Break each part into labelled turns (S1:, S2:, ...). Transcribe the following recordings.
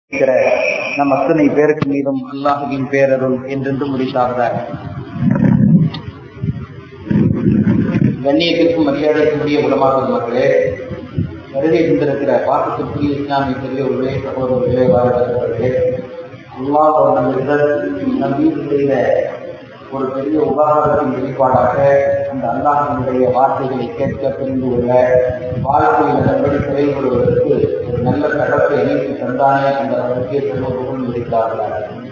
S1: இருக்கிற நம் அத்தனை பேருக்கு மீதும் அல்லாஹுவின் பேரருள் என்றென்றும் முடித்தார்கள் கண்ணியத்திற்கும் மரியாதைக்குரிய உலமாக மக்களே வருகை தந்திருக்கிற பாசத்திற்குரிய இஸ்லாமிய பெரியவர்களே சகோதரர்களே வாழ்வர்களே அல்லாஹ் நம்மிடம் நம் மீது செய்த ஒரு பெரிய உபகாரத்தின் வெளிப்பாடாக அந்த அல்லாஹினுடைய வார்த்தைகளை கேட்க புரிந்து கொள்ள வாழ்க்கையில் அதன்படி செயல்படுவதற்கு ஒரு நல்ல கடத்தை இணைத்து தந்தானே அந்த முக்கிய சமூகம் முடித்தார்கள்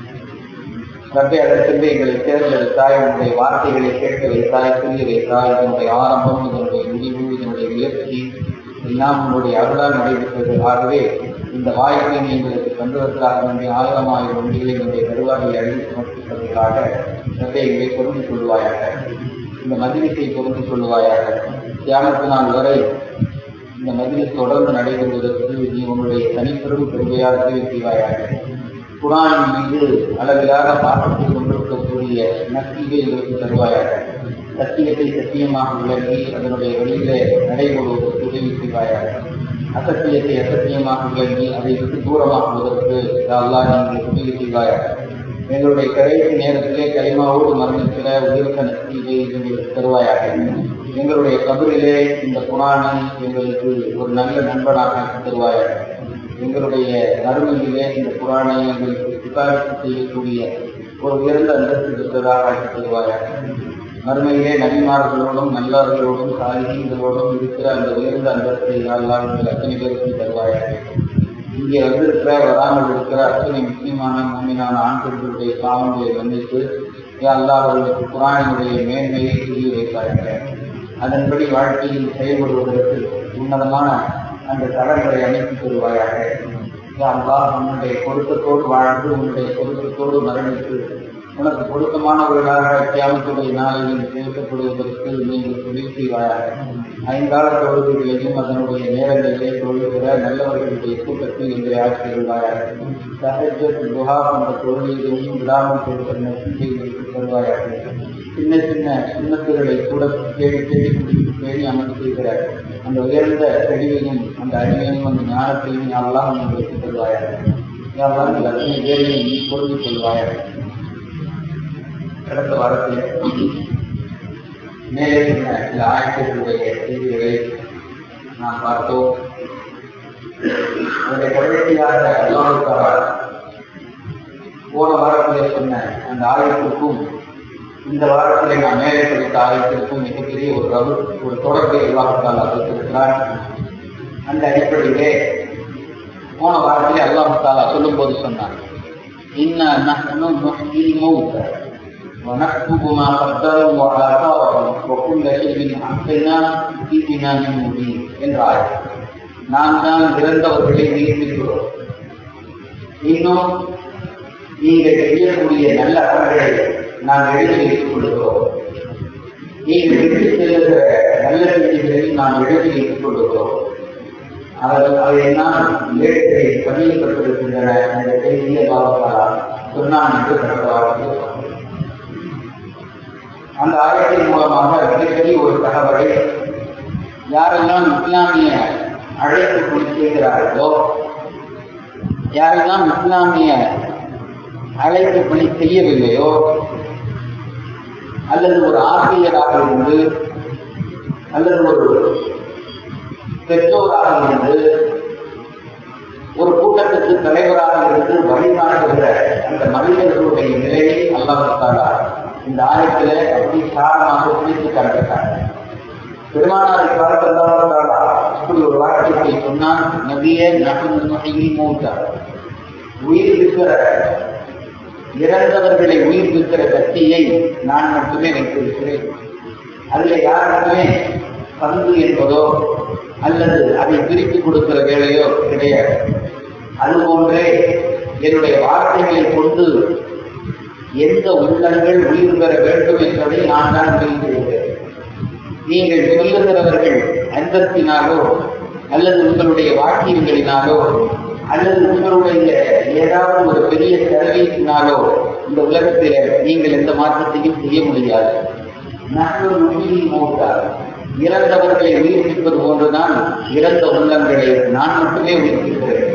S1: ரப்பை அதற்கென்று எங்களை தேர்ந்தெடுத்தாய் உன்னுடைய வார்த்தைகளை கேட்க வைத்தாய் புரிய வைத்தாய் இதனுடைய ஆரம்பம் இதனுடைய முடிவு இதனுடைய முயற்சி எல்லாம் உன்னுடைய அருளால் நடைபெற்றது ஆகவே இந்த வாய்ப்பை எங்களுக்கு தந்ததற்காக வேண்டிய ஆயிரம் ஆயிரம் ஒன்றிகளை என்னுடைய வருவாயை அழித்து சமர்ப்பிப்பதற்காக ரப்பை எங்களை பொருந்து கொள்வாயாக இந்த மதிலத்தை பொருந்து கொள்வாயாக தியானத்து நாள் வரை இந்த மதிலில் தொடர்ந்து நடைபெறுவதற்கு நீ உன்னுடைய தனிப்பெரும் பெருமையாக உதவி செய்வாயாக குரானின் மீது அளவிலாக பாசத்தை கொண்டிருக்கக்கூடிய நற்சீகை எங்களுக்கு தருவாயாக சத்தியத்தை சத்தியமாக விளங்கி அதனுடைய வழியிலே நடைபெறுவதற்கு உதவி செய்வாயாக அசத்தியத்தை அசத்தியமாக விளங்கி அதை விட்டு தூரமாக்குவதற்கு அல்லா நீங்கள் உதவி செய்வாயாக எங்களுடைய கடைசி நேரத்திலே களிமாவோடு மரணிக்கிற உயிர்த்த நற்சீகை எங்களுக்கு தருவாயாக எங்களுடைய கபரிலே இந்த குரானை எங்களுக்கு ஒரு நல்ல நண்பனாக தருவாயாக எங்களுடைய மறுமையிலே இந்த குரானை எங்களுக்கு சிபாரிசு செய்யக்கூடிய ஒரு உயர்ந்த அந்தஸ்து பெற்றதாக ஆக்கி தருவாயாக மறுமையிலே நபிமார்களோடும் நல்லார்களோடும் சாலிகளோடும் இருக்கிற அந்த உயர்ந்த அந்தஸ்தை அல்லா எங்கள் அத்தனை பேருக்கும் தருவாயாக இங்கே வந்திருக்கிற வராமல் இருக்கிற அத்தனை முக்கியமான மூமினான ஆண் பெண்களுடைய பாவங்களை மன்னித்து அல்லா அவர்களுக்கு குரானினுடைய மேன்மையை புரிய வைப்பார்கள் அதன்படி வாழ்க்கையில் செயல்படுவதற்கு உன்னதமான அந்த தளங்களை அமைத்து தருவாயாக அல்லா உன்னுடைய பொருத்தத்தோடு வாழ்ந்து உன்னுடைய பொருத்தத்தோடு மரணித்து உனக்கு பொருத்தமானவர்களாக தியாகத்துடைய நாளில் சேர்க்கப்படுவதற்கு நீங்கள் உதவி செய்வாயாக ஐந்தால தொழுகைகளையும் அதனுடைய நேரங்களிலே தொழுகிற நல்லவர்களுடைய கூட்டத்தில் எங்களை ஆட்சி கொள்வாயாக சஹஜத் துஹா போன்ற தொழுகைகளையும் விடாமல் கொடுக்கிற நெசிகைகளுக்கு தருவாயாக சின்ன சின்ன சுண்ணத்துகளை கூட தேடி தேடி பிடித்து தேடி அமல் செய்கிற அந்த உயர்ந்த தெளிவையும் அந்த அறிவையும் அந்த ஞானத்தையும் யாரெல்லாம் உங்களுக்கு தருவாயாக யாரெல்லாம் இந்த அத்தனை பேரையும் நீ பொருள் கொள்வாயாக கடந்த வாரத்தில் மேலே சொன்ன சில ஆயத்தினுடைய செய்திகளை நாம் பார்த்தோம் அதனுடைய கடைசியாக அல்லாவுக்காக போன வாரத்திலே சொன்ன அந்த ஆயத்திற்கும் இந்த வாரத்திலே நான் மேலே படித்த ஆயத்திற்கும் மிகப்பெரிய ஒரு ரவு ஒரு தொடர்பை அல்லாஹால் அமைத்திருக்கிறார் அந்த அடிப்படையிலே போன வாரத்திலே அல்லாஹாலா சொல்லும் போது சொன்னார் இன்னும் ونكتب ما قدروا وآثارهم وكل شيء أحصينا في إمام مبين என்றார் நாம் தான் இறந்தவர்களை நீர்மிக்கிறோம் இன்னும் நீங்கள் செய்யக்கூடிய நல்ல அறங்களை நாம் எழுதி வைத்துக் கொள்கிறோம் நீங்கள் விட்டு செல்லுகிற நல்ல செய்திகளையும் நாம் எழுதி வைத்துக் கொள்கிறோம் அவர்கள் அவையெல்லாம் ஏழைகளை பதியப்பட்டிருக்கின்றன என்ற செய்தியை பாவத்தாரா சொன்னான் என்று கடந்த வாரத்தில் அந்த ஆயத்தின் மூலமாக மிகப்பெரிய ஒரு தகவலை யாரெல்லாம் இஸ்லாமிய அழைப்பு கொண்டு செய்கிறார்களோ யாரெல்லாம் இஸ்லாமிய அழைப்பு பணி செய்யவில்லையோ அல்லது ஒரு ஆசிரியராக இருந்து அல்லது ஒரு பெற்றோராக இருந்து ஒரு கூட்டத்துக்கு தலைவராக இருந்து வழிகாட்டுகிற அந்த மனிதர்களுடைய நிலையை அல்லாமத்தாலா இந்த ஆயத்தில அப்படி சாரமாக பிடித்து காட்டுகிறார் பெருமானாரை பார்த்தாலா இப்படி ஒரு வாக்கியத்தை சொன்னால் நபிய நகி மூத்தார் உயிர் இருக்கிற இறந்தவர்களை உயிர் இருக்கிற சக்தியை நான் மட்டுமே வைத்திருக்கிறேன் அதில் யாருக்குமே பங்கு என்பதோ அல்லது அதை பிரித்து கொடுக்கிற வேலையோ கிடையாது அதுபோன்றே என்னுடைய வார்த்தைகளை கொண்டு எந்த உள்ளங்கள் உயிர் பெற வேண்டும் என்பதை நான் தான் முடிந்திருக்கிறேன் நீங்கள் சொல்லுகிறவர்கள் அந்தத்தினாலோ அல்லது உங்களுடைய வாக்கியங்களினாலோ அல்லது உங்களுடைய ஏதாவது ஒரு பெரிய சர்வீஸினாலோ இந்த உலகத்தில் நீங்கள் எந்த மாற்றத்தையும் செய்ய முடியாது நாங்கள் உயிரில் மூட்டார் இறந்தவர்களை உயிர்ப்பிப்பது போன்றுதான் இறந்த உள்ளங்களை நான் மட்டுமே உயிர்ப்பிக்கிறேன்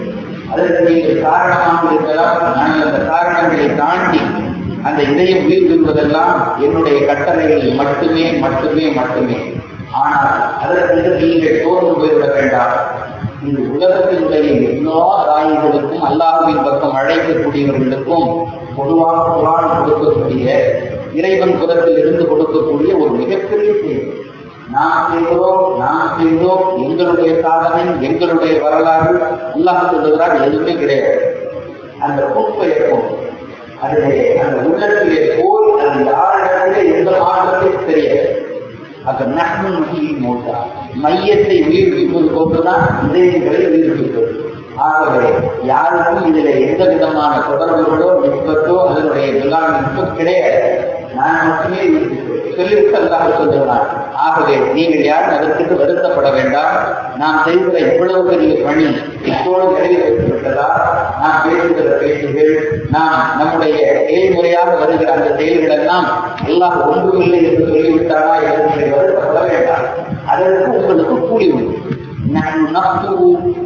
S1: அதற்கு நீங்கள் காரணமாக இருக்கலாம் நாங்கள் அந்த காரணங்களை தாண்டி அந்த இதயம் உயிர் பெறுவதெல்லாம் என்னுடைய கட்டளைகளில் மட்டுமே மட்டுமே மட்டுமே ஆனால் அதற்கு நீங்கள் தோன்று போய்விட வேண்டாம் இந்த உலகத்தினுடைய எல்லா தாய்களுக்கும் அல்லாஹுவின் பக்கம் அழைக்கக்கூடியவர்களுக்கும் பொதுவாக குரான் கொடுக்கக்கூடிய இறைவன் புறத்தில் இருந்து கொடுக்கக்கூடிய ஒரு மிகப்பெரிய செய்தி நாம் செய்கிறோம் நாம் செய்தோம் எங்களுடைய சாதனை எங்களுடைய வரலாறு அல்லாஹ் சொல்லுகிறார் எதுவுமே கிடையாது அந்த குப்பையக்கும் அதிலே அந்த உள்ளத்திலே போய் அது யாரிடத்திலே எந்த மாற்றத்தையும் தெரியாது அப்ப நகமும் முகியின் மூட்டா மையத்தை உயிர்ப்பிப்பது கொண்டுதான் இதயங்களை உயிர்ப்பிப்பது ஆகவே யாருக்கும் இதுல எந்த விதமான தொடர்புகளோ நிற்பத்தோ அதனுடைய விழாவிற்கோ கிடையாது நான் மட்டுமே சொல்லிவிட்டு அல்லாஹ் சொல்லுகிறான் ஆகவே நீங்கள் யாரும் அதற்கு வருத்தப்பட வேண்டாம் நாம் செய்கிற இவ்வளவு பெரிய பணி இப்போது நிறைவேற்றப்பட்டதா நாம் பேசுகிற பேச்சுகள் நாம் நம்முடைய செயல்முறையாக வருகிற அந்த செயல்கள் எல்லாம் எல்லாம் ஒன்றுமில்லை என்று சொல்லிவிட்டாரா என்று நீங்கள் வருத்தப்பட வேண்டாம் அதற்கு உங்களுக்கு கூலி உண்டு நான் நப்து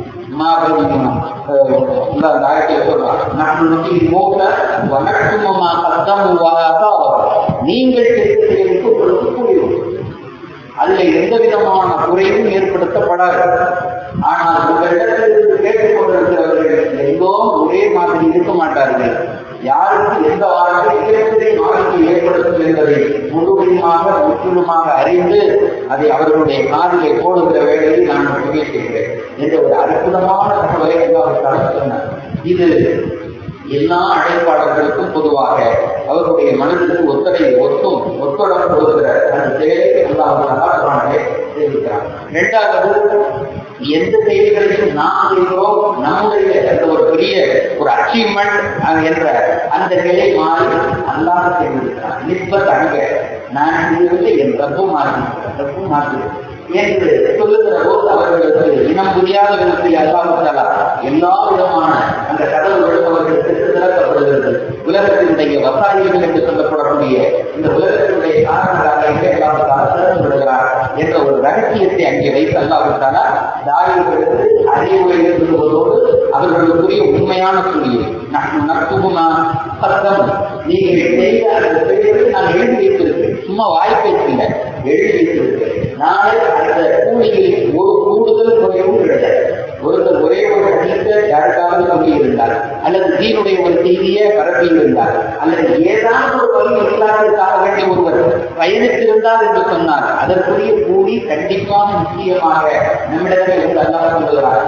S1: நீங்கள் செய்ததற்கு உங்களுக்கு கூலி அதுல எந்த விதமான குறையும் ஏற்படுத்தப்படாது ஆனால் உங்களிடத்திலிருந்து கேட்டுக் கொண்டிருக்கிறவர்கள் எல்லோரும் ஒரே மாதிரி இருக்க மாட்டார்கள் யாருக்கு எந்த வாழ்க்கை மிகப்பெரிய வாழ்க்கை ஏற்படுத்தும் என்பதை முழுமையாக முற்றிலுமாக அறிந்து அதை அவர்களுடைய காதிலே போடுகிற வேலையில் நான் முக்கிய செய்கிறேன் என்ற ஒரு அற்புதமான தகவலை எல்லாருக்காக சொன்னார் இது எல்லா அழைப்பாளர்களுக்கும் பொதுவாக அவர்களுடைய மனதிற்கு ஒத்தடை ஒத்தும் ஒத்துடம் கொடுக்கிற அந்த செயலை அல்லாஹே தெரிவிக்கிறார் இரண்டாவது எந்த செயல்களையும் நாம் செய்கிறோம் நம்முடைய அந்த ஒரு பெரிய ஒரு அச்சீவ்மெண்ட் என்ற அந்த நிலை மாறி அல்லாத செய்திருக்கிறார் நிற்பத் அங்க நான் செய்வது என் ரப்பும் மாறி ரப்பும் மாற்றுகிறேன் என்று சொல்லுகிற போது அவர்களுக்கு இனம் புரியாத விதத்தில் அல்லாமத்தாலா எல்லா விதமான அந்த கதவுகளும் அவர்களுக்கு திறக்கப்படுகிறது உலகத்தினுடைய வசாயிகள் என்று சொல்லப்படக்கூடிய இந்த உலகத்தினுடைய காரணங்களாக அல்லாமத்தாலா திறந்து விடுகிறார் என்ற ஒரு ரகசியத்தை அங்கே வைத்து அல்லாமத்தாலா தாயிர்களுக்கு அறிவுரை சொல்லுவதோடு அவர்களுக்குரிய உண்மையான சூழ்நிலை நான் நட்புமா சத்தம் நீங்கள் செய்த அந்த செயலுக்கு நான் எழுதி வைத்திருக்கிறேன் சும்மா வாய்ப்பேச்சு இல்லை எழுதி வைத்திருக்கிறேன் நாளை அந்த கூலியில் ஒரு கூடுதல் குறைவும் கிடையாது ஒருத்தர் ஒரே ஒரு ஹதீஸை யாருக்காவது சொல்லியிருந்தார் அல்லது தீனுடைய ஒரு செய்தியை பரப்பியிருந்தார் அல்லது ஏதாவது ஒரு வழி இஸ்லாத்திற்காக வேண்டிய ஒருவர் பயணித்திருந்தார் என்று சொன்னார் அதற்குரிய கூலி கண்டிப்பாக நிச்சயமாக நம்மிடத்தில் இருந்து அல்லாஹ் சொல்லுகிறார்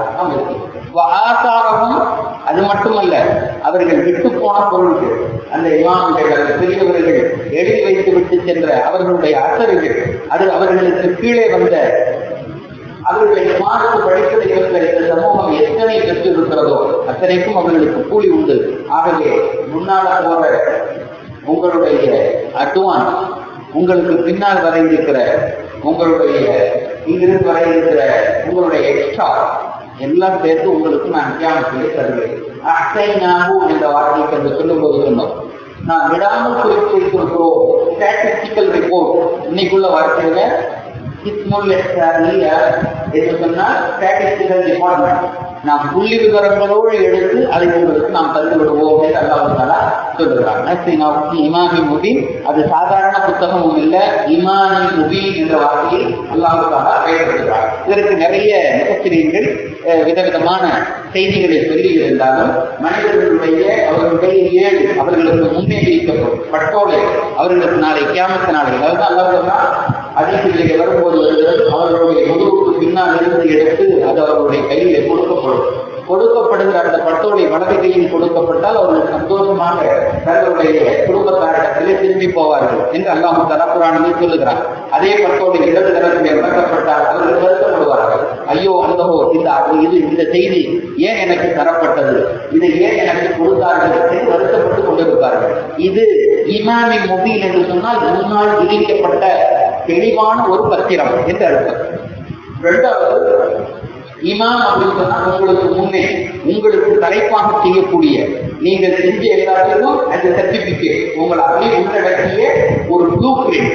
S1: ஆசாரமும் அது மட்டுமல்ல அவர்கள் விட்டு போன பொருள்கள் அந்த இமாம்கள் அந்த பெரியவர்கள் எழுதி வைத்து விட்டு சென்ற அவர்களுடைய அசர்கள் அது அவர்களுக்கு கீழே வந்த அவர்களை மாற்று படிப்பதை இவர்கள் இந்த சமூகம் எத்தனை பெற்றிருக்கிறதோ அத்தனைக்கும் அவர்களுக்கு கூலி உண்டு ஆகவே முன்னால போற உங்களுடைய அட்வான்ஸ் உங்களுக்கு பின்னால் வர இருக்கிற உங்களுடைய இங்கிருந்து வர இருக்கிற உங்களுடைய எக்ஸ்ட்ரா எல்லாம் சேர்த்து உங்களுக்கு நான் தியானத்திலே தருவேன் அசை நாகும் என்ற வார்த்தைக்கு என்று சொல்லும்போது சொன்னோம் நான் விடாமல் குறித்து வைத்திருக்கிறோம் ஸ்டாட்டிஸ்டிக்கல் ரிப்போர்ட் இன்னைக்குள்ள வார்த்தையில இஸ்முல் என்று சொன்னால் ஸ்டாட்டிஸ்டிக்கல் டிபார்ட்மெண்ட் நாம் புள்ளி விவரங்களோடு எடுத்து அதை உங்களுக்கு நாம் தந்து விடுவோம் என்று அல்லாஹாலா சொல்லுகிறாங்க இமாமி முபீன் அது சாதாரண புத்தகமும் இல்லை இமாமி முபீன் என்ற வார்த்தையை அல்லாஹாலா பயன்படுத்துகிறார் இதற்கு நிறைய முகச்சிரியங்கள் விதவிதமான செய்திகளை சொல்லி இருந்தாலும் மனிதர்களுடைய அவர்களுடைய ஏழு அவர்களுக்கு முன்னே வைக்கப்படும் பட்டோலை அவர்களுக்கு நாளை கியாமத்து நாளை அதாவது அல்லாஹ் அதிகத்திலே வரும்போது வருகிறது அவர்களுடைய முதுகுக்கு பின்னால் இருந்து எடுத்து அது அவர்களுடைய கையிலே கொடுக்கப்படும் கொடுக்கப்படுகிற அந்த பட்டோலை வலது கையில் கொடுக்கப்பட்டால் அவர்கள் சந்தோஷமாக தங்களுடைய குடும்பத்தாரிடத்திலே திரும்பி போவார்கள் என்று அல்லாஹு தலா குரானிலே சொல்லுகிறார் அதே பட்டோலை இடது தரத்திலே வழங்கப்பட்டால் அவர்கள் வருத்தப்படுவார்கள் ஐயோ அந்தகோ இந்த இது இந்த செய்தி ஏன் எனக்கு தரப்பட்டது இதை ஏன் எனக்கு கொடுத்தார்கள் என்று வருத்தப்பட்டு கொண்டிருப்பார்கள் இது இமாமி முபீல் என்று சொன்னால் முன்னால் விதிக்கப்பட்ட தெளிவான ஒரு பத்திரம் என்று அர்த்தம் இரண்டாவது இமாம் அப்படின்னு சொன்னா உங்களுக்கு முன்னே உங்களுக்கு தலைப்பாக செய்யக்கூடிய நீங்கள் செஞ்ச எல்லாத்துக்கும் அந்த சர்டிபிகேட் உங்களை அப்படியே உள்ளடக்கிய ஒரு ப்ளூ பிரிண்ட்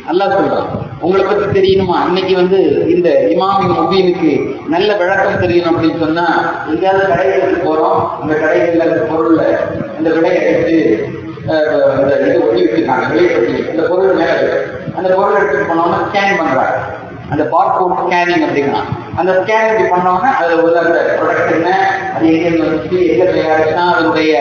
S1: அல்லாஹ் சொல்றான் உங்களை பத்தி தெரியணுமா இன்னைக்கு வந்து இந்த இமாமி முபீனுக்கு நல்ல விளக்கம் தெரியணும் அப்படின்னு சொன்னா எங்கேயாவது கடைகளுக்கு போறோம் அந்த கடைகள்ல அந்த பொருள்ல அந்த விலையை எடுத்து அஹ், இந்த இது ஒட்டி வச்சிருக்காங்க விலைப்பட்டி அந்த பொருள் மேல இருக்கு. அந்த பொருள் எடுத்துட்டு போனோம்னா ஸ்கேன் பண்றாங்க அந்த பார்கோட் ஸ்கேனிங் அப்படின்னா அந்த ஸ்கேன் இப்படி பண்ணோம்னா அதுல உள்ள அந்த ப்ராடக்ட் என்ன அது எங்க வந்துச்சு எங்க தயாரிச்சா அதனுடைய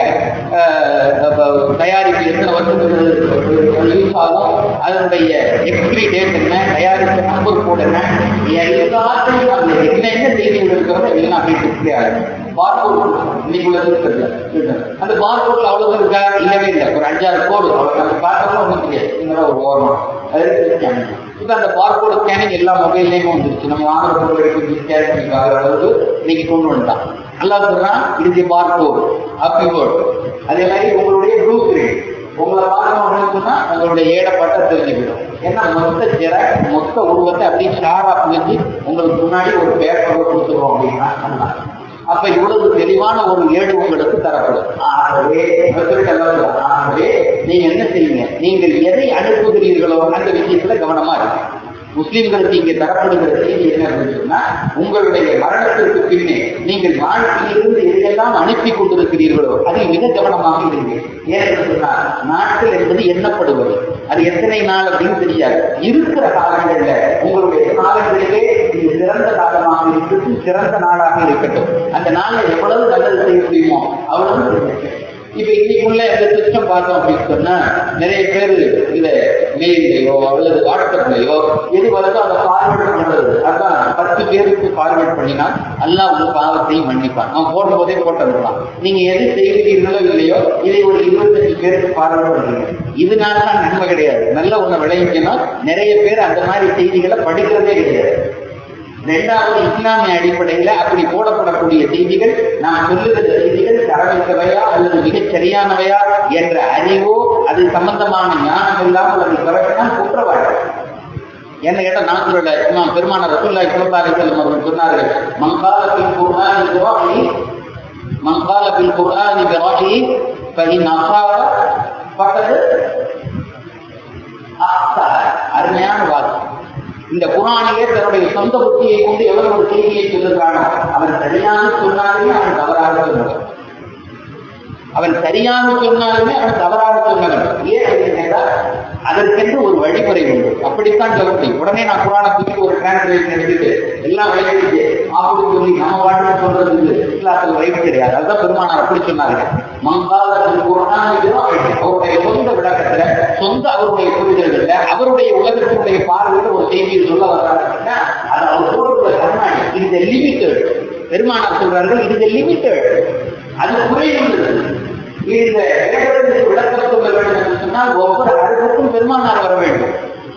S1: அஹ், அப்ப தயாரிப்பு எத்தனை வருஷத்துக்கு யூஸ் ஆகும் அதனுடைய எக்ஸ்பிரி டேட் என்ன தயாரிப்பு நம்பர் கோட் என்ன எல்லாத்தையும் அந்த என்ன என்ன செய்திகள் இருக்கிறதோ எல்லாம் அப்படியே டிஸ்பிளே ஆகும் பார்கோட் இன்னைக்கு உள்ளது இருக்குது. அந்த பார்கோட்ல அவ்வளவு இருக்கா இல்லவே இல்லை ஒரு அஞ்சாறு கோடு அவ்வளவு நம்ம பார்த்தோம்னா ஒன்றும் தெரியாது இந்த ஒரு ஓரமாக அது ஸ்கேன் இப்போ அந்த பார்கோட் ஸ்கேனிங் எல்லா மொபைல்லையும் வந்துருச்சு நம்ம வாங்குற பொருள் எடுத்து ஸ்கேன் பண்ணி பார்க்குற அளவுக்கு இன்னைக்கு கொண்டு வந்துட்டான் நல்லா சொல்றான் இது பார்கோட் ஹாப்பி வேர்ட் அதே மாதிரி உங்களுடைய ப்ளூ பிரிண்ட் உங்களை பார்க்கணும் அப்படின்னு சொன்னா உங்களுடைய ஏடப்பட்ட தெரிஞ்சுக்கிடும் ஏன்னா மொத்த ஜெர மொத்த உருவத்தை அப்படியே ஷாரா பிடிச்சி உங்களுக்கு முன்னாடி ஒரு பேப்பரை கொடுத்துருவோம் அப்படின்னா பண்ணலாம். அப்ப இவ்வளவு தெளிவான ஒரு ஏடு உங்களுக்கு தரப்படும் ஆகவே அவர் சொல்லிட்டு எல்லாம் சொல்றாரு, ஆகவே நீங்க என்ன செய்யுங்க நீங்கள் எதை அனுப்புகிறீர்களோ அந்த விஷயத்துல கவனமா இருக்கு முஸ்லிம்களுக்கு இங்கே தரப்படுகிற செய்தி என்ன அப்படின்னு சொன்னா உங்களுடைய மரணத்திற்கு பின்னே நீங்கள் வாழ்க்கையிலிருந்து எதையெல்லாம் அனுப்பி கொண்டிருக்கிறீர்களோ அதில் மிக கவனமாக இருங்க ஏன்னு சொன்னா நாட்கள் என்பது எண்ணப்படுவது அது எத்தனை நாள் அப்படின்னு தெரியாது இருக்கிற காலங்கள்ல உங்களுடைய காலங்களிலே இது சிறந்த காலமாக இருக்கட்டும் சிறந்த நாளாக இருக்கட்டும் அந்த நாள்ல எவ்வளவு நல்லது செய்ய முடியுமோ அவ்வளவு செய்யுங்க. இப்ப இன்னைக்குள்ள இந்த சிஸ்டம் பார்த்தோம் அப்படின்னு சொன்னா நிறைய பேர் இந்த மெயிலையோ அல்லது வாட்ஸ்அப்லயோ எது வருதோ அதை ஃபார்வேர்ட் பண்றது அதான் பத்து பேருக்கு ஃபார்வேர்ட் பண்ணினா அல்லாஹ் உங்க பாவத்தையும் மன்னிப்பான் அவன் போடும் போதே போட்டுருக்கலாம் நீங்க எது செய்கிறீர்களோ இல்லையோ இதை ஒரு இருபத்தஞ்சு பேருக்கு ஃபார்வேர்ட் பண்றீங்க இதனால தான் நன்மை கிடையாது நல்ல ஒண்ணு விளைவிக்கணும் நிறைய பேர் அந்த மாதிரி செய்திகளை படிக்கிறதே கிடையாது இரண்டாவது இஸ்லாமிய அடிப்படையில அப்படி போடப்படக்கூடிய செய்திகள் நாம் சொல்லுகிற செய்திகள் தரமிக்கவையா அல்லது மிகச் சரியானவையா என்ற அறிவோ அது சம்பந்தமான ஞானம் இல்லாமல் அதை பிறகுதான் குற்றவாளி என்ன கேட்டா நான் சொல்லல இமாம் பெருமான ரசூல்லா சல்லல்லாஹு அலைஹி வஸல்லம் அவர்கள் சொன்னார்கள் மங்கால பில் குர்ஆன் பிராஹி மங்கால பில் குர்ஆன் பிராஹி ஃபஇன் அஸாப ஃபகத் அஹ்ஸா அருமையான வாக்கு இந்த குரானிலே தன்னுடைய சொந்த புத்தியை கொண்டு எவ்வளவு ஒரு செய்தியை சொல்லுகிறானோ அவன் சரியாக சொன்னாலுமே அவன் தவறாக சொன்னவன் அவன் சரியாக சொன்னாலுமே அவன் தவறாக சொன்னவன் ஏன் அப்படின்னு கேட்டால் அதற்கென்று ஒரு வழிமுறை உண்டு அப்படித்தான் சொல்ல முடியும் உடனே நான் குரானை தூக்கி ஒரு டிரான்ஸ்லேஷன் எடுத்துட்டு எல்லாம் விளைவிட்டு அப்படின்னு சொல்லி நம்ம வாழ்க்கை சொல்றது இஸ்லாத்தில் வரைக்கும் கிடையாது அதுதான் பெருமானார் அப்படி சொன்னார்கள் மங்காலத்தில் குரான் அவருடைய சொந்த விளக்கத்துல சொந்த அவருடைய புரிதல்கள்ல அவருடைய உலகத்தினுடைய பார்வையில ஒரு செய்தியை சொல்ல வர்றாங்கன்னா அது அவர் போடுற கண்ணாடி இது லிமிட்டட் பெருமானார் சொல்றார்கள் இது லிமிட்டட் அது குறையுள்ளது இந்த வேதத்திற்கு விளக்கம் சொல்ல வேண்டும் என்று சொன்னால் ஒவ்வொரு அர்த்தத்துக்கும் பெருமானார் வர வேண்டும்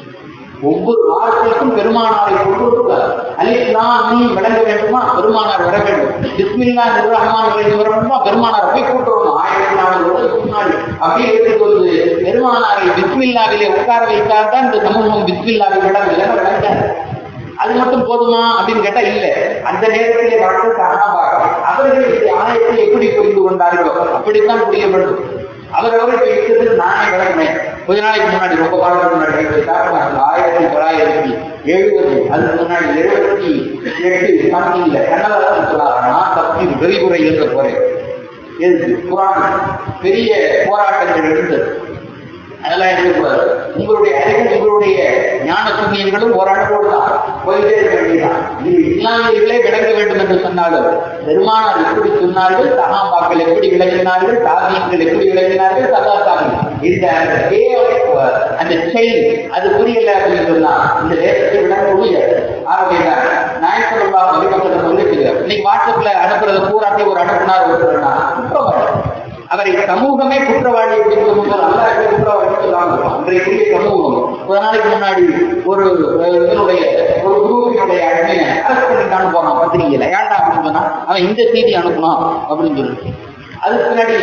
S1: ஒவ்வொரு வார்த்தைக்கும் பெருமானாரை கொண்டு வருவார் அலிஸ்லாம் நீ விளங்க வேண்டுமா பெருமானார் வர வேண்டும் பிஸ்மில்லா நிர்வாகமான வர வேண்டுமா பெருமானார் போய் கூட்டு வரணும் ஆயிரத்தி நாலு வருடத்துக்கு முன்னாடி அப்படி எடுத்துக்கொண்டு பெருமானாரை பிஸ்மில்லாவிலே உட்கார வைத்தால் தான் இந்த சமூகம் பிஸ்மில்லாவை விடம் இல்லைன்னு விளங்காது அது மட்டும் போதுமா அப்படின்னு கேட்டா இல்ல அந்த நேரத்திலே வாழ்க்கை சகாபாக அவர்கள் இந்த ஆலயத்தை எப்படி புரிந்து கொண்டார்களோ அப்படித்தான் புரிய வேண்டும் அவரவரை பேசுறது நானே விளங்கினேன் கொஞ்ச நாளைக்கு முன்னாடி ரொம்ப காலத்துக்கு முன்னாடி எங்களுக்கு தாக்கமாக ஆயிரத்தி தொள்ளாயிரத்தி எழுபது அதுக்கு முன்னாடி எழுபத்தி எட்டு சம்திங்ல கன்னடாவில் சொன்னாங்க நான் தப்பி வெளிமுறை எழுத போறேன் எதுக்கு குரான் பெரிய போராட்டங்கள் இருந்தது அதெல்லாம் இருக்கக்கூடாது உங்களுடைய அறிவு உங்களுடைய ஞான சுண்ணியங்களும் ஒரு அளவோடு தான் போயிட்டே இருக்க வேண்டியதான் இது இஸ்லாமியர்களே விளங்க வேண்டும் என்று சொன்னாலும் பெருமானார் எப்படி சொன்னார்கள் சகாபாக்கள் எப்படி விளங்கினார்கள் தாபியங்கள் எப்படி விளங்கினார்கள் சதா சாமி இந்த அந்த way of, uh, அந்த செயின் அது புரியல அப்படின்னு சொன்னா இந்த தேசத்தை விளங்க முடியாது ஆகவேதான் நாயக்கருல்லா வழிபட்டதை சொல்லிட்டு இன்னைக்கு வாட்ஸ்அப்ல அனுப்புறது பூராத்தையும் ஒரு அனுப்புனார் ஒருத்தர்னா குற்றம் அவரை சமூகமே குற்றவாளி அப்படின்னு சொல்லும்போது அல்லா குற்றவாளி சொல்லுவாங்க அன்றைக்குரிய சமூகம் ஒரு நாளைக்கு முன்னாடி ஒரு அஹ், இதனுடைய ஒரு குரூப்பினுடைய அட்மினை அரெஸ்ட் பண்ணிட்டு அனுப்புவாங்க பத்திரிகையில ஏன்டா அப்படின்னு சொன்னா அவன் இந்த செய்தி அனுப்பணும் அப்படின்னு சொல்லிட்டு அதுக்கு பின்னாடி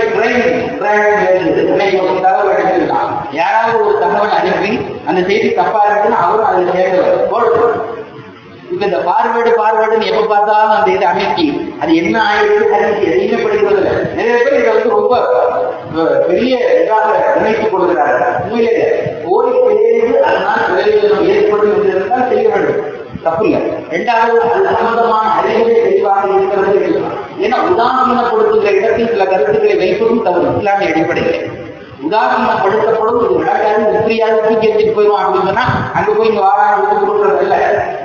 S1: இன்னைக்கு ஒரு தகவல் அனுப்பியிருக்கான் யாராவது ஒரு தகவல் அனுப்பி அந்த செய்தி தப்பா இருக்குன்னு அவரும் அதில் சேர்ந்து போடுவார் இப்ப இந்த பார்வேர்டு பார்வேர்டுன்னு எப்ப பார்த்தாலும் அந்த இது அமைக்கி அது என்ன ஆயிடுச்சு அது எதையுமே படிக்கிறது இல்லை நிறைய பேர் இதை வந்து ரொம்ப பெரிய இதாக நினைத்துக் கொள்கிறார்கள் உண்மையிலே கோரிக்கை செய்து அதனால் பிரயோஜனம் ஏற்படும் என்று இருந்தால் செய்ய வேண்டும் தப்பு இல்லை இரண்டாவது அது சம்பந்தமான அறிவுரை தெளிவாக இருக்கிறது என்று ஏன்னா உதாசீனப்படுத்துகிற இடத்தில் சில கருத்துக்களை வைப்பதும் தவறு இஸ்லாமிய அடிப்படையில் உதாசீனப்படுத்தப்படும் இது நடக்காது இப்படியாவது தூக்கி வச்சுட்டு போயிடும் அப்படின்னு சொன்னா அங்க போய் இங்க வாராங்க விட்டு கொடுக்கறது இல்லை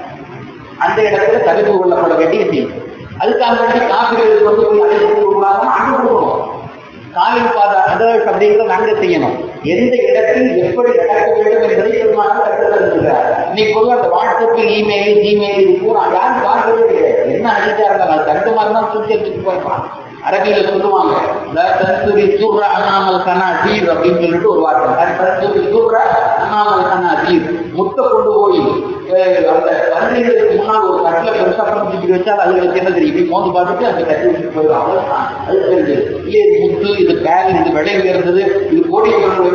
S1: அந்த இடத்துல தடுப்பு கொள்ளப்பட வேண்டிய செய்தி அதுக்காக வேண்டி காப்பீடுகளுக்கு வந்து போய் அழைத்து கொடுக்கலாம் அங்க கொடுக்கணும் காலில் பாத அதர்ஸ் அப்படிங்கிறத அங்க செய்யணும் எந்த இடத்தில் எப்படி நடக்க வேண்டும் என்பதை பெருமாள் கற்றுத்தருகிறார் இன்னைக்கு பொதுவாக அந்த வாட்ஸ்அப் இமெயில் ஜிமெயில் இது பூரா யாரும் பார்க்கவே கிடையாது என்ன அடிச்சா இருந்தாலும் அது தண்டு மாதிரி தான் தூக்கி எடுத்துட்டு போயிருப்பான் அரபியில சொல்லுவாங்க "லா தன்சுரி சுர்ர அண்ணாமல் கனா தீர் அப்படின்னு சொல்லிட்டு ஒரு வார்த்தை "லா தன்சுரி சுர்ர அண்ணாமல் கனா தீர் முட்டை கொண்டு போய் அஹ், அந்த பன்றிகளுக்கு முன்னால் ஒரு கட்டில பெருசா பண்ணி இப்படி வச்சா அதுகளுக்கு என்ன தெரியும் இப்படி மோந்து பார்த்துட்டு அந்த கட்டி வச்சுட்டு போயிடும் அவ்வளவுதான் அது தெரிஞ்சது இல்ல இது முத்து இது பேர் இது விலை உயர்ந்தது இது கோடி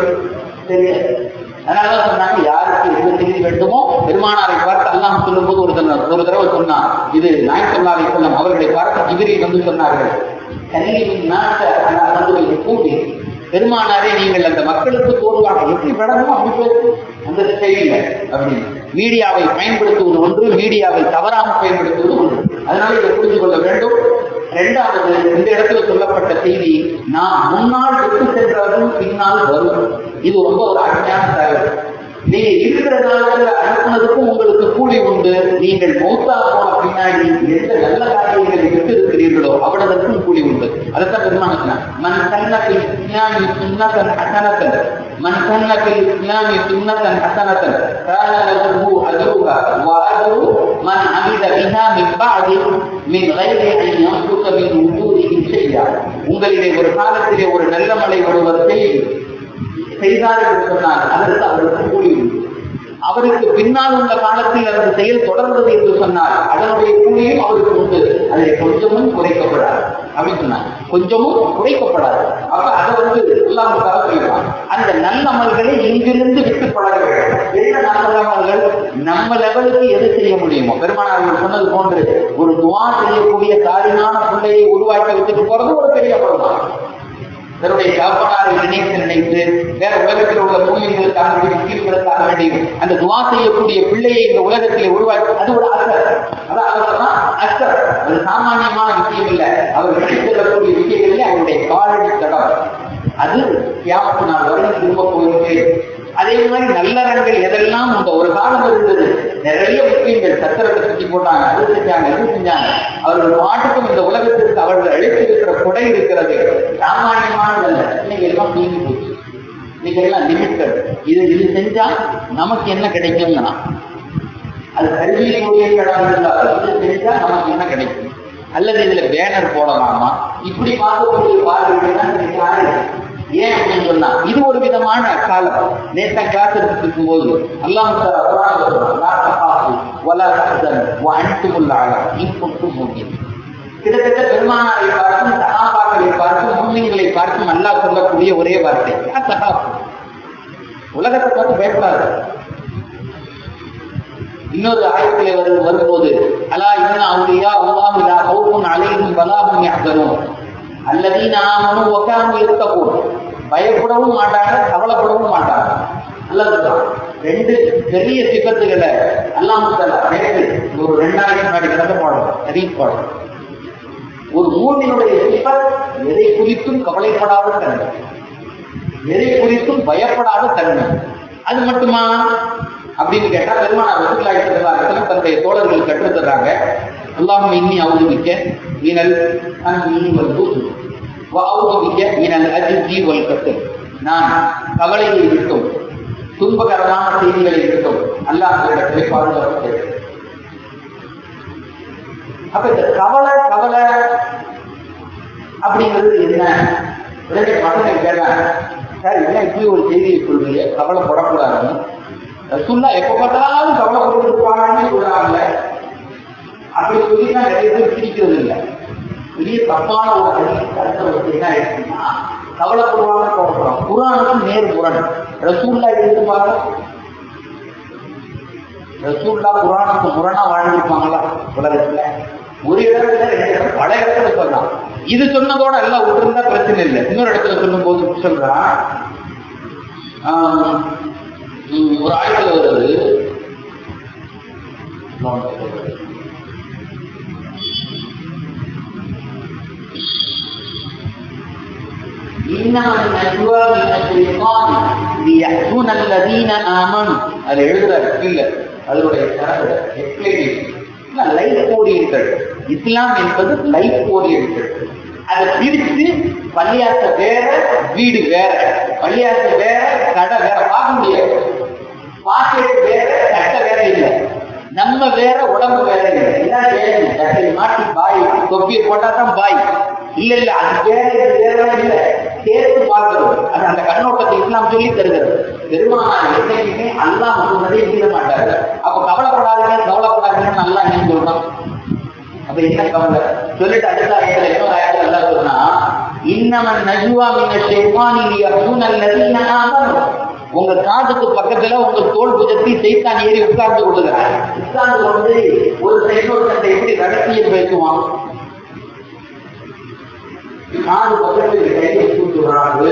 S1: தெரியாது அதனாலதான் சொன்னாங்க யாருக்கு எது செய்தி வேண்டுமோ பெருமானாரை பார்த்து அல்லாஹ் சொல்லும்போது ஒரு தடவை ஒரு தடவை சொன்னான் இது நாயக்கல்லா அலிசல்லம் அவர்களை பார்த்து ஜிபிரி வந்து சொன்னார்கள் கல்வியின் நாட்ட வந்து கூடி பெருமானாரே நீங்கள் அந்த மக்களுக்கு தோல்வாக எப்படி விடணுமோ அப்படி பேசு அந்த ஸ்டைல அப்படின்னு மீடியாவை பயன்படுத்துவது ஒன்று மீடியாவை தவறாக பயன்படுத்துவது ஒன்று அதனால இதை புரிந்து கொள்ள வேண்டும் இரண்டாவது இந்த இடத்துல சொல்லப்பட்ட செய்தி நான் முன்னால் விட்டு சென்றதும் பின்னால் வரும் இது ரொம்ப ஒரு அருமையான தகவல் நீங்க இருக்கிற காலத்துல அனுப்புனதுக்கும் உங்களுக்கு கூலி உண்டு நீங்கள் மௌத்தா போன பின்னாடி எந்த நல்ல காரியங்களை விட்டு இருக்கிறீர்களோ அவ்வளவுக்கும் கூலி உண்டு அதைத்தான் பெருமாள் மன் சன்னத்தில் இஸ்லாமி சுன்னத்தன் ஹசனத்தன் மன் சன்னத்தில் இஸ்லாமி சுன்னத்தன் ஹசனத்தன் கான லஹு அஜ்ருஹா வ அஜ்ரு மன் அமித பிஹா மின் பஅதி மின் கைரி அன் யன்குஸ மின் உஜூரிஹி ஷையா உங்களிலே ஒரு காலத்திலே ஒரு நல்ல மலை ஒருவர் செய்து செய்தார் என்று சொன்னார் அதற்கு அவருக்கு கூலி உண்டு அவருக்கு பின்னால் உள்ள காலத்தில் அந்த செயல் தொடர்ந்தது என்று சொன்னார் அதனுடைய கூலியும் அவருக்கு உண்டு அதில் கொஞ்சமும் குறைக்கப்படாது அப்படின்னு சொன்னார் கொஞ்சமும் குறைக்கப்படாது அப்ப அதை வந்து எல்லாம் சொல்லுவான் அந்த நல்லமல்களை இங்கிருந்து விட்டு பழக வேண்டும் என்ன நல்லமல்கள் நம்ம லெவலுக்கு எது செய்ய முடியுமோ பெருமானார்கள் சொன்னது போன்று ஒரு துவா செய்யக்கூடிய தாரிமான பிள்ளையை உருவாக்கி வச்சுட்டு போறது ஒரு பெரிய பருவம் தன்னுடைய தகப்பனாரை நினைத்து நினைத்து வேற உலகத்தில் உள்ள மூலிகளுக்காக வேண்டி முக்கியங்களுக்காக வேண்டி அந்த துவா செய்யக்கூடிய பிள்ளையை இந்த உலகத்திலே உருவாக்கி அது ஒரு அசர் அதான் அதனாலதான் அசர் அது சாமானியமான விஷயம் இல்லை அவர் நினைத்து செல்லக்கூடிய விஷயங்களிலே அவருடைய காலடி தடம் அது தியாகத்து நாள் வரை திரும்ப போயிருக்கு அதே மாதிரி நல்லறங்கள் எதெல்லாம் இந்த ஒரு காலம் இருந்தது நிறைய முஸ்லீம்கள் சத்திரத்தை சுற்றி போட்டாங்க அது செஞ்சாங்க இது செஞ்சாங்க அவர்கள் பாட்டுக்கும் இந்த உலகத்திற்கு அவர்கள் அழைத்திருக்கிற கொடை இருக்கிறது சாமானியமானதல்ல இன்னைக்கு எல்லாம் நீங்கி போச்சு இன்னைக்கு எல்லாம் லிமிட்டட் இது இது செஞ்சா நமக்கு என்ன கிடைக்கும்னா அது கல்வியினுடைய கடமை இருந்தாலும் இது செஞ்சா நமக்கு என்ன கிடைக்கும் அல்லது இதுல பேனர் போடலாமா இப்படி பார்க்கக்கூடிய பார்வைகள் ஏன் அப்படின்னு சொன்னா இது ஒரு விதமான காலம் நேற்ற கிளாஸ் எடுத்துட்டு இருக்கும்போது அல்லாஹ் கிட்டத்தட்ட பெருமானாரை பார்த்தும் சகாபாக்களை பார்த்தும் முஸ்லிம்களை பார்த்தும் அல்லாஹ் சொல்லக்கூடிய ஒரே வார்த்தை சகாப்பு உலகத்தை பார்த்து பயப்படாது இன்னொரு ஆயத்திலே வரும் வரும்போது அலா இன்ன அவுலியா அல்லாஹ் லா ஹவுஃபுன் அலைஹிம் வலா ஹும் யஹ்சனூன் அல்லதீன ஆமனு வ கானு யத்தகூன் பயப்படவும் மாட்டாங்க கவலைப்படவும் மாட்டாங்க அல்லதுதான் ரெண்டு பெரிய சிபத்துகளை அல்லாமத்தல நேற்று ஒரு ரெண்டாயிரம் முன்னாடி கிடந்த பாடம் ஹரீஸ் பாடம் ஒரு மூவினுடைய சிபத் எதை குறித்தும் கவலைப்படாத தன்மை எதை குறித்தும் பயப்படாத தன்மை அது மட்டுமா அப்படின்னு கேட்டா பெருமானார் ரசூலுல்லாஹி ஸல்லல்லாஹு அலைஹி வஸல்லம் தன்னுடைய தோழர்கள் கற்றுத் தர்றாங்க அல்லாஹும்ம இன்னி அவுது பிக்க மினல் அன்மி வல் புது வ அவுது பிக்க மினல் அஜ்ஜி வல் கஸ்ல் நான் கவலையை விட்டும் துன்பகரமான செய்திகளை விட்டும் அல்லாஹ்விடத்திலே பாதுகாப்பு அப்ப இந்த கவலை கவலை அப்படிங்கிறது என்ன உடனே பசங்க கேட்டாங்க சார் என்ன இப்படி ஒரு செய்தியை சொல்றீங்க கவலைப்படக்கூடாதுன்னு ரசுல்லா எப்ப பார்த்தாலும் கவலைப்பட்டு இருப்பாங்கன்னு சொல்றாங்க அப்படி சொல்லினா நிறைய பேர் பிடிக்கிறது இல்லை பெரிய தப்பான ஒரு கருத்தை வச்சு என்ன ஆயிடுச்சுன்னா கவலைப்படுவாங்க கவலைப்படுவாங்க குரானுக்கு நேர் முரண் ரசூல்லா எடுத்துப்பாங்க ரசூல்லா குரானுக்கு முரணா வாழ்ந்துருப்பாங்களா உலகத்துல ஒரு இடத்துல ரெண்டு இடம் பல இடத்துல சொல்லலாம் இது சொன்னதோட எல்லாம் விட்டுருந்தா பிரச்சனை இல்லை இன்னொரு இடத்துல சொல்லும் போது சொல்றான் ஆஹ், உம், ஒரு ஆயத்துல வருது إنما النجوى من الشيطان ليحزن الذين آمنوا அது எழுதுறாரு இல்ல அதனுடைய எக்ஸ்பிளேனேஷன் லைஃப் ஓரியன்டட் இஸ்லாம் என்பது லைஃப் ஓரியன்டட் அதை பிரித்து பள்ளியாச வேற வீடு வேற பள்ளியாச வேற கடை வேற பார்க்க முடியாது பாக்கெட் வேற சட்டை வேற இல்லை நம்ம வேற உடம்பு வேற இல்லை எல்லாம் வேற சட்டை மாட்டி பாய் தொப்பியை போட்டா தான் பாய் இல்ல இல்ல அது வேற இது வேற இல்ல சேர்த்து பார்க்கிறோம் அது அந்த கண்ணோட்டத்தை இஸ்லாம் சொல்லி தருகிறது பெருமானார் என்னைக்குமே அல்லாஹ் சொன்னதை மீற மாட்டாரு அப்ப கவலைப்படாதீங்க கவலைப்படாதீங்கன்னு நல்லா என்ன சொல்றோம் அப்ப என்ன கவலை சொல்லிட்டு அடுத்த ஆயத்துல இன்னொரு ஆயத்துல நல்லா சொன்னா இன்னமன் நஜுவா மின ஷைத்தானி லியஹ்துன அல்லதீன ஆமனு உங்க காதுக்கு பக்கத்துல உங்க தோல் புஜத்தி சைத்தான் ஏறி உட்கார்ந்து கொள்ளுகிறார் உட்கார்ந்து கொண்டு ஒரு சைடு ஒரு சண்டை எப்படி ரகசியம் பேசுவான் காது பக்கத்துல கையை கூட்டுறாரு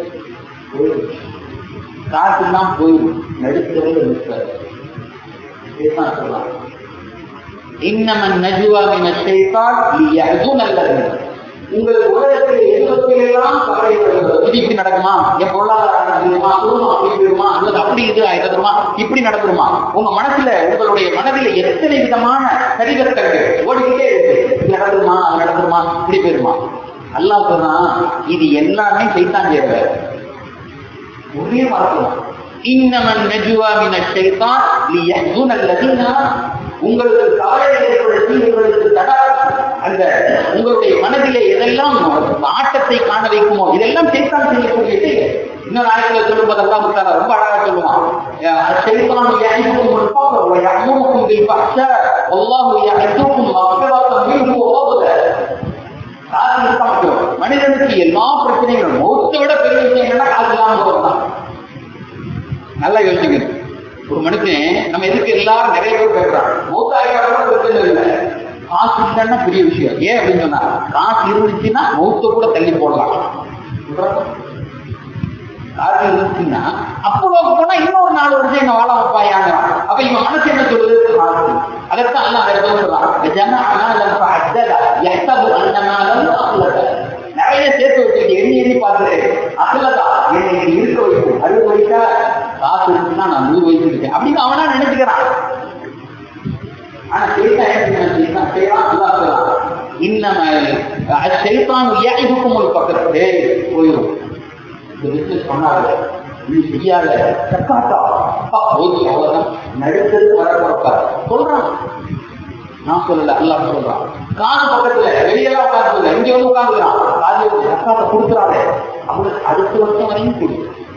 S1: காத்துலாம் போயிடும் நடுத்தரவில் நிற்கிறார் இதுதான் சொல்றாங்க இன்னமன் நஜுவா மின ஷைத்தான் லியஹ்துன அல்லதீன உங்கள் உலகத்தில் எல்லாம் கவலை வருகிறது இது இப்படி நடக்குமா என் பொருளாதாரம் நடக்குமா குடும்பம் அப்படி போயிருமா அல்லது அப்படி இது ஆயிடுமா இப்படி நடந்துருமா உங்க மனசுல உங்களுடைய மனதில எத்தனை விதமான சரிகட்டங்கள் ஓடிக்கிட்டே இருக்கு இது நடந்துருமா அது நடந்துருமா இப்படி போயிருமா அல்லாஹ் சொல்றான் இது எல்லாமே சைத்தான் செய்யற ஒரே மறக்கலாம் இன்னமன் நஜுவா மின ஷைத்தான் லியஹ்துன அல்லதீன உங்களுக்கு கவலை ஏற்படுத்தி உங்களுக்கு தடா அந்த உங்களுடைய மனதிலே எதெல்லாம் ஆட்டத்தை காண வைக்குமோ இதெல்லாம் சைத்தான் செய்யக்கூடியது இன்னொரு ஆயத்துல சொல்லும் போதெல்லாம் முத்தால ரொம்ப அழகா சொல்லுவான் சைத்தான் يعظكم الفقر ويأمركم بالفحشاء والله يعظكم مغفرة منه وفضلا காசு இருக்க மாட்டோம் மனிதனுக்கு எல்லா பிரச்சனைகளும் மௌத்தை விட பெரிய விஷயம் என்னன்னா காசு இல்லாம போறதுதான் நல்லா யோசிக்கணும் ஒரு மனுஷன் நம்ம எதுக்கு எல்லாரும் நிறைய பேர் பேசுறாங்க மூத்தாயிரம் பிரச்சனை இல்லை காசு இல்லைன்னா பெரிய விஷயம் ஏன் அப்படின்னு சொன்னா காசு இருந்துச்சுன்னா மௌத்த கூட தள்ளி போடலாம் காசு இருந்துச்சுன்னா அப்போலோக்கு போனா இன்னொரு நாலு வருஷம் என்ன வாழ வைப்பாயாங்க அப்ப இவன் மனசு என்ன சொல்லுது காசு அதைத்தான் எல்லாம் வேற எதுவும் சொல்றான் ஜன அனாலம் அஜல எத்தபு அன்னமாலம் அகுலத நிறைய சேர்த்து வச்சுட்டு எண்ணி எண்ணி பார்த்துட்டு அகலதா என்னை இப்படி இருக்க வைக்கும் அறுபது வயசா காசு இருக்குன்னா நான் நூறு வயசு இருக்கேன் அப்படின்னு அவனா நினைச்சுக்கிறான் ஆனா சைத்தான் என்ன செய்யறான் செய்யறான் அல்லாஹ் சொல்றான் இன்னம சைத்தான் யாய்வுக்கும் ஒரு பக்கத்து போயிடும் இந்த பிசினஸ் பண்ணாத நீ செய்யாத தக்காத்தா போது அவ்வளவுதான் நடுத்தது வரப்பா சொல்றான் நான் சொல்லல அல்லாஹ் சொல்றான் காது பக்கத்துல வெளியெல்லாம் உட்கார்ந்து இங்க வந்து உட்கார்ந்துக்கிறான் காது தக்காத்த கொடுக்குறாங்க அவனுக்கு அடுத்த வருஷம் வரையும் கொடு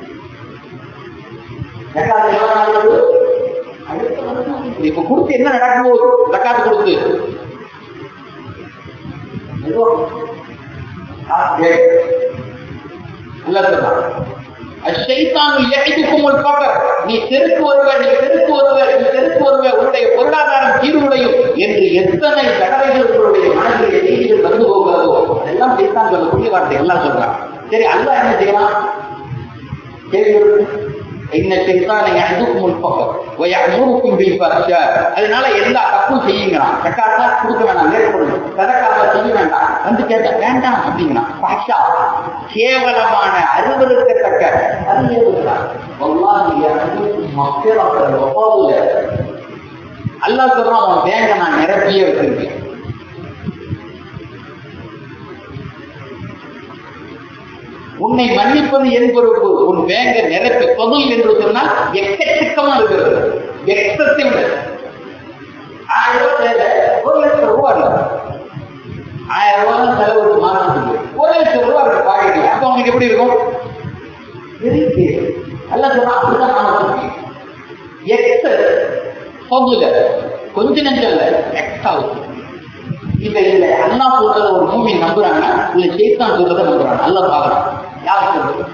S1: ஜக்காத்து எவ்வளவு நாள் வருது? அடுத்த வருஷம் வரைக்கும் கொடு. இப்ப கொடுத்து என்ன நடக்கும் போது ஜக்காத்து கொடுத்து மெதுவா. ஆ, சரி. அல்லாஹ் சொல்றான் அஷைத்தான் இயற்கைக்கும் ஒரு பகர் நீ தெருக்கு வருவ நீ தெருக்கு வருவ நீ தெருக்கு வருவ உன்னுடைய பொருளாதாரம் சீர்குலையும் என்று எத்தனை தடவைகள் உங்களுடைய மனதிலே செய்திகள் வந்து போகிறதோ அதெல்லாம் சைத்தான் சொல்லக்கூடிய வார்த்தை எல்லாம் சொல்றான் சரி அல்லாஹ் என்ன செய்யலாம் சரி இன்ன சைத்தானை அஹதுக்கும் உல்பக்கம் வயமுருக்கும் பில் ஃபஹ்ஷா அதனால எல்லா தப்பும் செய்யுங்கறான் ஜக்காத்தா கொடுக்க வேணாம் நேர்படும் சதக்காவ செய்ய வேண்டாம் வந்து கேட்டா வேண்டாம் அப்படிங்கிறான் ஃபஹ்ஷா கேவலமான அருவருக்கத்தக்க அது ஏவுகிறான் வல்லாஹி யஹதுக்கும் மக்ஃபிரத்தன் வ ஃபضلا அல்லாஹ் சொல்றான் உன் பேங்க நான் நிரப்பியே வச்சிருக்கேன் உன்னை மன்னிப்பது என் பொறுப்பு உன் பேங்க நிரப்பி தொழில் என்று சொன்னால் எக்கச்சக்கமா இருக்கிறது எக்கத்தை விட ஆயிரம் ரூபாய் தேவை ஒரு லட்சம் ரூபாய் இல்லை ஆயிரம் ரூபாய் தான் செலவு மாசத்துக்கு ஒரு லட்சம் ரூபாய் இருக்கு பாக்கெட்ல அப்ப அவனுக்கு எப்படி இருக்கும் இருக்கு அல்ல சொன்னா அப்படிதான் நான் வச்சிருக்கேன் எக்ஸ் பொதுல கொஞ்ச நெஞ்சம் இல்ல எக்ஸ் ஆகுது இல்ல இல்ல அண்ணா சொல்றத ஒரு மூவி நம்புறாங்க இல்ல சேத்தான் சொல்றத நம்புறாங்க நல்லா பாக்குறான் யார் சொல்றது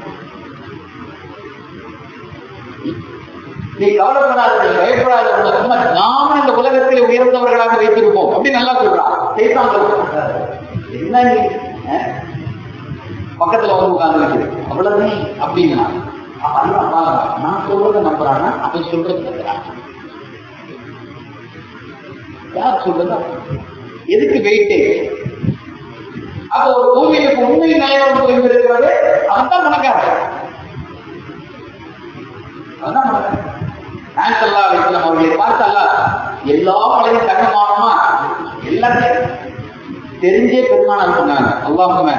S1: நீ கவலைப்படாத நீ பயப்படாத உன்னை சும்மா நாம இந்த உலகத்தில் உயர்ந்தவர்களாக வைத்திருப்போம் அப்படி நல்லா சொல்றான் சேத்தான் சொல்றான் என்ன நீ அஹ், பக்கத்துல வந்து உட்கார்ந்து வைக்கிறது அவ்வளவுதான் அப்படின்னா அப்ப அல்லாஹ் பாருங்க, நான் சொல்றதை நம்புறானா அவன் சொல்றது நம்புறான் யார் சொல்றதா எதுக்கு வெயிட்டே அப்ப ஒரு பூமியிலுக்கு உண்மை நிலையோடு போயிருக்கிறது அவன்தான் பணக்காரன் அதான் பணக்காரன் நான் சொல்லா வைக்கலாம் அவர்களை பார்த்தல்ல எல்லா பழைய கண்ணமானமா எல்லாத்தையும் தெரிஞ்சே பெருமானார் சொன்னாங்க அல்லாஹும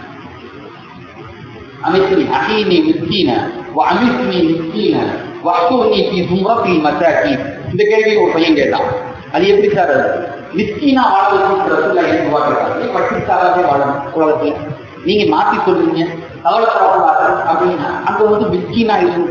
S1: அமைத்னி அகீனி மிஸ்கீன அமித்னி மிஸ்கீன வஹ்சுர்னி ஃபீ சும்ரத்தில் மசாக்கீன் இந்த கேள்வியை ஒரு பையன் கேட்டான் அது எப்படி சார் அது மிஸ்கீனா வாழ்வதற்கு ரசூல்லா எனக்கு வாக்குறாங்க நீ பட்டிசாராவே வாழணும் உலகத்துல நீங்க மாத்தி சொல்றீங்க கவலைப்படக்கூடாது அப்படின்னா அங்க வந்து மிஸ்கீனா இருக்கு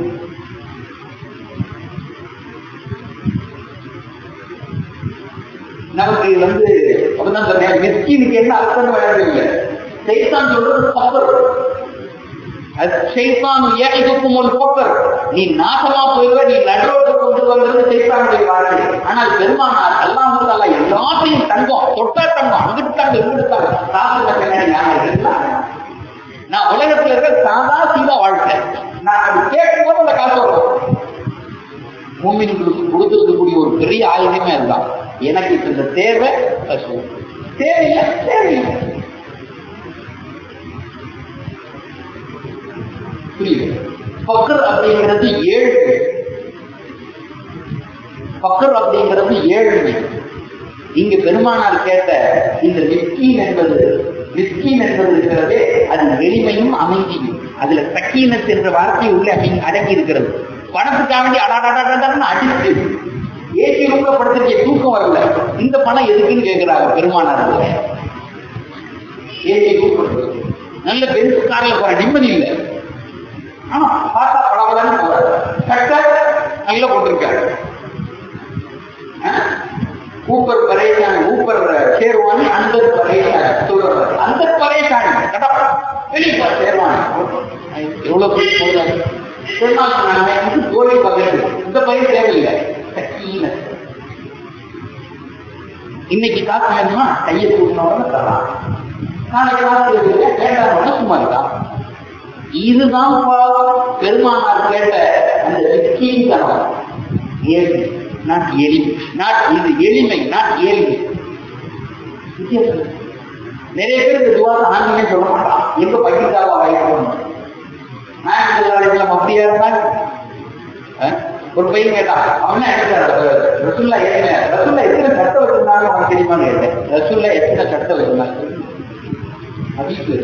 S1: நமக்கு வந்து அப்படிதான் சொன்னேன் மிஸ்கீனுக்கு என்ன அர்த்தம் வழங்கவில்லை சைத்தான் சொல்றது பப்பர் அது சைத்தான் ஏழைக்கும் ஒரு பப்பர் நீ நாசமா போயிருவ நீ நடுரோட்டு கொண்டு வந்தது சைத்தானுடைய வார்த்தை ஆனால் பெருமானார் எல்லாம் அல்ல எல்லாத்தையும் தங்கம் தொட்டா தங்கம் அங்கிட்டு தாங்க இங்கிட்டு தாங்க சாப்பிட பின்னாடி யாரும் எல்லாம் நான் உலகத்துல இருக்க சாதா சீதா வாழ்க்கை நான் அது கேட்கும் போது அந்த காசு வரும் மூமின்களுக்கு கொடுத்திருக்கக்கூடிய ஒரு பெரிய ஆயுதமே அதுதான் எனக்கு இப்ப இந்த தேவை பசு. தேவையில்லை தேவையில்லை புரியுது பக்கர் அப்படிங்கிறது ஏழ்மை பக்கர் அப்படிங்கிறது ஏழ்மை இங்க பெருமானார் கேட்ட இந்த மிஸ்கீன் என்பது மிஸ்கீன் என்பது இருக்கிறதே அது எளிமையும் அமைதியும் அதுல சக்கீனத் என்ற வார்த்தை உள்ளே அடங்கி அடங்கி இருக்கிறது பணத்துக்காக வேண்டி அடாடாடாடான்னு அடிச்சு ஏசி ரூம்ல படுத்திருக்க தூக்கம் வரல இந்த பணம் எதுக்குன்னு கேட்கிறாங்க பெருமானார் ஏசி ரூம் நல்ல பெருசு காரில் போற நிம்மதி இல்லை ஆமா பார்த்தா படபடன்னு போறாரு சட்டை நல்லா போட்டிருக்காரு ऊपर परेशान ऊपर शेरवानी अंदर परेशान अंदर परेशान கடப்பா வெளியே शेरवानी எவ்வளவு பெரிய போதாது பெருமாள் சொன்னாங்க இது தோழி பகல் இந்த பயிர் தேவையில்லை சக்கீன இன்னைக்கு காசு வேணுமா கையை தூக்கினோட தரலாம் நாளைக்கு காசு இல்லை வேண்டாம் சும்மா இருக்கான் இதுதான் பெருமானார் கேட்ட அந்த வெற்றியின் கணவன் ஏழ்மை நாட் எளிமை நாட் இது எளிமை நாட் ஏழ்மை வித்தியாசம். நிறைய பேர் இந்த துவாச ஆன்மீக சொல்ல மாட்டான் எங்க பகிர்ந்தாவா வாய்ப்பு நான் தொழிலாளிகள் அப்படியா இருந்தாங்க அஹ்? ஒரு பையன் கேட்டான் அவன் என்ன ரசுல்லா என்ன ரசுல்லா எத்தனை சட்டை வச்சிருந்தாங்க அவன் தெரியுமான்னு கேட்டேன் ரசுல்லா எத்தனை சட்டை வச்சிருந்தாங்க அதிக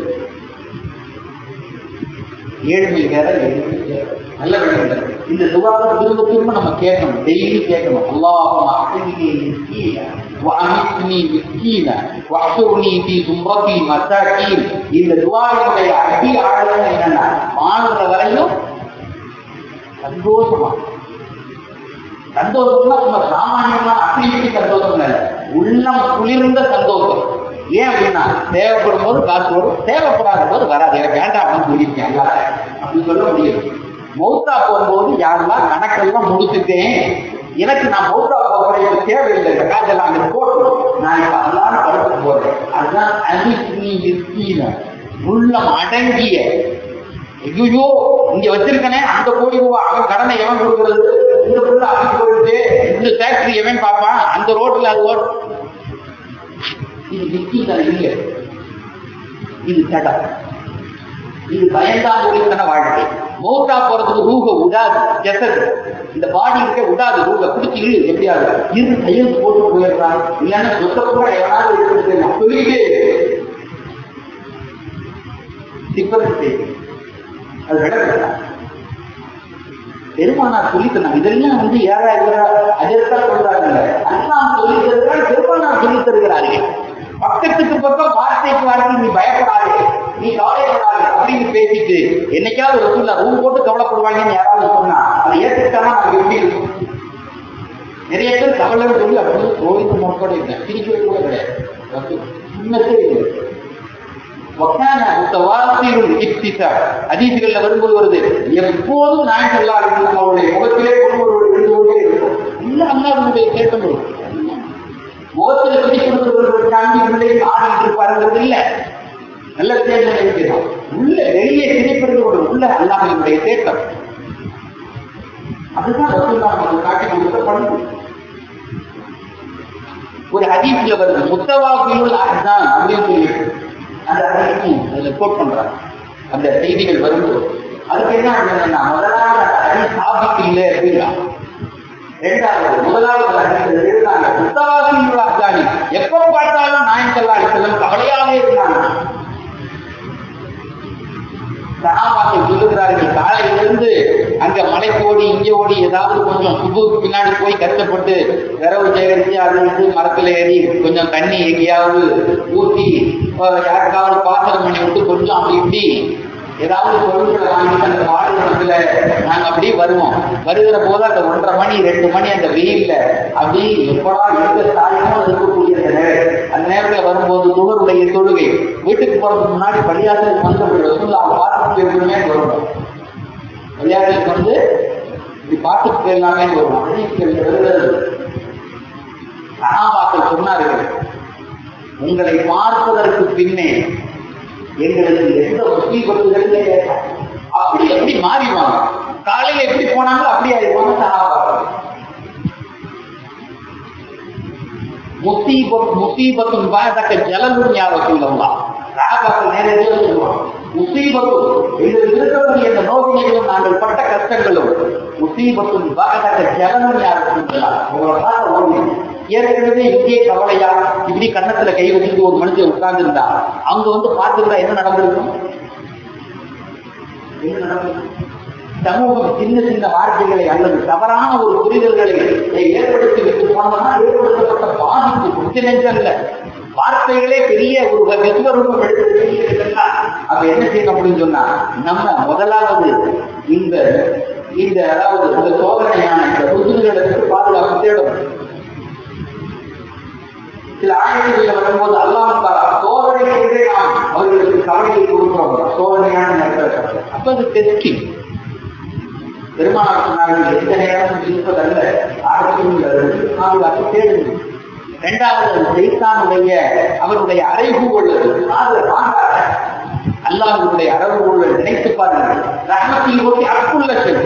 S1: ஏழ்மை வேற எளிமை வேற. நல்ல விளையாட்டு இந்த துவாவை திரும்ப திரும்ப நம்ம கேட்கணும் டெய்லி கேட்கணும் அல்லாஹும் அஹ்ரினி மிஸ்கீன வஅமித்னி மிஸ்கீன வஹ்சுர்னி ஃபீ சும்ரத்தி மசாக்கீன் இந்த துவாவினுடைய அடி ஆழம் என்னன்னா வாழ்ற வரையும் சந்தோஷமா சந்தோஷம்னா நம்ம சாமானியமான அப்படி சந்தோஷம் இல்லை உள்ளம் குளிர்ந்த சந்தோஷம் ஏன் அப்படின்னா தேவைப்படும் போது காசு வரும் தேவைப்படாத போது வராது எனக்கு வேண்டாம் அப்படின்னு சொல்லியிருக்கேன் அல்லாத அப்படின்னு சொல்ல முடியும் மௌத்தா போகும்போது யாரெல்லாம் கணக்கெல்லாம் முடிச்சுட்டேன் எனக்கு நான் மௌத்தா போகிறேன் இப்ப தேவையில்லை இந்த காசெல்லாம் அங்க போட்டு நான் இப்ப அல்லாத படுத்து போறேன் அதுதான் அலிஸ்னி இருக்கீன உள்ளம் அடங்கிய ஐயோ இங்க வச்சிருக்கனே அந்த கோடி ரூபாய் அவன் கடனை எவன் கொடுக்கறது இந்த புள்ள அப்படி போயிட்டு இந்த ஃபேக்டரி எவன் பார்ப்பான் அந்த ரோட்ல அது ஓடும் இது விக்கித்தன இல்லை இது தடம் இது பயந்தான் ஒளித்தன வாழ்க்கை மௌத்தா போறதுக்கு ரூக விடாது ஜெசது இந்த பாடி இருக்க விடாது ரூக பிடிச்சி இழு எப்படியாவது இரு கையில் போட்டு போயிடுறான் இல்லைன்னா சொத்த கூட எவனாவது இருக்கிறது சொல்லிக்கிட்டே சிப்பரத்து செய்யுது அது நடக்குதா பெருமானார் சொல்லி தந்தாங்க இதெல்லாம் வந்து யாரா இருக்கிறா அதற்காக சொல்றாங்க அல்லாம் சொல்லி தருகிறார் பெருமானார் சொல்லி தருகிறார்கள் பக்கத்துக்கு பக்கம் வார்த்தைக்கு வார்த்தை நீ பயப்படாதே நீ கவலைப்படாதே அப்படின்னு பேசிட்டு என்னைக்காவது ரசூல்லா ரூம் போட்டு கவலைப்படுவாங்கன்னு யாராவது சொன்னா அதை ஏற்றுக்கிட்டானா நமக்கு எப்படி இருக்கும் நிறைய பேர் கவலைன்னு சொல்லி அப்படியே கோவித்து முறப்பட இருக்கேன் சிரிக்கவே கூட கிடையாது சின்னத்தே இல்லை வக்கான முத்தவாசிருள் இப்திசா ஹதீஸ்கள்ல வரும்போது வருது எப்போதும் நாய் சொல்லார்கள் அவருடைய முகத்திலே கொண்டு ஒரு இருந்து கொண்டே இருக்கும் இல்ல அல்லாஹ்வுடைய கேட்டம் இருக்கும் முகத்தில் பிடி கொடுக்கிறவர்கள் தாண்டி உள்ளே ஆடிட்டு இருப்பாருங்கிறது இல்ல நல்ல தேர்தல் இருக்கிறோம் உள்ள வெளியே திணிப்பது ஒரு உள்ள அல்லாஹினுடைய தேட்டம் அதுதான் ரசூல்லா நமக்கு காட்டி கொடுத்த பண்பு ஒரு ஹதீஸ்ல வருது முத்தவாபியுல் அஹ்தான் அப்படின்னு சொல்லிட்டு அந்த ஹதீஸும் அதுல கோட் பண்றாங்க அந்த செய்திகள் வரும்போது அதுக்கு என்ன அப்படின்னா முதலாவது ஹதீஸ் சாபிக்கு இல்லை அப்படின்னா ரெண்டாவது முதலாவது ஹதீஸ் இருந்தாங்க முத்தவாபியுல் அஹ்தானி எப்ப பார்த்தாலும் நாயன் சல்லா அலிசல்லம் கவலையாவே இருந்தாங்க சகாபாக்கள் சொல்லுகிறார்கள் காலையிலிருந்து அங்க மலைக்கு ஓடி இங்க ஓடி ஏதாவது கொஞ்சம் சுபுக்கு பின்னாடி போய் கஷ்டப்பட்டு விரவு சேகரிச்சு அது இது மரத்துல ஏறி கொஞ்சம் தண்ணி எங்கேயாவது ஊற்றி யாருக்காவது பாசனம் பண்ணி விட்டு கொஞ்சம் அப்படி இப்படி ஏதாவது பொருட்களை வாங்கிட்டு அந்த பாடுகளத்துல நாங்க அப்படியே வருவோம் வருகிற போது அந்த ஒன்றரை மணி ரெண்டு மணி அந்த வெயில்ல அப்படி எப்படா எந்த தாயமோ இருக்கக்கூடிய அந்த நேரம் அந்த நேரத்துல வரும்போது துகருடைய தொழுகை வீட்டுக்கு போறதுக்கு முன்னாடி பள்ளியாசலுக்கு வந்து அப்படி ரசூல்லா பார்த்துட்டு இருக்கணுமே வருவோம் பள்ளியாசலுக்கு வந்து இப்படி பார்த்துட்டு போயிடலாமே வருவோம் ஹதீஸ்கள் வருகிறது சகாபாக்கள் சொன்னார்கள் உங்களை பார்ப்பதற்கு பின்னே எங்களுக்கு எந்த முசீபத்துகளுமே ஏற்படும் அப்படி எப்படி மாறிடுவாங்க காலையில எப்படி போனாங்களோ அப்படி ஆயிடுவாங்க சகாபாக்கள் முசீபத் முசீபத்தும் பாதக்க ஜலமும் ஞாபகம் இல்லவா சகாபாக்கள் நேரடியாக சொல்லுவாங்க முசீபத்து எங்களுக்கு இருக்கக்கூடிய இந்த நோக்கினைகளும் நாங்கள் பட்ட கஷ்டங்களும் முசீபத்தும் பாதக்க ஜலமும் ஞாபகம் இல்லா உங்களை பார்த்த ஓடி ஏற்கனவே இங்கே கவலையா இப்படி கன்னத்துல கை வச்சுட்டு ஒரு மனுஷன் உட்கார்ந்து இருந்தா அவங்க வந்து பார்த்துருந்தா என்ன நடந்திருக்கும் என்ன நடந்திருக்கும் சமூகம் சின்ன சின்ன வார்த்தைகளை அல்லது தவறான ஒரு புரிதல்களை ஏற்படுத்தி விட்டு போனோம்னா ஏற்படுத்தப்பட்ட பாதிப்பு கொஞ்ச நெஞ்சம் அல்ல வார்த்தைகளே பெரிய ஒரு விஸ்வரூபம் எடுத்து அப்ப என்ன செய்யணும் அப்படின்னு சொன்னா நம்ம முதலாவது இந்த இந்த அதாவது இந்த சோதனையான இந்த புதுகளுக்கு பாதுகாப்பு தேடும் சில ஆயத்தில் வரும்போது அல்லாம சோதனைக்கு நாம் அவர்களுக்கு கவலையை கொடுக்கிறோம் சோதனையான நேரத்தில் அப்ப அது டெஸ்டிங் பெருமானார் சொன்னார்கள் எந்த நேரமும் இருப்பதல்ல ஆரம்பிக்கும் பாதுகாப்பு தேடுங்கள் இரண்டாவது சைத்தானுடைய அவருடைய அறைகூவல் அது வாங்காத அல்லாஹுடைய அறைகூவலை நினைத்து பாருங்கள் ரஹமத்தில் ஓட்டி அற்புள்ள செல்வி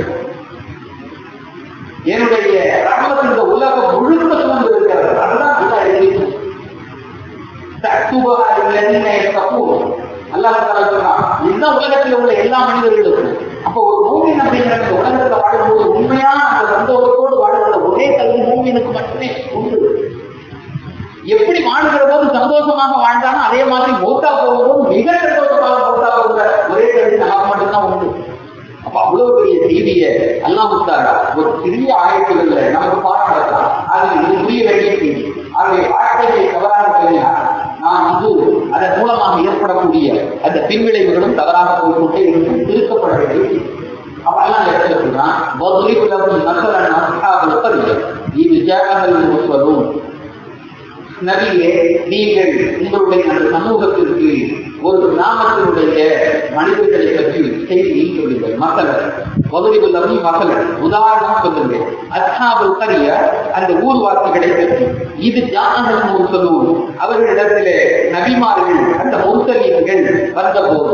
S1: என்னுடைய ரஹமத் இந்த உலகம் முழுக்க சுமந்து இருக்கிறது அதுதான் அல்லா எழுதி தத்துவா இல்லைன்னு தப்பு அல்லாஹ் சொன்னான் இதுதான் உலகத்தில் உள்ள எல்லா மனிதர்களுக்கும் அப்போ ஒரு மூமின் அப்படிங்கிற இந்த உலகத்துல வாழும்போது உண்மையான அந்த சந்தோஷத்தோடு வாழ்கிற ஒரே கல்வி மூமினுக்கு மட்டுமே உண்டு எப்படி வாழ்கிற போது சந்தோஷமாக வாழ்ந்தாலும் அதே மாதிரி மௌத்தா போகும்போது மிக சந்தோஷமாக மௌத்தா போகிற ஒரே கல்வி நமக்கு மட்டும்தான் உண்டு அப்ப அவ்வளவு பெரிய செய்தியை அல்லாமுத்தாரா ஒரு சிறிய ஆயத்துகள்ல நமக்கு பாராட்டலாம் அது இது புரிய வேண்டிய செய்தி ஆகவே வாழ்க்கையை தவறாக தெரியாது நான் வந்து அதன் மூலமாக ஏற்படக்கூடிய அந்த பின்விளைவுகளும் தவறாக போய்கொண்டே இருக்கும் திருக்கப்பட வேண்டிய அப்ப எல்லாம் இடத்துல சொல்றான் வதுலிபுலகும் நசலன் அஸ்ஹாபுல் கர்ய இது ஜாகல் முஸ்வரும் நபியே நீங்கள் உங்களுடைய அந்த சமூகத்திற்கு ஒரு கிராமத்தினுடைய மனிதர்களை பற்றி செய்தியை சொல்லுங்கள் மக்கள் வதுலிபுல்லவி மக்கள் உதாரணம் சொல்லுங்கள் அஸ்ஹாபுல் கரிய அந்த ஊர்வாசிகளை பற்றி இது ஜாகல் முர்சலூன் அவர்களிடத்திலே நபிமார்கள் அந்த முர்சலீன்கள் வந்த போது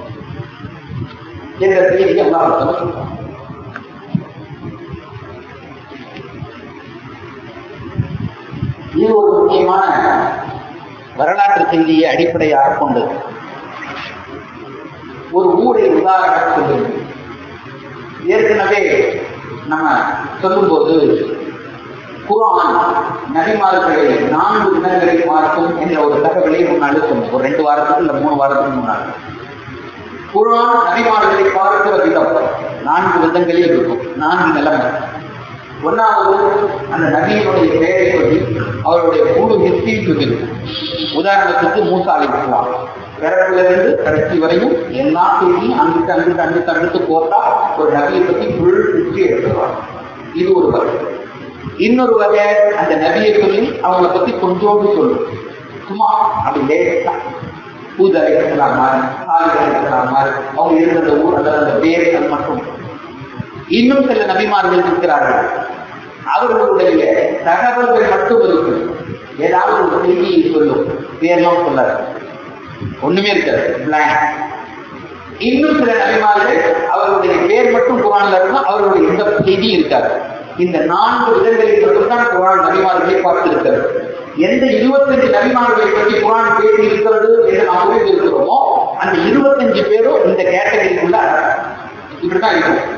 S1: என்ற செய்தியை அல்லாஹ் சொல்றான் இது ஒரு முக்கியமான வரலாற்று செய்தியை அடிப்படையாக கொண்டது ஒரு ஊரை உதாரணம் சொல்லுங்க ஏற்கனவே நம்ம சொல்லும்போது குரான் நபிமார்களை நான்கு தினங்களை பார்க்கும் என்ற ஒரு தகவலை முன்னாடி சொன்னோம் ஒரு ரெண்டு வாரத்துக்கு இல்ல மூணு வாரத்துக்கு முன்னாடி குரான் நபிமார்களை பார்க்கிற விதம் நான்கு விதங்களில் இருக்கும் நான்கு நிலைமை ஒன்னாவது அந்த நபியினுடைய பெயரை சொல்லி அவருடைய முழு ஹிஸ்டரி சொல்லிடும் உதாரணத்துக்கு மூசா அலிஸ்லாம் பிறப்புல இருந்து கடைசி வரையும் எல்லா செய்தியும் அங்கிட்டு அங்கிட்டு அங்கிட்டு அங்கிட்டு போட்டா ஒரு நபியை பத்தி ஃபுல் ஹிஸ்டரி எடுத்துருவாங்க இது ஒரு வகை இன்னொரு வகை அந்த நபியை சொல்லி அவங்கள பத்தி கொஞ்சோண்டு சொல்லும் சும்மா அப்படி லேட்டா பூஜை அழைக்கலாம் மாதிரி சாலை அழைக்கலாம் மாதிரி அவங்க இருந்த ஊர் அல்லது அந்த பேர்கள் மட்டும் இன்னும் சில நபிமார்கள் இருக்கிறார்கள் அவர்களுடைய தகவல்கள் மட்டும் இருக்கும் ஏதாவது ஒரு செய்தியை சொல்லும் பேரெல்லாம் சொல்லாது ஒண்ணுமே இருக்காது பிளாங்க் இன்னும் சில நபிமார்கள் அவர்களுடைய பேர் மட்டும் குரான்ல இருக்கும் அவர்களுடைய எந்த செய்தியும் இருக்காது இந்த நான்கு விதங்களில் மட்டும்தான் குரான் நபிமார்களை பார்த்திருக்கிறது எந்த இருபத்தஞ்சு நபிமார்களை பற்றி குரான் பேசி இருக்கிறது என்று நாம் புரிந்திருக்கிறோமோ அந்த இருபத்தஞ்சு பேரும் இந்த கேட்டகரிக்குள்ள இப்படித்தான் இருக்கும்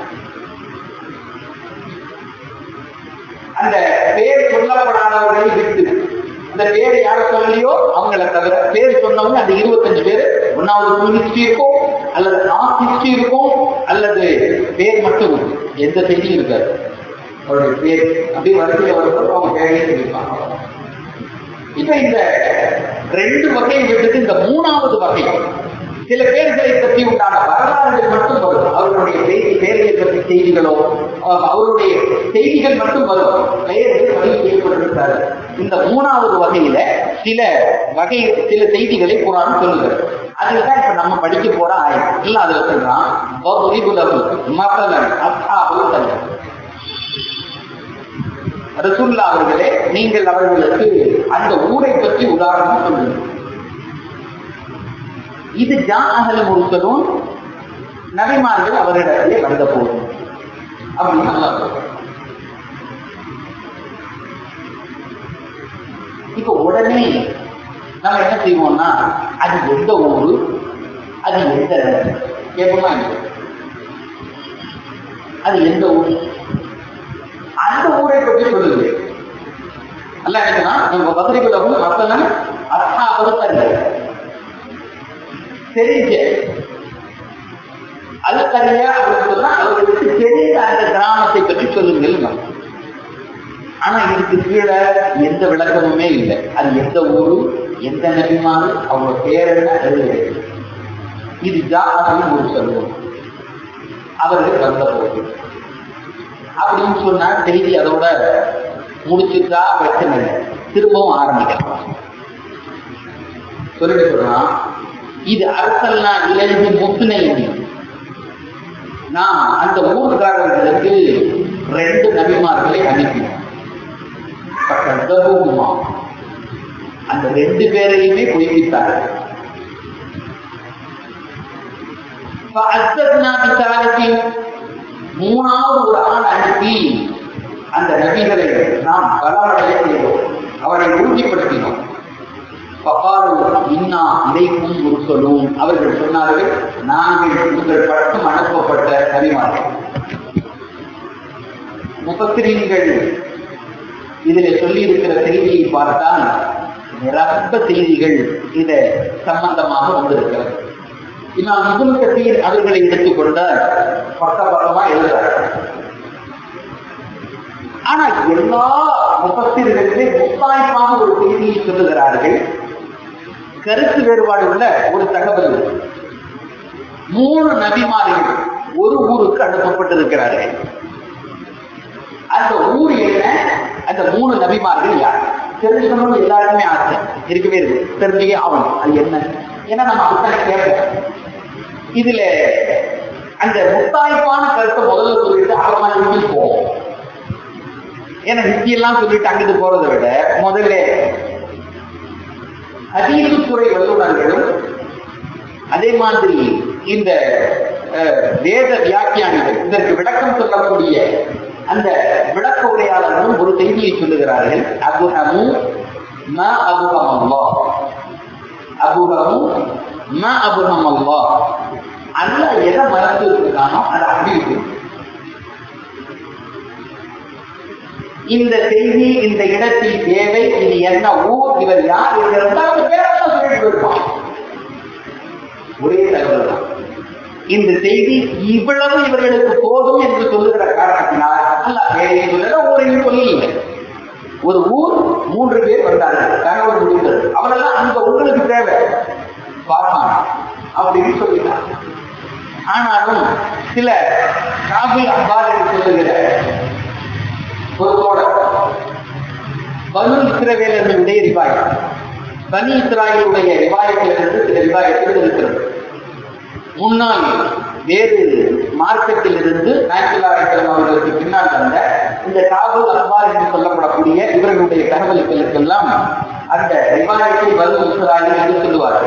S1: அந்த பேர் சொல்லப்படாதவர்களை விட்டு அந்த பேர் யார சொல்லலையோ அவங்கள தவிர பேர் சொன்னவங்க அந்த இருபத்தஞ்சு பேர் ஒன்னாவது ஃபுல் ஹிஸ்டரி இருக்கும் அல்லது ஹாஃப் ஹிஸ்டரி இருக்கும் அல்லது பேர் மட்டும் இருக்கும். எந்த செய்தியும் இருக்காது அவருடைய பேர் அப்படி வரிசையில் வரும்போது அவங்க பேரையே சொல்லியிருப்பாங்க இப்ப இந்த ரெண்டு வகையை விட்டுட்டு இந்த மூணாவது வகை சில பேர்களை பற்றி உண்டான வரலாறுகள் மட்டும் வரும் அவர்களுடைய செய்தி பேர்களை பற்றி செய்திகளோ அஹ் அவருடைய செய்திகள் மட்டும் வரும் பெயர்கள் பதிவு செய்யப்பட்டிருக்காரு இந்த மூணாவது வகையில சில வகை சில செய்திகளை குரான் சொல்லுகிறது அதுதான் இப்ப நம்ம படிக்க போற ஆயம் இல்ல அதுல சொல்றான் வரிபுலகு மசலன் அஸ்ஹாபுல் கஹஃப். ரசூல்லா அவர்களே நீங்கள் அவர்களுக்கு அந்த ஊரை பற்றி உதாரணம் சொல்லுங்கள் இது ஜாஅகல் முருசலும் நபிமார்கள் அவரிடத்திலே வந்த போது அப்படின்னு அல்லாஹ் சொல்றான். இப்ப உடனே நம்ம என்ன செய்வோம்னா அது எந்த ஊரு அது எந்த இடம்? கேட்போமா இல்லையா? அது எந்த ஊர் அந்த ஊரை பற்றி சொல்லுது அல்ல என்னன்னா நம்ம பத்திரிகைகளும் மக்களும் அத்தா பொறுத்தல்ல தெரிஞ்ச அல்கரியா அப்படின்னு சொன்னா அவர்களுக்கு தெரிந்த அந்த கிராமத்தை பற்றி சொல்லுங்கள் ஆனா இதுக்கு கீழே எந்த விளக்கமுமே இல்லை அது எந்த ஊரு எந்த நபிமாறு அவங்க பேர் என்ன எழுதுகிறது இது ஜாகின் ஒரு சொல்லுவோம் அவர்கள் வந்த போது அப்படின்னு சொன்னா செய்தி அதோட முடிச்சுட்டா பிரச்சனை இல்லை திரும்பவும் ஆரம்பிக்கலாம் சொல்லிட்டு சொல்றான் இது அரசல்லா இளைஞி முத்துனை நான் அந்த ஊர்காரர்களுக்கு ரெண்டு நபிமார்களை அனுப்பினோம் பக்கமா அந்த ரெண்டு பேரையுமே பொய்ப்பித்தார்கள் فأثبتنا بثالث மூணாவது ஒரு ஆள் அனுப்பி அந்த நபிகளை நாம் பலவடைய செய்தோம் அவரை உறுதிப்படுத்தினோம் பகாலு இன்னா இதைக்கும் ஒரு சொல்லும் அவர்கள் சொன்னார்கள் நாங்கள் உங்கள் பட்டம் அனுப்பப்பட்ட நபிமார்கள் முப்பத்திரீன்கள் இதில் சொல்லி இருக்கிற செய்தியை பார்த்தால் நிரம்ப செய்திகள் இத சம்பந்தமாக வந்திருக்கிறது இமாம் இபுல் கசீர் அவர்களை எடுத்துக்கொண்டால் பக்க பக்கமா எழுதுறாங்க ஆனா எல்லா முப்பத்திர்களுமே முத்தாய்ப்பாக ஒரு செய்தியை சொல்லுகிறார்கள் கருத்து வேறுபாடு உள்ள ஒரு தகவல் மூணு நபிமார்கள் ஒரு ஊருக்கு அனுப்பப்பட்டிருக்கிறார்கள் அந்த ஊர் என்ன அந்த மூணு நபிமார்கள் யார் தெரிஞ்சுக்கணும்னு எல்லாருக்குமே ஆசை இருக்கவே இருக்கு தெரிஞ்சே ஆகணும் அது என்ன ஏன்னா நம்ம அப்படித்தான் கேட்போம் இதுல அந்த முத்தாய்ப்பான கருத்தை முதல்ல சொல்லிட்டு அப்புறமா ஹிந்தி போவோம் ஏன்னா ஹிந்தி எல்லாம் சொல்லிட்டு அங்கிட்டு போறதை விட முதல்ல அதீசுத்துறை வல்லுநர்களும் அதே மாதிரி இந்த அஹ், வேத வியாக்கியானிகள் இதற்கு விளக்கம் சொல்லக்கூடிய அந்த விளக்க உரையாளர்களும் ஒரு செய்தியை சொல்லுகிறார்கள் அபுஹமு ம அபுஹம் அல்லாஹ் அபுஹமு ம அபுஹம் அல்லாஹ் அல்லாஹ் எதை மறந்து இருக்கானோ அதை அறிவித்து இந்த செய்தி இந்த இடத்தில் தேவை இது என்ன ஊர் இவர் யார் இவர் இரண்டாவது பேரெல்லாம் சொல்லிட்டு போயிருப்பான் ஒரே தகவல் தான் இந்த செய்தி இவ்வளவு இவர்களுக்கு போதும் என்று சொல்லுகிற காரணத்தினால் அல்ல வேறையும் சொல்லல ஊரையும் சொல்லல ஒரு ஊர் மூன்று பேர் வந்தார்கள் தகவல் முடிந்தது அவரெல்லாம் அந்த உங்களுக்கு தேவை பார்ப்பாங்க அப்படின்னு சொல்லிட்டாங்க ஆனாலும் சில காபில் அப்பால் என்று சொல்லுகிற ஒரு தோழர் பனு இஸ்ரவேலர்களுடைய ரிவாயம் பனி இஸ்ராயலுடைய ரிவாயத்திலிருந்து சில ரிவாயத்தில் இருக்கிறது முன்னால் வேறு மார்க்கெட்டில் இருந்து நாயக்கல்லாயிரம் அவர்களுக்கு பின்னால் வந்த இந்த காபுல் அக்பார் என்று சொல்லப்படக்கூடிய இவர்களுடைய தகவல்களுக்கெல்லாம் அந்த ரிவாயத்தை பனு இஸ்ராயல் என்று சொல்லுவார்கள்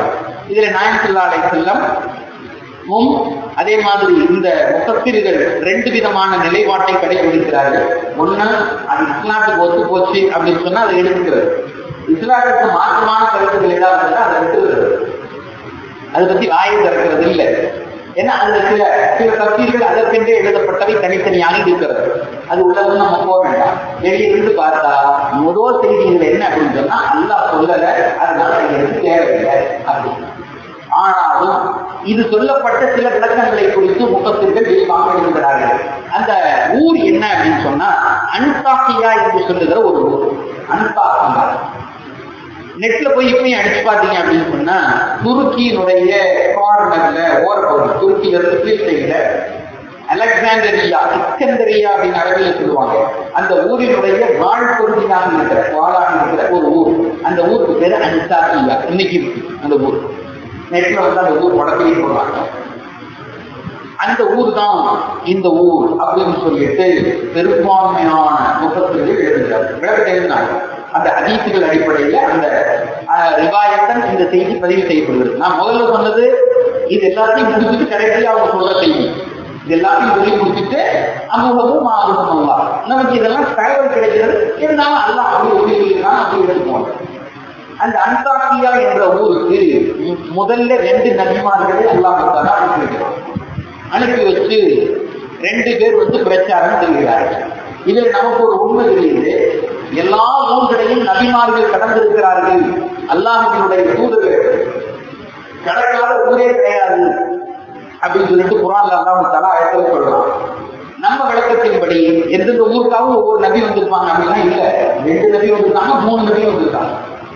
S1: இதுல நாயன்சுல்லா அலை செல்லம் அதே மாதிரி இந்த முத்தப்பிர்கள் ரெண்டு விதமான நிலைப்பாட்டை கடைபிடிக்கிறார்கள் ஒண்ணு அது இஸ்லாத்துக்கு ஒத்து போச்சு அப்படின்னு சொன்னா அதை எடுத்துக்கிறது இஸ்லாத்துக்கு மாற்றமான கருத்துக்கள் ஏதாவது இருந்தா அதை விட்டுகிறது அதை பத்தி வாயை திறக்கிறது இல்லை ஏன்னா அதுல சில சில தப்சீர்கள் அதற்கென்றே எழுதப்பட்டவை தனித்தனியாக இருக்கிறது அது உள்ளதும் நம்ம போக வேண்டாம் வெளியிருந்து பார்த்தா முதல் செய்திகள் என்ன அப்படின்னு சொன்னா அல்லாஹ் சொல்லல அதனால எங்களுக்கு தேவையில்லை அப்படின்னு ஆனாலும் இது சொல்லப்பட்ட சில விளக்கங்களை குறித்து முப்பத்திற்கு விரிவாக எழுதுகிறார்கள் அந்த ஊர் என்ன அப்படின்னு சொன்னா அன்தாக்கியா என்று சொல்லுகிற ஒரு ஊர் அன்தாக்கியா நெட்ல போய் இப்பயும் அடிச்சு பாத்தீங்க அப்படின்னு சொன்னா துருக்கியினுடைய கார்னர்ல ஓரப்பகுதி துருக்கியில இருந்து கீழ் சைடுல அலெக்சாண்டரியா இஸ்கந்தரியா அப்படின்னு அரபியில் சொல்லுவாங்க அந்த ஊரினுடைய வாழ் பகுதியாக இருக்கிற வாழாக இருக்கிற ஒரு ஊர் அந்த ஊருக்கு பேரு அன்சாக்கியா இன்னைக்கு இருக்கு அந்த ஊர் நெட்ல வந்து அந்த ஊர் படத்திலேயே போடுறாங்க அந்த ஊர் தான் இந்த ஊர் அப்படின்னு சொல்லிட்டு பெரும்பான்மையான முகத்திற்கு எழுதுகிறார் விளக்கத்தை எழுதினாங்க அந்த அதீசுகள் அடிப்படையில் அந்த ரிவாயத்தன் இந்த செய்தி பதிவு செய்யப்படுகிறது நான் முதல்ல சொன்னது இது எல்லாத்தையும் முடிச்சுட்டு கடைசியாக அவங்க சொல்ற செய்தி இது எல்லாத்தையும் சொல்லி முடிச்சுட்டு அமுகமும் ஆகுதம் அல்லா நமக்கு இதெல்லாம் தகவல் கிடைக்கிறது இருந்தாலும் அல்ல அப்படி ஒளி சொல்லிக்கலாம் அப்படி எடுத்துக்கோங்க அந்த அன்தாக்கியா என்ற ஊருக்கு முதல்ல ரெண்டு நபிமார்களை அல்லாஹால அனுப்பி வைக்கிறான் அனுப்பி வச்சு ரெண்டு பேர் வந்து பிரச்சாரம் செய்கிறார்கள் இதுல நமக்கு ஒரு உண்மை தெரியுது எல்லா ஊர்களையும் நபிமார்கள் கடந்திருக்கிறார்கள் அல்லாஹினுடைய தூதர்கள் கடற்கால ஊரே கிடையாது அப்படின்னு சொல்லிட்டு குரான்ல அல்லாஹ் தலா ஆயத்தில் சொல்றான் நம்ம விளக்கத்தின்படி எந்தெந்த ஊருக்காகவும் ஒவ்வொரு நபி வந்திருப்பாங்க அப்படின்னா இல்ல ரெண்டு நபி வந்திருக்காங்க மூணு நபி வந்திருக்காங்க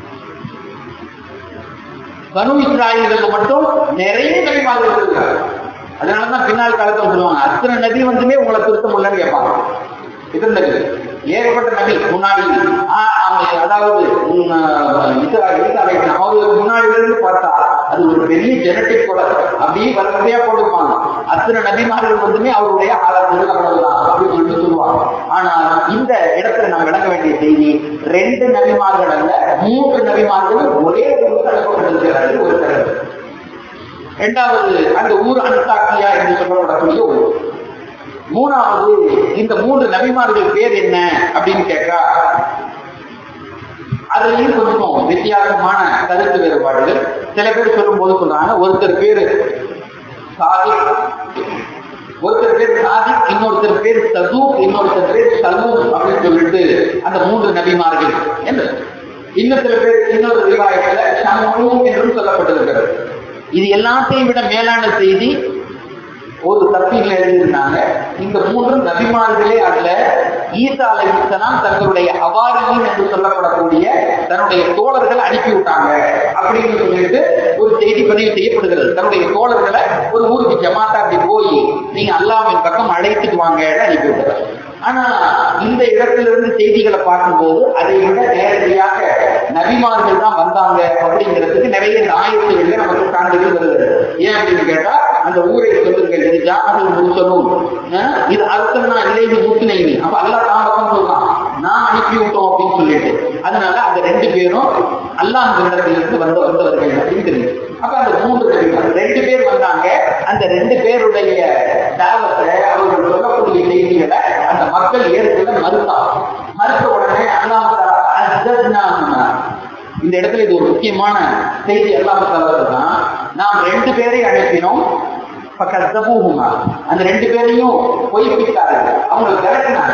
S1: பனு இஸ்ராயல்கள் மட்டும் நிறைய நபிமார்கள் இருக்காங்க அதனாலதான் பின்னால் காலத்தில் சொல்லுவாங்க அத்தனை நபி வந்துமே உங்களை திருத்தம் உள்ளன்னு கேட்பாங்க இருந்தது ஏகப்பட்ட நபி முன்னாடி அதாவது அவங்களுக்கு முன்னாடி இருந்து பார்த்தா அது ஒரு பெரிய ஜெனட்டிக் கூட அப்படியே வரிசையா போட்டுருப்பாங்க அத்தனை நபிமார்கள் வந்துமே அவருடைய ஆலோசனை அவ்வளவுதான் அப்படின்னு சொல்லிட்டு சொல்லுவாங்க ஆனா இந்த இடத்துல நாம் விளங்க வேண்டிய செய்தி ரெண்டு நபிமார்கள் அல்ல மூன்று நபிமார்கள் ஒரே ஒரு தலைப்பட்டிருக்கிறார்கள் ஒரு தலைவர் இரண்டாவது அந்த ஊர் அன்சாக்கியா என்று சொல்லப்படக்கூடிய ஒரு மூணாவது இந்த மூன்று நபிமார்கள் பேர் என்ன அப்படின்னு கேட்டா அதுலயும் கொஞ்சம் வித்தியாசமான கருத்து வேறுபாடுகள் சில பேர் சொல்லும் போது சொல்றாங்க ஒருத்தர் பேரு சாதிக் ஒருத்தர் பேர் சாதிக் இன்னொருத்தர் பேர் சது இன்னொருத்தர் பேர் சலூ அப்படின்னு சொல்லிட்டு அந்த மூன்று நபிமார்கள் என்று இன்னும் சில பேர் இன்னொரு ரிவாயத்துல சமூ என்றும் சொல்லப்பட்டிருக்கிறது இது எல்லாத்தையும் விட மேலான செய்தி ஒரு தப்பிகள் எழுதியிருந்தாங்க இந்த மூன்று நபிமார்களே அல்ல ஈசா அலைசலாம் தங்களுடைய அவாரியின் என்று சொல்லப்படக்கூடிய தன்னுடைய தோழர்கள் அனுப்பி விட்டாங்க அப்படின்னு சொல்லிட்டு ஒரு செய்தி பதிவு செய்யப்படுகிறது தன்னுடைய தோழர்களை ஒரு ஊருக்கு ஜமாத்தா அப்படி போய் நீங்க அல்லாமின் பக்கம் அழைத்துட்டு வாங்கன்னு அனுப்பி விட்டாங்க ஆனா இந்த இடத்திலிருந்து செய்திகளை பார்க்கும்போது அதை விட நேரடியாக நபிமார்கள் தான் வந்தாங்க அப்படிங்கிறதுக்கு நிறைய இந்த ஆயத்துகள்ல நமக்கு சான்றுகள் வருகிறது ஏன் அப்படின்னு கேட்டா அந்த ஊரை சொல்லுங்கள் இது ஜாமல் முழுசலும் இது அர்த்தம்னா இல்லைன்னு முத்துனைவி அப்ப அல்லா தாமதம் சொல்லலாம் நான் அனுப்பி விட்டோம் அப்படின்னு சொல்லிட்டு அதனால அந்த ரெண்டு பேரும் அல்லாஹ் இடத்திலிருந்து வந்த வந்தவர்கள் அப்படின்னு தெரியும் அப்ப அந்த மூன்று நபிமார் ரெண்டு பேர் வந்தாங்க அந்த ரெண்டு பேருடைய தாவத்தை அவர்கள் சொல்லக்கூடிய செய்திகளை அந்த மக்கள் ஏற்கனவே மறுத்தாங்க மறுத்த உடனே அல்லாஹ் இந்த இடத்துல இது ஒரு முக்கியமான செய்தி அல்லாஹ் தான் நாம் ரெண்டு பேரை அனுப்பினோம் அந்த ரெண்டு பேரையும் பொய்ப்பித்தார்கள் அவங்க விளக்குனாங்க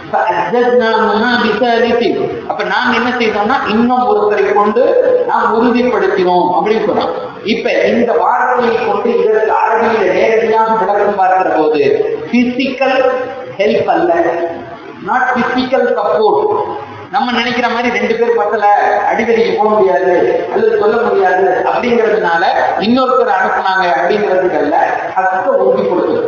S1: அப்ப நாங்க என்ன செய்தோம்னா இன்னும் ஒருத்தரை கொண்டு நாம் உறுதிப்படுத்தினோம் அப்படின்னு சொன்னோம் இப்ப இந்த வார்த்தையை கொண்டு இதற்கு அரபியில நேரடியாக விளக்கம் பார்க்கிற போது பிசிக்கல் ஹெல்ப் அல்ல நாட் பிசிக்கல் சப்போர்ட் நம்ம நினைக்கிற மாதிரி ரெண்டு பேர் பத்தல அடிக்கடிக்கு போக முடியாது அல்லது சொல்ல முடியாது அப்படிங்கிறதுனால இன்னொருத்தர் அனுப்புனாங்க அப்படிங்கிறதுக்கு அல்ல அதுக்கு உறுதி கொடுத்தது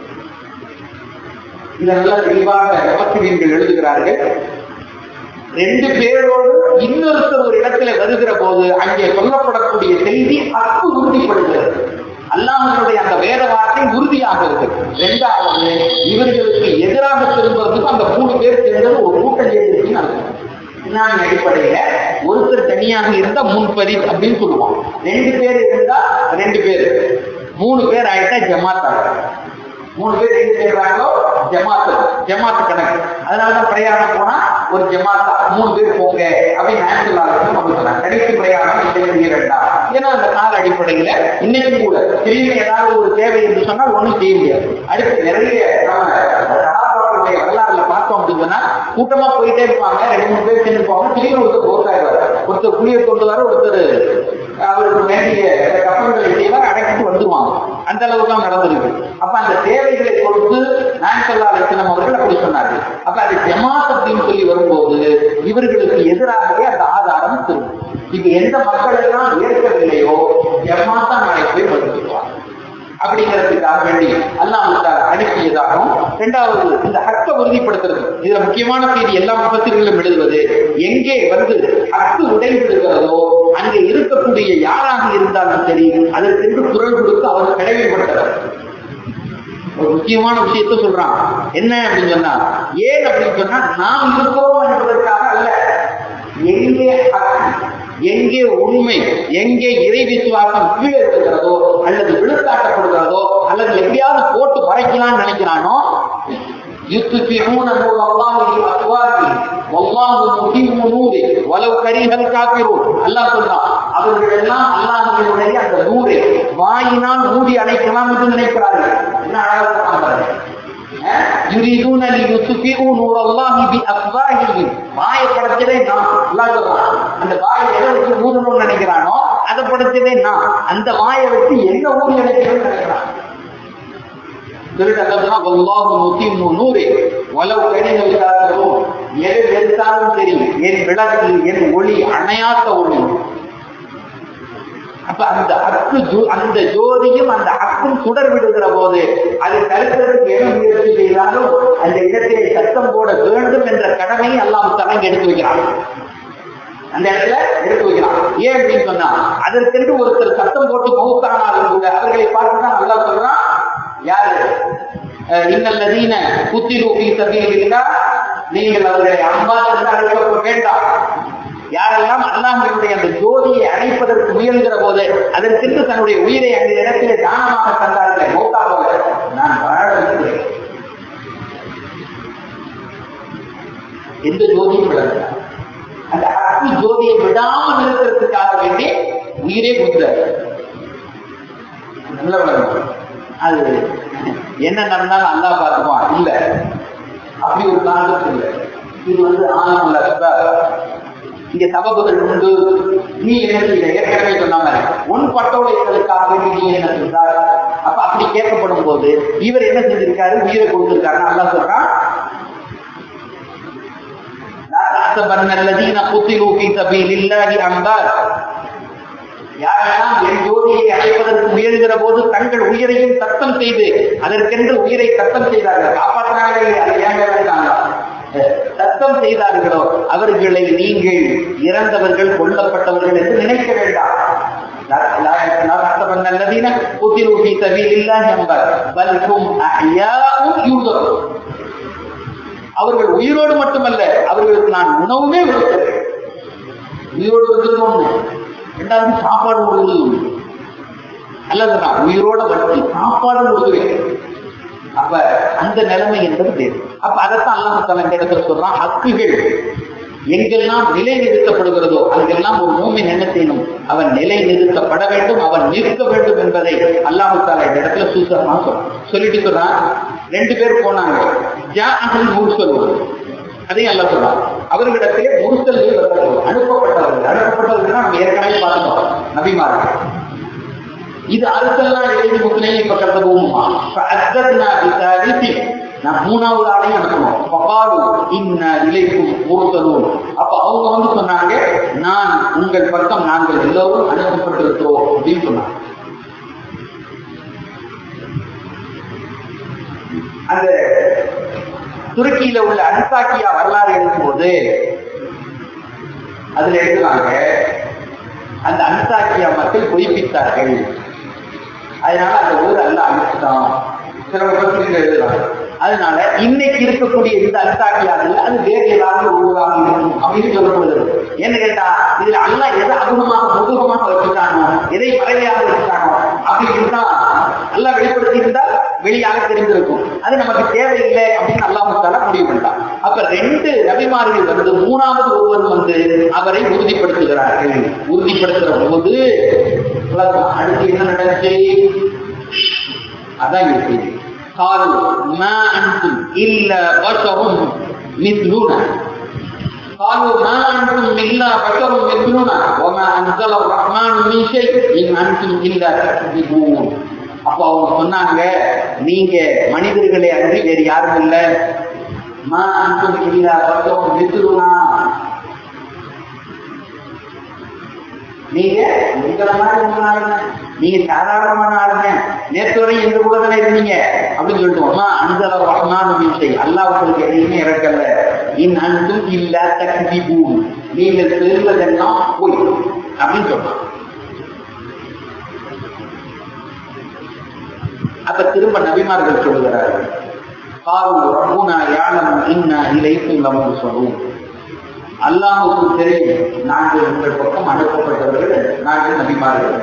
S1: இதை நல்லா தெளிவாக ஆசிரியர்கள் எழுதுகிறார்கள் ரெண்டு பேரோடு இன்னொருத்தர் ஒரு இடத்துல வருகிற போது அங்கே சொல்லப்படக்கூடிய செய்தி அக்கு உறுதிப்படுகிறது அல்லாஹனுடைய அந்த வேத வார்த்தை உறுதியாக இருக்கு ரெண்டாவது இவர்களுக்கு எதிராக திரும்புறதுக்கு அந்த மூணு பேர் சேர்ந்தது ஒரு கூட்டம் சேர்ந்துருச்சுன்னு அர்த்தம் இஸ்லாமிய அடிப்படையில ஒருத்தர் தனியாக இருந்தா முன்பதி அப்படின்னு சொல்லுவான் ரெண்டு பேர் இருந்தா ரெண்டு பேர் மூணு பேர் ஆயிட்டா ஜமாத் ஆகும் மூணு பேர் எங்க சேர்றாங்களோ ஜமாத்து ஜமாத்து கணக்கு அதனாலதான் பிரயாணம் போனா ஒரு ஜமாத்தா மூணு பேர் போங்க அப்படின்னு ஆன்சலாளர்கள் நம்ம சொன்னாங்க கடைசி பிரயாணம் இந்த இரண்டா ஏன்னா அந்த கால அடிப்படையில இன்னைக்கு கூட திடீர்னு ஏதாவது ஒரு தேவை என்று சொன்னால் ஒண்ணும் செய்ய முடியாது அடுத்து நிறைய நம்ம சகாபாக்களுடைய வரலாறுல பார்த்தோம் அப்படின்னு சொன்னா கூட்டமா போயிட்டே இருப்பாங்க ரெண்டு மூணு பேர் சேர்ந்து போவாங்க திடீர்னு ஒருத்தர் போட்டாயிருவார் ஒருத்தர் புளிய கொண்டு வர ஒருத்தர் அவருக்கு வேண்டிய கப்பல்களை செய்வார் அடக்கிட்டு வந்துருவாங்க அந்த அளவுக்கு தான் நடந்திருக்கு அப்ப அந்த தேவைகளை கொடுத்து நாயக்கல்லா அலிஸ்லாம் அவர்கள் அப்படி சொன்னார்கள் அப்ப அது ஜமாத் அப்படின்னு சொல்லி வரும்போது இவர்களுக்கு எதிராகவே அந்த ஆதாரம் திரும்பும் இப்ப எந்த மக்கள் எல்லாம் ஏற்கவில்லையோ ஜமாத்தா நாளை போய் பதிலுவாங்க அப்படிங்கிறதுக்காக வேண்டி அல்லாஹ் அனுப்பியதாகவும் இரண்டாவது இந்த ஹக்க உறுதிப்படுத்துறது இதுல முக்கியமான செய்தி எல்லா முகத்திலும் எழுதுவது எங்கே வந்து ஹக்கு உடைபடுகிறதோ அங்கே இருக்கக்கூடிய யாராக இருந்தாலும் சரி அதற்கென்று குரல் கொடுத்து அவர் கடமைப்பட்டவர் ஒரு முக்கியமான விஷயத்த சொல்றான் என்ன அப்படின்னு சொன்னா ஏன் அப்படின்னு சொன்னா நாம் இருக்கிறோம் என்பதற்காக அல்ல எங்கே ஹக்கு எங்கே உண்மை எங்கே இறை விசுவாசம் கீழே இருக்கிறதோ அல்லது விழுத்தாட்டப்படுகிறதோ அல்லது எப்படியாவது போட்டு மறைக்கலாம்னு நினைக்கிறானோ يطفئون نور الله بأفواههم والله متم نوره ولو كره الكافرون அல்லாஹ் சொல்றான் அவர்கள் எல்லாம் அல்லாஹ்வினுடைய அந்த நூரை வாயினால் மூடி அணைக்கலாம் என்று நினைக்கிறார்கள் என்ன அழகாக சொல்றாங்க யுரீதுன லியுத்ஃபிஉ நூரல்லாஹி பிஅஃவாஹிஹிம் வாயை படைச்சதே நான் அல்லாஹ் சொல்றான் அந்த வாயை எதை வச்சு ஊதணும்னு நினைக்கிறானோ அதை படைச்சதே நான் அந்த வாயை வச்சு என்ன ஊதி நினைக்கிறேன்னு நினைக்கிறான் எது வெறுத்தாலும் சரி என் விளக்கு என் ஒளி அணையாத ஒளி அப்ப அந்த அக்கு அந்த ஜோதியும் அந்த அக்கும் சுடர் விடுகிற போது அதை தடுக்கிறதுக்கு என முயற்சி செய்தாலும் அந்த இடத்திலே சத்தம் போட வேண்டும் என்ற கடமையை எல்லாம் தலைங்க எடுத்து வைக்கிறான் அந்த இடத்துல எடுத்து வைக்கிறான் ஏன் அப்படின்னு சொன்னா அதற்கென்று ஒருத்தர் சத்தம் போட்டு மௌத்தானாலும் கூட அவர்களை பார்த்துதான் நல்லா சொல்றான் யாரு இன்னல்லதீன குத்திலு பி சபீலில்லா நீங்கள் அவர்களை அம்பா என்று அழைக்கப்பட வேண்டாம் யாரெல்லாம் அல்லாஹினுடைய அந்த ஜோதியை அணைப்பதற்கு முயல்கிற போது அதற்கென்று தன்னுடைய உயிரை அந்த இடத்திலே தானமாக தந்தார்கள் மௌத்தா போல நான் வாழ வைக்கிறேன் எந்த ஜோதியும் விளங்க அந்த அக்கு ஜோதியை விடாமல் இருக்கிறதுக்காக வேண்டி உயிரே கொடுத்தார் நல்ல விளங்கும் அது என்ன நடந்தாலும் அல்லா பார்த்துப்பான் இல்ல அப்படி ஒரு கான்செப்ட் இல்லை இது வந்து ஆனந்தம் இங்க சபபுகள் உண்டு நீ என்ன செய்ய ஏற்கனவே சொன்ன மாதிரி உன் பட்டோலைகளுக்காக வேண்டி நீ என்ன செஞ்சார் அப்ப அப்படி கேட்கப்படும் போது இவர் என்ன செஞ்சிருக்காரு உயிரை கொடுத்திருக்காரு அல்லா சொல்றான் الذين قتلوا في سبيل الله أموات யாரெல்லாம் என் ஜோதியை அடைவதற்கு முயல்கிற போது தங்கள் உயிரையும் தத்தம் செய்து அதற்கென்று உயிரை தத்தம் செய்தார்கள் காப்பாற்றினாங்களே அதை ஏன் வேண்டாங்க தத்தம் செய்தார்களோ அவர்களை நீங்கள் இறந்தவர்கள் கொல்லப்பட்டவர்கள் என்று நினைக்க வேண்டாம் الذين قتلوا في سبيل الله بل هم أحياء يرزقون அவர்கள் உயிரோடு மட்டுமல்ல அவர்களுக்கு நான் உணவுமே கொடுக்கிறேன் உயிரோடு வந்துருக்கோம் ரெண்டாவது சாப்பாடு கொடுக்குறது அல்லது நான் உயிரோட வச்சு சாப்பாடு கொடுக்குறேன் அப்ப அந்த நிலைமை என்பது வேறு அப்ப அதைத்தான் அல்லாம தலை இந்த இடத்துல சொல்றான் ஹக்குகள் எங்கெல்லாம் நிலை நிறுத்தப்படுகிறதோ அங்கெல்லாம் ஒரு மூமின் என்ன செய்யணும் அவன் நிலை நிறுத்தப்பட வேண்டும் அவன் நிற்க வேண்டும் என்பதை அல்லாஹு தாலா இந்த இடத்துல சூசகமா சொல்றான் சொல்லிட்டு சொல்றான் ரெண்டு பேர் போனாங்க ஜா அகல் முருசல் அதையும் அல்ல சொல்றான் அவர்களிடத்திலே முருசல்கள் வந்தார்கள் அனுப்பப்பட்டவர்கள் அனுப்பப்பட்டவர்கள் நம்ம ஏற்கனவே பார்த்தோம் நபிமார்கள் இது அறுத்தல்லாம் எழுதி முஸ்லிம் இப்ப கருத போகுமா நான் மூணாவது ஆளையும் அனுப்பணும் பபாலு இன்ன இலைக்கும் முருசலும் அப்ப அவங்க வந்து சொன்னாங்க நான் உங்கள் பக்கம் நாங்கள் எல்லோரும் அனுப்பப்பட்டிருக்கிறோம் அப்படின்னு சொன்னாங்க அந்த துருக்கியில உள்ள அன்சாக்கியா வரலாறு எழுதும்போது அதுல எழுதுறாங்க அந்த அன்சாக்கியா மக்கள் பொய்ப்பித்தார்கள் அதனால அந்த ஊர் அல்ல அழிச்சிட்டான் சில பத்திரிகை எழுதுறாங்க அதனால இன்னைக்கு இருக்கக்கூடிய இந்த அல்தாக்கியார்கள் அது வேறு ஏதாவது உருவாக இருக்கும் அப்படின்னு சொல்லப்படுகிறது என்ன கேட்டா இதுல அல்லா எதை அகுணமாக முதுகமாக வச்சுட்டானோ எதை பறவையாக வச்சுட்டானோ அப்படின்னு தான் நல்லா வெளிப்படுத்தி இருந்தால் வெளியாக தெரிந்திருக்கும் அது நமக்கு தேவையில்லை அப்படின்னு அல்லாமத்தால முடிவு பண்ணலாம் அப்ப ரெண்டு ரவிமார்கள் வந்து மூணாவது ஒருவர் வந்து அவரை உறுதிப்படுத்துகிறார்கள் உறுதிப்படுத்துற போது அடுத்து என்ன நடந்துச்சு அதான் இருக்கு قالوا ما أنتم إلا بشر مثلنا قالوا ما أنتم إلا بشر مثلنا وما أنزل الرحمن من شيء إن أنتم إلا تكذبون அப்போ அவங்க சொன்னாங்க நீங்க மனிதர்களே அன்றி வேறு யாரும் இல்ல மா அன்றும் இல்ல பட்டம் மித்துருனா நீங்க உங்களை மாதிரி உங்க ஆளுங்க நீங்க சாதாரணமான ஆளுங்க நேற்று வரை எங்க கூட தானே இருந்தீங்க அப்படின்னு சொல்லிட்டு அம்மா அந்த வரமான விஷயம் அல்லா உங்களுக்கு எதையுமே இறக்கல இன் அன்றும் இல்ல தகுதி பூமி நீங்கள் செல்வதெல்லாம் போய் அப்படின்னு சொன்னான் அப்ப திரும்ப நபிமார்கள் சொல்லுகிறார்கள் காவு ரப்புனா யானம் இன்னா இலைக்கும் லம்மு சொல்லுவோம் அல்லாஹுக்கு தெரியும் நாங்கள் உங்கள் பக்கம் அனுப்பப்பட்டவர்கள் நாங்கள் நபிமார்கள்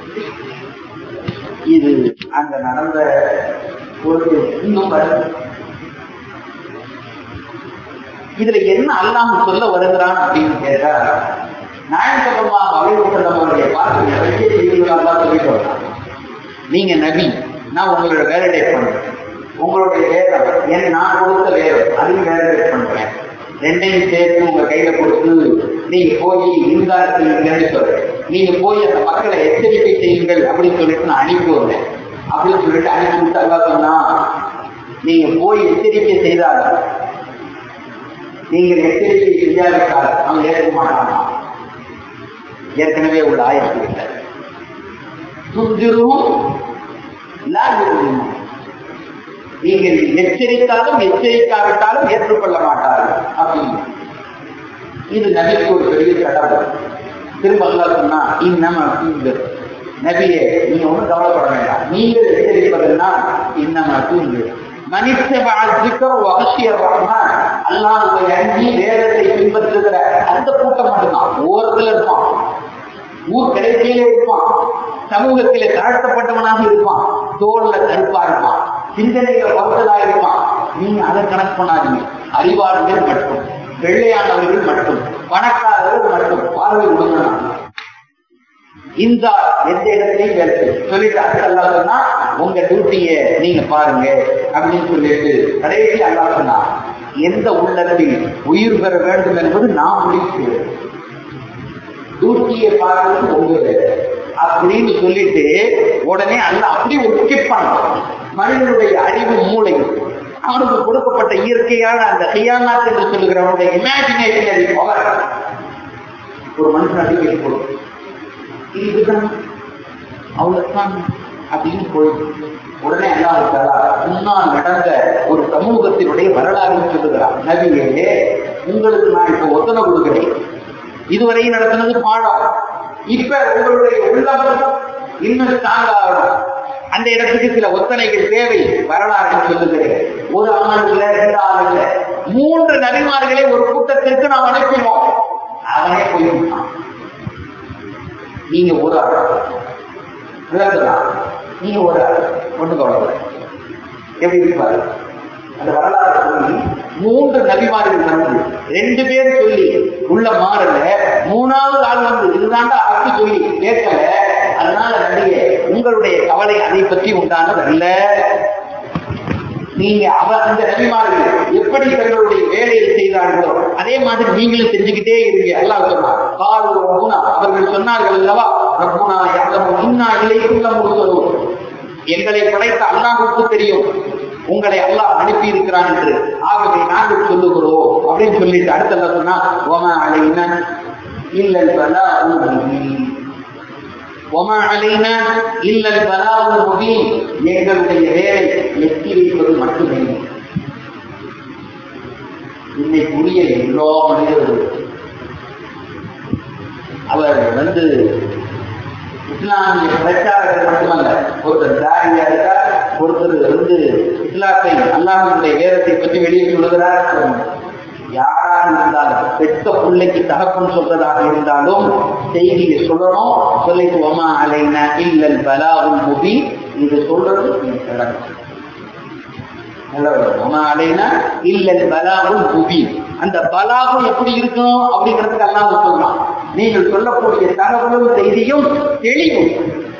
S1: இது அங்க நடந்த ஒரு இன்னும் வருது இதுல என்ன அல்லாம சொல்ல வருகிறான் அப்படின்னு கேட்டா நாயன் சொல்லமா வலைவசல்லமுடைய பார்த்து நிறைய செய்திகள் தான் சொல்லி சொல்றான் நீங்க நபி நான் உங்களோட வேலிடேட் பண்றேன் உங்களுடைய வேதம் என் நான் கொடுத்த வேதம் அதையும் வேலிடேட் பண்றேன் ரெண்டையும் சேர்த்து உங்க கையில கொடுத்து நீங்க போய் இன்காரத்தில் இல்லைன்னு சொல்றேன் நீங்க போய் அந்த மக்களை எச்சரிக்கை செய்யுங்கள் அப்படின்னு சொல்லிட்டு நான் அனுப்பி வந்தேன் அப்படின்னு சொல்லிட்டு அனுப்பி விட்டு அல்லா சொன்னா நீங்க போய் எச்சரிக்கை செய்தால் நீங்கள் எச்சரிக்கை செய்யாவிட்டால் அவன் ஏற்க மாட்டானா ஏற்கனவே உள்ள ஆயத்து இல்லை துஞ்சிரும் நீங்கள் எச்சரித்தாலும் எச்சரிக்காவிட்டாலும் ஏற்றுக்கொள்ள மாட்டார்கள் அப்படின்னு இது நபிக்கு ஒரு பெரிய கடமை திரும்ப அல்லா சொன்னா இன்னம தூங்கு நபியே நீங்க ஒண்ணும் கவலைப்பட வேண்டாம் நீங்கள் எச்சரிப்பதுன்னா இன்னம தூங்கு அல்லாஹுவை அஞ்சி வேதத்தை பின்பற்றுகிற அந்த கூட்டம் மட்டும்தான் ஓரத்துல இருப்பான் ஊர் கடைசியிலே இருப்பான் சமூகத்திலே தாழ்த்தப்பட்டவனாக இருப்பான் தோல்ல கருப்பா இருப்பான் சிந்தனையில வளர்த்ததா இருப்பான் நீங்க அதை கணக்கு பண்ணாதீங்க அறிவாளர்கள் மட்டும் வெள்ளையானவர்கள் மட்டும் பணக்காரர்கள் மட்டும் பார்வை விடுங்கணும் இந்த எந்த இடத்துலையும் வேலை சொல்லிட்டு அல்லா சொன்னா உங்க டியூட்டிய நீங்க பாருங்க அப்படின்னு சொல்லிட்டு கடைசி அல்லா சொன்னா எந்த உள்ளத்தில் உயிர் பெற வேண்டும் என்பது நான் முடிவு செய்வேன் டியூட்டியை பார்க்கறது உங்க அப்படின்னு சொல்லிட்டு உடனே அல்ல அப்படி ஒரு ஸ்கிப் பண்ணலாம் மனிதனுடைய அறிவு மூளை அவனுக்கு கொடுக்கப்பட்ட இயற்கையான அந்த ஹியானாத் என்று சொல்லுகிறவனுடைய இமேஜினேஷனரி பவர் ஒரு மனுஷன் அடிக்கடி போடும் இதுதான் அவ்வளவுதான் அப்படின்னு போயிடும் உடனே அல்லாஹாலா முன்னால் நடந்த ஒரு சமூகத்தினுடைய வரலாறு சொல்லுகிறார் நபியே உங்களுக்கு நான் இப்ப ஒத்தனை கொடுக்கிறேன் இதுவரை நடத்தினது பாடம் இப்ப உங்களுடைய உள்ளம் இன்னும் ஸ்ட்ராங் ஆகணும் அந்த இடத்துக்கு சில ஒத்தனைகள் தேவை வரலாறு சொல்லுகிறேன் ஒரு ஆள் இல்ல ரெண்டு ஆள் இல்ல மூன்று நபிமார்களை ஒரு கூட்டத்திற்கு நாம் அனுப்பினோம் அவனே போய்விட்டான் நீங்க ஒரு ஆள் விளக்குதான் நீங்க ஒரு ஆள் ஒன்று கவலை எப்படி இருப்பாரு அந்த வரலாறு சொல்லி மூன்று நபிமார்கள் வந்து ரெண்டு பேர் சொல்லி உள்ள மாறல மூணாவது ஆள் வந்து இதுதாண்டா அப்படி சொல்லி கேட்கல அதனால நடிகை உங்களுடைய கவலை அதை பற்றி உண்டானது அல்ல நீங்க அவ அந்த நபிமார்கள் எப்படி தங்களுடைய வேலையை செய்தார்களோ அதே மாதிரி நீங்களும் செஞ்சுக்கிட்டே இருங்க எல்லாம் சொன்னார் கால் ரப்புனா அவர்கள் சொன்னார்கள் அல்லவா ரப்புனா யாரும் இன்னா இலைக்குள்ள முடிச்சதும் எங்களை படைத்த அல்லாஹுக்கு தெரியும் உங்களை அல்லாஹ் அனுப்பி இருக்கிறான் என்று ஆகவே நாங்கள் சொல்லுகிறோம் அப்படின்னு சொல்லிட்டு அடுத்த சொன்னா ஓமா அலைனா இல்லல் பலா ஒமா அலைனா இல்லல் பலா முபீன் எங்களுடைய வேலை எட்டி வைப்பது மட்டுமே இன்னைக்குரிய எல்லா மனிதர்களும் அவர் வந்து இஸ்லாமிய பிரச்சாரகர் மட்டுமல்ல ஒருத்தர் தாரியா இருக்கார் ஒருத்தர் வந்து இஸ்லாத்தை அல்லாஹினுடைய வேதத்தை பற்றி வெளியே சொல்லுகிறார் யாராக இருந்தாலும் பெத்த பிள்ளைக்கு தகப்பன் சொல்றதாக இருந்தாலும் செய்தியை சொல்லணும் சொல்லிட்டு ஒமா அலைனா இல்லல் பலாவும் முபி இது சொல்றது என் கடமை ஒமா அலைனா இல்லல் பலாவும் முபி அந்த பலாவும் எப்படி இருக்கும் அப்படிங்கிறதுக்கு அல்லாஹ் சொல்லலாம் நீங்கள் சொல்லக்கூடிய தகவலும் செய்தியும் தெளிவும்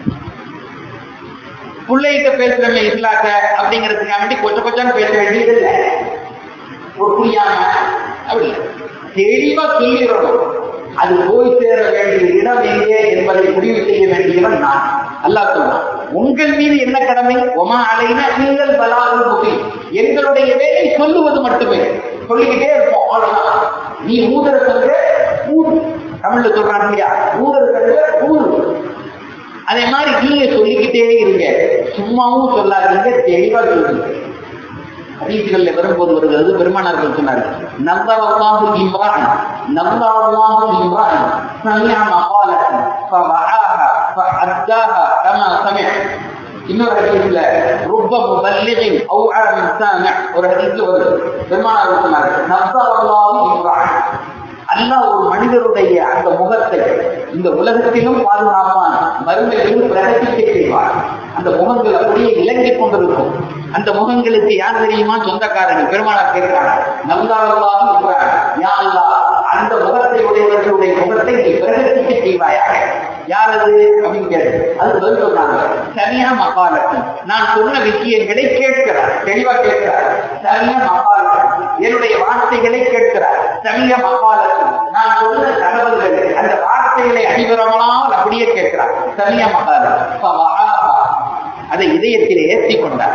S1: பிள்ளைகிட்ட பேசுறமே இஸ்லாக்க அப்படிங்கிறதுக்காக வேண்டி கொஞ்சம் கொஞ்சம் பேச வேண்டியது இல்லை ஒரு புரியாம அப்படி தெளிவா சொல்லிடணும் அது போய் சேர வேண்டிய இடம் எங்கே என்பதை முடிவு செய்ய வேண்டியவன் நான் அல்லாஹ் சொல்றான் உங்கள் மீது என்ன கடமை ஒமா அலைனா நீங்கள் பலாவும் முகி எங்களுடைய வேலை சொல்லுவது மட்டுமே சொல்லிக்கிட்டே இருப்போம் அவ்வளவுதான் நீ ஊதர சொல்ற ஊர் தமிழ்ல சொல்றான் இல்லையா ஊதர சொல்ற ஊர் அதே மாதிரி நீங்க சொல்லிக்கிட்டே இருங்க சும்மாவும் சொல்லாதீங்க தெளிவா சொல்லுங்க ஹதீசுகள்ல வரும்போது வருகிறது பெருமானார்கள் சொன்னார்கள் நந்தவல்லாஹு இம்ரான் நந்தவல்லாஹு இம்ரான் சமிஅ மகாலத்தன் ஃபவஆஹா ஃபஅத்தாஹா கமா சமிஅ இன்னொரு ஹதீஸ்ல ருப்ப முபல்லிகின் அவ்ஆ மின் சாமிஅ ஒரு ஹதீஸ்ல வருது பெருமானார்கள் சொன்னார்கள் நந்தவல்லாஹு இம்ரான் அல்லாஹ் ஒரு மனிதருடைய அந்த முகத்தை இந்த உலகத்திலும் பாதுகாப்பான் மறுமையிலும் பிரகசிக்க செய்வார் அந்த முகங்கள் அப்படியே இலங்கிக் கொண்டிருக்கும் அந்த முகங்களுக்கு யார் தெரியுமா சொந்தக்காரர்கள் பெருமானார் கேட்கிறாங்க நல்லாவதாக யா அல்லாஹ் அந்த முகத்தை உடையவர்களுடைய முகத்தை நீ பிரகசிக்க செய்வாயாக யார் அது அப்படின்னு கேட்டு அது பதில் சொல்றாங்க சரியா மகாலத்து நான் சொன்ன விஷயங்களை கேட்கிறார் தெளிவா கேட்கிறார் சரியா மகாலத்து என்னுடைய வார்த்தைகளை கேட்கிறார் சரியா மகாலத்து நான் சொன்ன தகவல்கள் அந்த வார்த்தைகளை அடிபரவனால் அப்படியே கேட்கிறார் சரியா மகாலத்து அதை இதயத்தில் ஏற்றி கொண்டார்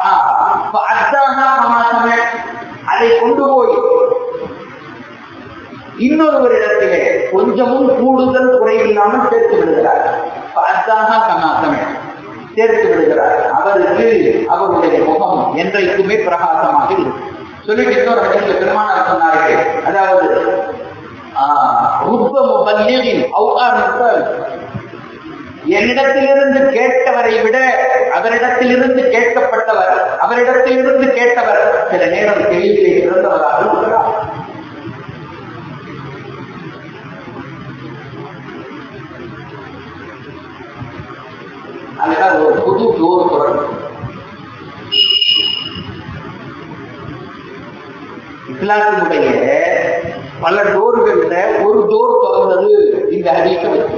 S1: அதை கொண்டு போய் இன்னொருவரிடத்திலே கொஞ்சமும் கூடுதல் குறைவில்லாமல் சேர்த்து விடுகிறார் அதாக கமாசமே சேர்த்து விடுகிறார் அவருக்கு அவருடைய முகம் என்றைக்குமே பிரகாசமாக இருக்கும் சொல்லிட்டு இன்னொரு இடத்துல பெருமானார் சொன்னார்கள் அதாவது என்னிடத்திலிருந்து கேட்டவரை விட அவரிடத்திலிருந்து கேட்கப்பட்டவர் அவரிடத்திலிருந்து கேட்டவர் சில நேரம் தெளிவிலே சிறந்தவராக இருக்கிறார் அதுதான் ஒரு புது டோர் திறக்கும் இஸ்லாத்தினுடைய பல டோர்கள்ல ஒரு டோர் திறந்தது இந்த ஹதீஸ வச்சு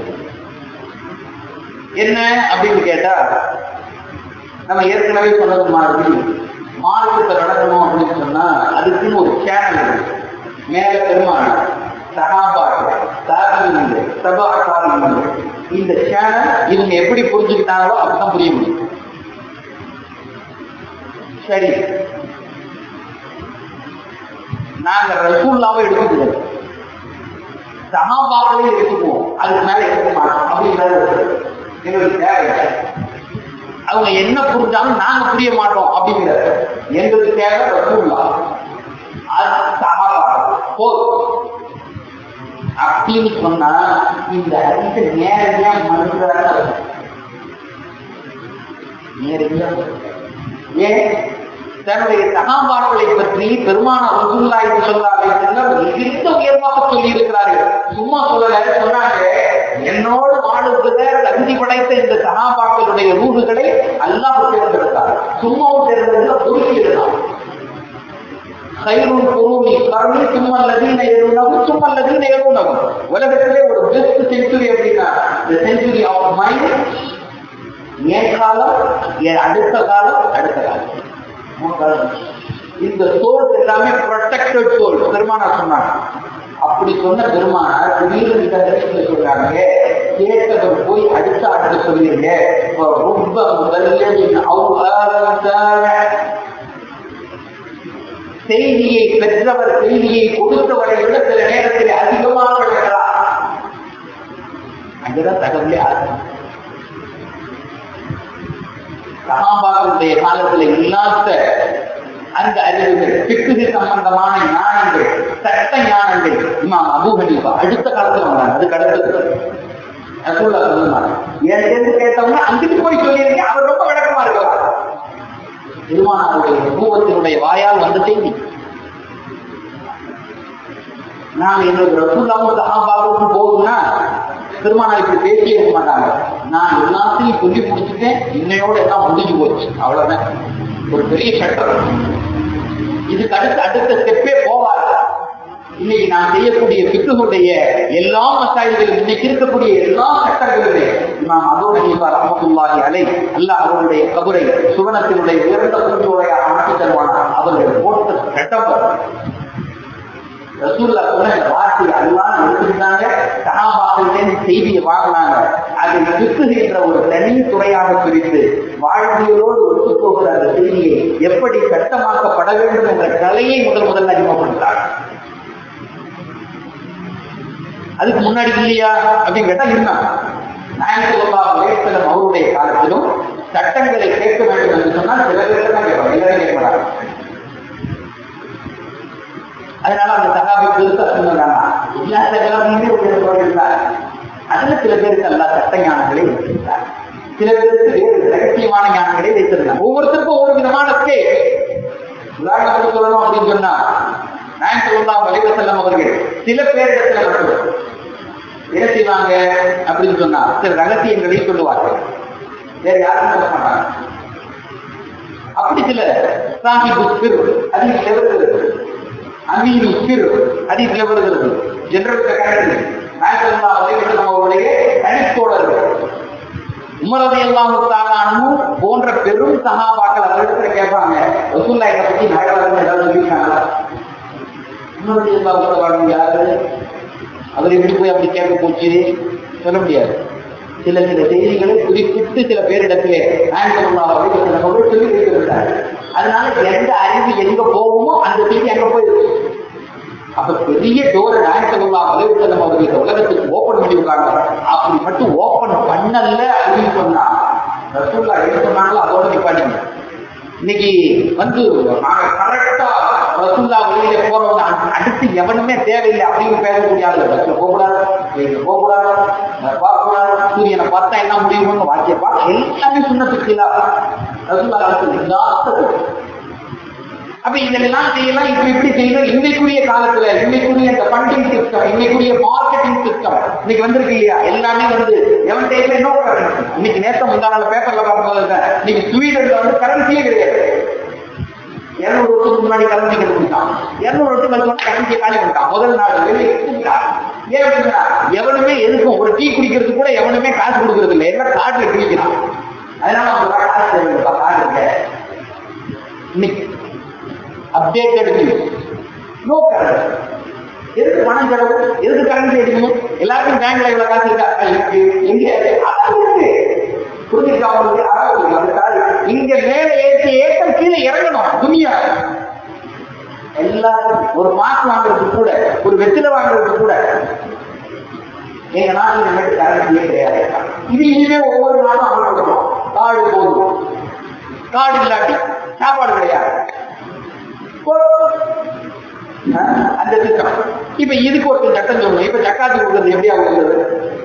S1: என்ன அப்படின்னு கேட்டா நம்ம ஏற்கனவே சொன்னது மாதிரி மார்க்கத்தை நடக்கணும் அப்படின்னு சொன்னா அதுக்குன்னு ஒரு சேனல் இருக்கு மேல பெருமாள் சகாபாக்கள் தாபியங்கள் சபா தாபியங்கள் இந்த சேனல் இவங்க எப்படி புரிஞ்சுக்கிட்டாங்களோ அப்படிதான் புரிய முடியும் சரி நாங்க ரசூல்லாவை எடுத்துக்கிறோம் சகாபாக்களே எடுத்துக்குவோம் அதுக்கு மேல எடுக்க மாட்டோம் அப்படின்றது எங்களுக்கு தேவை அவங்க என்ன புரிஞ்சாலும் நாங்க புரிய மாட்டோம் அப்படிங்கிறது எங்களுக்கு தேவை ரசூல்லா அது சகாபாக்கள் போதும் அப்படின்னு சொன்னா இந்த அறிக்கை நேரடியா மனுஷராக நேரடியா ஏன் தன்னுடைய சகாபாக்களை பற்றி பெருமான ரசூல்லாய் சொல்லாங்க மிகுந்த உயர்வாக சொல்லி இருக்கிறார்கள் சும்மா சொல்லல சொன்னாங்க என்னோடு வாழுகிற தகுதி படைத்த இந்த சகாபாக்களுடைய ரூகுகளை அல்லாஹ் தேர்ந்தெடுத்தார் சும்மாவும் தேர்ந்தெடுத்த பொறுக்கி இருந்தார் கைரூல் குருமி கருணி சும்மல்லதீன எழுநகும் சும்மல்லதீன எழுநகும் உலகத்திலே ஒரு பெஸ்ட் செஞ்சுரி அப்படின்னா the century ஆஃப் மைண்ட் என் காலம் என் அடுத்த காலம் அடுத்த காலம் மூணு காலம் இந்த சோர்ஸ் எல்லாமே ப்ரொடெக்டட் சோல் பெருமானார் சொன்னாங்க அப்படி சொன்ன பெருமானார் திடீர்னு இந்த இடத்துல சொல்றாங்க கேட்டவர் போய் அடுத்த அடுத்து சொல்லிருங்க ரொம்ப முதல்ல செய்தியை பெற்றவர் செய்தியை கொடுத்தவரை விட சில நேரத்தில் அதிகமாக விளக்கலாம் அங்கதான் தகவலே ஆகும் சகாபாக்களுடைய காலத்துல இல்லாத அந்த அறிவுகள் பிக்குது சம்பந்தமான ஞானங்கள் சட்ட ஞானங்கள் இமாம் அபு ஹனீஃபா அடுத்த காலத்துல வந்தாங்க அதுக்கு அடுத்தது ரசூல்லா சொல்லுவாங்க என் கேட்டவங்க அங்கிட்டு போய் சொல்லியிருக்கேன் அவர் ரொம்ப விளக்கமா இருக்கலாம் பெருமானாருடைய நூபத்தினுடைய வாயால் வந்த செய்தி நான் என்னோட ரசூல்லாவும் சகாபாவுக்கும் போகும்னா பெருமானார் இப்படி பேசியே இருக்க மாட்டாங்க நான் எல்லாத்தையும் சொல்லி முடிச்சுட்டேன் இன்னையோட எல்லாம் முடிஞ்சு போச்சு அவ்வளவுதான் ஒரு பெரிய சட்டம் இதுக்கு அடுத்து அடுத்த ஸ்டெப்பே போவாது இன்னைக்கு நான் செய்யக்கூடிய பிக்குடைய எல்லா மசாயிகளும் இன்னைக்கு இருக்கக்கூடிய எல்லா சட்டங்களிலே நாம் அதோ ஹனீஃபா ரஹமத்துல்லாஹி அலை அல்லாஹ் அவருடைய கபரை சுவனத்தினுடைய உயர்ந்த பூஞ்சோலையாக மாற்றி தருவானா அவர்கள் போட்ட சட்டம் ரசூல்லா சொன்ன இந்த வார்த்தையை அல்லாஹ் எடுத்துக்கிட்டாங்க சகாபாக்கள் செய்தியை வாங்கினாங்க அதை சுத்துகின்ற ஒரு தனி துறையாக பிரித்து வாழ்வியலோடு ஒத்து போகிற அந்த செய்தியை எப்படி சட்டமாக்கப்பட வேண்டும் என்ற கலையை முதல் முதல்ல அறிமுகப்படுத்தாங்க அதுக்கு முன்னாடி இல்லையா அப்படின்னு கேட்டா இருந்தான் நாயகத்துல்லா வேட்சலம் அவருடைய காலத்திலும் சட்டங்களை கேட்க வேண்டும் என்று சொன்னால் சில பேர் தான் கேட்பாங்க எல்லாரும் கேட்க மாட்டாங்க அதனால அந்த சகாபி பெருசா சொன்னாங்க எல்லா சகாபியுமே ஒரு இருந்தார் அதுல சில பேருக்கு எல்லா சட்ட ஞானங்களை வைத்திருந்தார் சில பேருக்கு வேறு ரகசியமான ஞானங்களை வைத்திருந்தார் ஒவ்வொருத்தருக்கும் ஒவ்வொரு விதமான ஸ்டேட் உதாரணத்துக்கு சொல்லணும் அப்படின்னு சொன்னா நான் சொல்லலாம் வலிவ செல்லம் அவர்கள் சில பேரிடத்துல மட்டும் என்ன செய்வாங்க அப்படின்னு சொன்னா சில ரகசியங்களை சொல்லுவார்கள் வேற யாரும் சொல்ல மாட்டாங்க அப்படி சில சாஹிபு சிறு அதிக லெவல் அமீரு சிறு அதிக லெவல்கிறது ஜெனரல் செக்ரட்டரி நாயக்கல்லா வலிவசல்லம் அவருடைய தனித்தோழர்கள் உமரது எல்லாம் தாகானும் போன்ற பெரும் சகாபாக்கள் அவர்கிட்ட கேட்பாங்க ரசூல்லா இதை பத்தி நகரம் ஏதாவது சொல்லியிருக்காங்களா உமரது எல்லாம் தாகானும் யாரு அவர் எப்படி போய் அப்படி கேட்க போச்சு சொல்ல முடியாது சில சில செய்திகளை குறிப்பிட்டு சில பேரிடத்திலே நாயக்கல்லா வலிவசல்லம் அவர்கள் சொல்லி வைத்திருந்தார் அதனால எந்த அறிவு எங்க போகுமோ அந்த செய்தி அங்க போயிருக்கு அப்ப பெரிய டோர் நாயக்கல்லா வலிவசல்லம் அவர்கள் இந்த உலகத்துக்கு ஓபன் பண்ணிவிடுறாங்க அப்படி மட்டும் ஓபன் பண்ணல அப்படின்னு சொன்னா ரசூல்லா என்ன சொன்னாங்களோ அதோட நிப்பாட்டிங்க இன்னைக்கு வந்து நாங்க கரெக்டா ரசூல்லா வெளியில போறவங்க அடுத்து எவனுமே தேவையில்லை அப்படின்னு பேசக்கூடிய ஆளு பஸ்ல போகக்கூடாது ட்ரெயின்ல போகக்கூடாது பார்க்கக்கூடாது சூரியனை பார்த்தா என்ன முடியுமோ வாக்கிய பார்க்க எல்லாமே சுண்ணத்துக்குலா ரசூல்லா காலத்துல அப்ப இதெல்லாம் செய்யலாம் இப்ப எப்படி செய்யணும் இன்னைக்குரிய காலத்துல இன்னைக்குரிய இந்த ஃபண்டிங் சிஸ்டம் இன்னைக்குரிய மார்க்கெட்டிங் சிஸ்டம் இன்னைக்கு வந்திருக்கு இல்லையா எல்லாமே வந்து எவன் டைப்ல நோ கரன்சி இன்னைக்கு நேத்த முந்தானால பேப்பர்ல பார்க்கும்போது இன்னைக்கு ஸ்வீடன்ல வந்து கரன்சியே கிடையாது இருநூறு வருஷத்துக்கு முன்னாடி கரன்சி கண்டுபிடிச்சான் இருநூறு வருஷம் கழிச்சு கரன்சியை காலி பண்ணிட்டான் முதல் நாள் வெளியே ஏன் அப்படின்னா எவனுமே எதுக்கும் ஒரு டீ குடிக்கிறதுக்கு கூட எவனுமே காசு கொடுக்கறது இல்லை எல்லாம் காட்டுல குடிக்கிறான் அதனால அவங்க காசு தேவைப்பா காசு இல்லை இன்னைக்கு அப்டேட்டட் நியூஸ் நோ கரண்ட் எதுக்கு பணம் செலவு எதுக்கு கரண்ட் எடுக்கணும் எல்லாருக்கும் பேங்க்ல இவ்வளவு காசு இருக்கா இருக்கு எங்க இருக்கு புரிஞ்சுக்கா அவங்களுக்கு அதாவது அதுக்காக இங்க மேல ஏற்றி ஏற்றம் கீழே இறங்கணும் துணியா எல்லாருக்கும் ஒரு மாசம் வாங்குறதுக்கு கூட ஒரு வெற்றில வாங்குறதுக்கு கூட எங்க நாட்டில் இந்த மாதிரி கரண்ட்லயே கிடையாது இது இனிமே ஒவ்வொரு நாளும் அமல்படுத்தணும் காடு போதும் காடு இல்லாட்டி சாப்பாடு கிடையாது அந்த திட்டம் இப்ப இதுக்கு ஒரு சட்டம் சொல்லணும் இப்ப ஜக்காத்து கொடுக்கறது எப்படி ஆகுது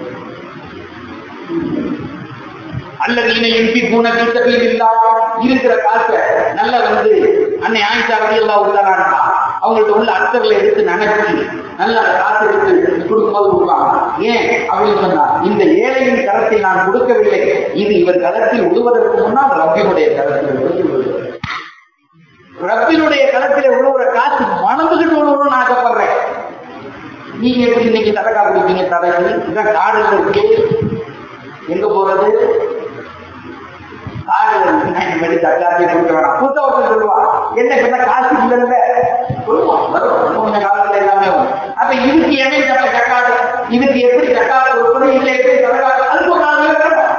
S1: அல்லது இன எம்பி குண வீட்டத்தில் இல்லா இருக்கிற காசை நல்ல வந்து அன்னை ஆயிஷா ரவி எல்லாம் உள்ளானா அவங்கள்ட்ட உள்ள அர்த்தங்களை எடுத்து நினைச்சு நல்ல அந்த காசு எடுத்து கொடுக்கும்போது கொடுப்பாங்க ஏன் அப்படின்னு சொன்னா இந்த ஏழையின் கரத்தை நான் கொடுக்கவில்லை இது இவர் கரத்தில் விடுவதற்கு முன்னால் ரப்பினுடைய கரத்தில் விழுவது ரப்பினுடைய களத்திலே உழுவுற காசு மணந்துகிட்டு உழுவணும்னு ஆசைப்படுறேன் நீங்க எப்படி இன்னைக்கு தடக்கா குடிப்பீங்க தடகு இதான் காடு இருக்கு எங்க போறது காடு இனிமேல் தக்காத்தி கொடுக்க வேணாம் புத்தகத்தை சொல்லுவா என்ன இப்ப காசு இல்லைல்ல சொல்லுவான் வரும் கொஞ்ச காலத்துல எல்லாமே வரும் அப்ப இதுக்கு என்ன தப்ப தக்காடு இதுக்கு எப்படி தக்காடு கொடுப்பது இல்லை எப்படி தடக்காடு அதுக்கு ஒரு நாலு பேர் வேணும்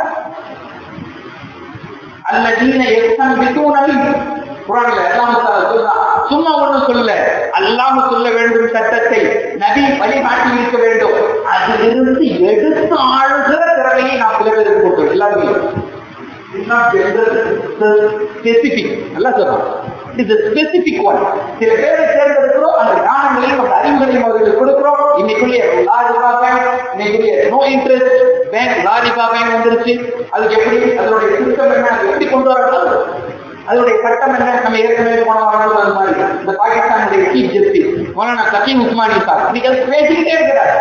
S1: அல்ல நீன எத்தனை வித்துவனவி குரான்ல எல்லாம் சொல்றான் சும்மா ஒண்ணும் சொல்லல அல்லாம சொல்ல வேண்டும் சட்டத்தை நபி வழிகாட்டி இருக்க வேண்டும் அதிலிருந்து எடுத்து ஆளுகிற திறமையை நான் சில பேருக்கு கொடுத்தோம் எல்லாருமே ஸ்பெசிபிக் நல்லா சொல்றோம் இது ஸ்பெசிபிக் ஒன் சில பேரை தேர்ந்தெடுக்கிறோம் அந்த ஞானங்களையும் அந்த அறிவுகளையும் அவர்களுக்கு கொடுக்கிறோம் இன்னைக்குரிய லாரிபா பேங்க் இன்னைக்குரிய நோ இன்ட்ரெஸ்ட் பேங்க் லாரிபா பேங்க் வந்துருச்சு அதுக்கு எப்படி அதனுடைய சிஸ்டம் என்ன அது எப்படி கொண்டு வரணும் அதனுடைய சட்டம் என்ன நம்ம ஏற்கனவே போன வாரம் சொன்ன மாதிரி இந்த பாகிஸ்தானுடைய சீஃப் ஜஸ்டிஸ் மௌலானா சக்கீம் உஸ்மானி சார் இன்னைக்கு அது பேசிக்கிட்டே இருக்கிறார்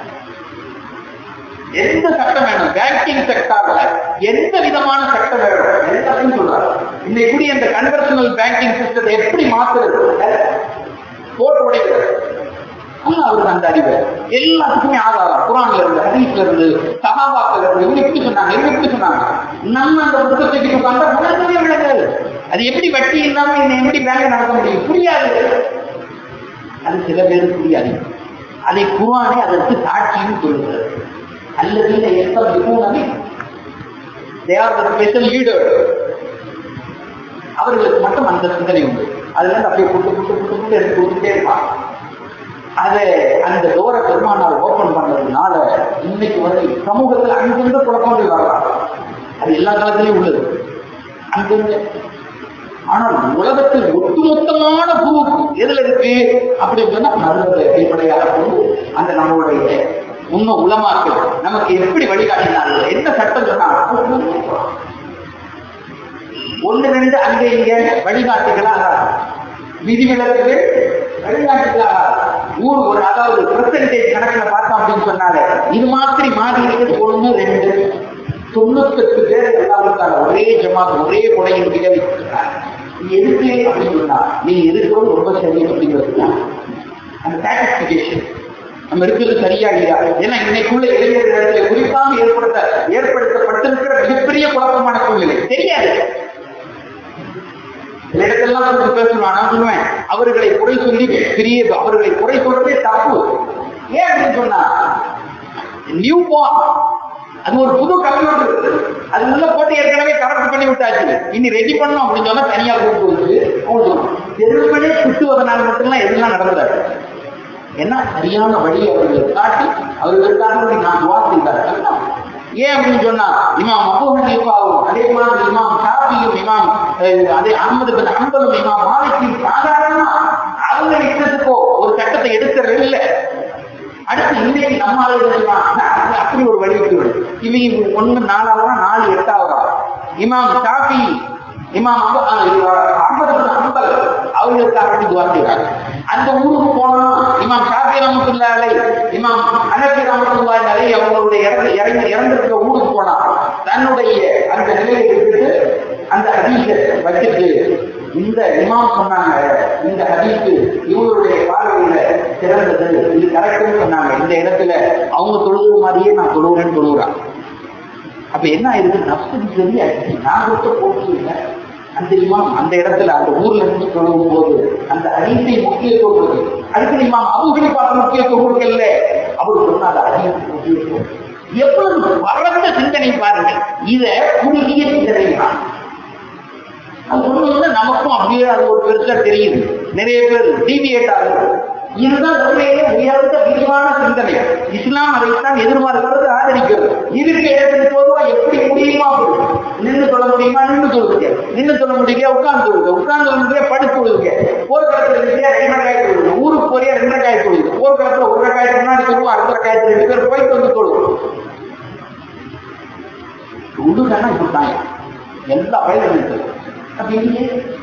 S1: எந்த சட்டம் வேணும் பேங்கிங் செக்டார்ல எந்த விதமான சட்டம் வேணும் எல்லாத்தையும் சொல்றாரு இன்னைக்கு கூடிய இந்த கன்வெர்ஷனல் பேங்கிங் சிஸ்டத்தை எப்படி மாத்துறது போட்டு உடைக்கிறது அல்ல அவருக்கு அந்த அறிவு எல்லாத்துக்குமே ஆதாரம் குரான்ல இருந்து ஹதீஸ்ல இருந்து சகாபாக்கள் இருந்து இவங்க எப்படி சொன்னாங்க இவங்க எப்படி சொன்னாங்க நம்ம அந்த புத்தகத்தை கிட்ட பார்த்தா விளக்கவே விளக்காது அது எப்படி வட்டி இல்லாம இன்னும் எப்படி பேங்க் நடத்த முடியும் புரியாது அது சில பேருக்கு புரியாது அதை குரானே அதற்கு சாட்சியும் சொல்லுகிறது அல்லது எத்தனை they are the special leader அவர்களுக்கு மட்டும் அந்த சிந்தனை உண்டு அதுல இருந்து அப்படியே புட்டு புட்டு புட்டு புட்டு எடுத்து கொடுத்துட்டே இருப்பான் அதை அந்த டோர பெருமானார் ஓபன் பண்ணதுனால இன்னைக்கு வரை சமூகத்தில் அங்கிருந்து குழப்பங்கள் வரலாம் அது எல்லா காலத்திலையும் உள்ளது அங்கிருந்து ஆனால் உலகத்தில் ஒட்டுமொத்தமான குரூப் எதுல இருக்கு அப்படின்னு சொன்னா மருந்தத்தை அடிப்படையாக கொண்டு அந்த நம்மளுடைய முன்ன உலமாக்கள் நமக்கு எப்படி வழிகாட்டினார்கள் என்ன சட்டம் சொன்னா ஒண்ணு ரெண்டு அங்க இங்க வழிகாட்டுகளாக விதிவிலக்கு வழிகாட்டுகளாக ஊர் ஒரு அதாவது பெர்சன்டேஜ் கணக்குல பார்த்தோம் அப்படின்னு சொன்னாலே இது மாதிரி மாறி இருக்குது ஒண்ணு ரெண்டு தொண்ணூத்தெட்டு பேர் எல்லாருக்கான ஒரே ஜமாத் ஒரே கொடையின் கீழே வச்சிருக்காங்க நீ எதுக்கு அப்படின்னு சொன்னா நீ இருக்கிறது ரொம்ப சரி அப்படிங்கிறது தான் அந்த சாட்டிஸ்பிகேஷன் நம்ம இருக்கிறது சரியா இல்லையா ஏன்னா இன்னைக்குள்ள இளைஞர்களிடத்துல குறிப்பாக ஏற்படுத்த ஏற்படுத்தப்பட்டிருக்கிற மிகப்பெரிய குழப்பமான சூழ்நிலை தெரியாது சில இடத்தெல்லாம் வந்து பேசுவான் நான் சொல்லுவேன் அவர்களை குறை சொல்லி பெரிய அவர்களை குறை சொல்றதே தப்பு ஏன் அப்படின்னு சொன்னா நியூ பார்ன் அது ஒரு புது கம்ப்யூட்டர் அது உள்ள போட்டு ஏற்கனவே கரெக்ட் பண்ணி விட்டாச்சு இனி ரெடி பண்ணோம் அப்படின்னு சொன்னா தனியா கூப்பிட்டு வச்சு தெருமனே சுட்டுவதனால் மட்டும்தான் எதுலாம் நடந்துடாது என்ன சரியான வழி அவர்களுக்கு காட்டி அவர்களுக்காக நான் துவா செய்தார்கள் ஏன் அப்படின்னு சொன்னா இமாம் அபு ஹனீஃபாவும் அதே மாதிரி இமாம் ஷாஃபியும் இமாம் அஹ், அதே அஹமது பின் ஹம்பலும் இமாம் மாலிக்கும் சாதாரணமா அவங்க இஷ்டத்துக்கோ ஒரு சட்டத்தை எடுக்கிறது இல்லை அடுத்து இன்னைக்கு நம்ம ஆளுகள் அப்படி ஒரு வழி விட்டு இவங்க ஒண்ணு நாலாவதா நாலு எட்டாவதா இமாம் ஷாஃபி இமாம் அபு அஹமது பின் ஹம்பல் அவர்களுக்காக வேண்டி துவா செய்றாங்க அந்த ஊருக்கு போனா இமாம் ஷாஃபி ரஹமத்துல்லாஹி அலைஹி இமாம் அனபி ரஹமத்துல்லாஹி அலைஹி அவங்களுடைய இறந்து இறந்து இறந்திருக்கிற ஊருக்கு போனா தன்னுடைய அந்த நிலையை விட்டுட்டு அந்த ஹதீஸை வச்சுட்டு இந்த இமாம் சொன்னாங்க இந்த ஹதீஸ் இவங்களுடைய பார்வையில சிறந்தது இது கரெக்ட்னு சொன்னாங்க இந்த இடத்துல அவங்க தொழுகிற மாதிரியே நான் தொழுகிறேன்னு தொழுகிறான் அப்ப என்ன ஆயிருக்கு நஷ்டம் சொல்லி ஆயிடுச்சு நான் கொடுத்த போக்கு இல்லை அந்த இமாம் அந்த இடத்துல அந்த ஊர்ல இருந்து தொழுகும் போது அந்த ஹதீஸை முக்கியத்துவம் கொடுக்கு அதுக்கு இமாம் அபுகடி பார்த்து முக்கியத்துவம் கொடுக்கல அவர் சொன்ன அந்த ஹதீஸுக்கு முக்கியத்துவம் எவ்வளவு வளர்ந்த சிந்தனை பாருங்க இத குறுகிய சிந்தனை தான் அது சொன்னது நமக்கும் அப்படியே அது ஒரு பெருசா தெரியுது நிறைய பேர் டிவியேட் ஆகுது இதுதான் உண்மையிலே உயர்ந்த விரிவான சிந்தனை இஸ்லாம் அதைத்தான் எதிர்பார்க்கிறது ஆதரிக்கிறது இதுக்கு இடத்துல போதுவா எப்படி முடியுமா அப்படி நின்று சொல்ல முடியுமா நின்று சொல்லுங்க நின்று சொல்ல முடியல உட்கார்ந்து சொல்லுங்க உட்கார்ந்து சொல்லுங்க படுத்து சொல்லுங்க போர்க்களத்துல இருக்கியா ரெண்டு காய் சொல்லுங்க ஊருக்கு போறியா ரெண்டு காய் சொல்லுங்க போர்க்களத்துல ஒரு காயத்துக்கு முன்னாடி சொல்லுவோம் அடுத்த காயத்துல ரெண்டு பேர் போயிட்டு வந்து சொல்லுவோம் உடுதானே கொடுத்தாங்க எல்லா பயிலும் இருக்கு அப்ப இல்லையே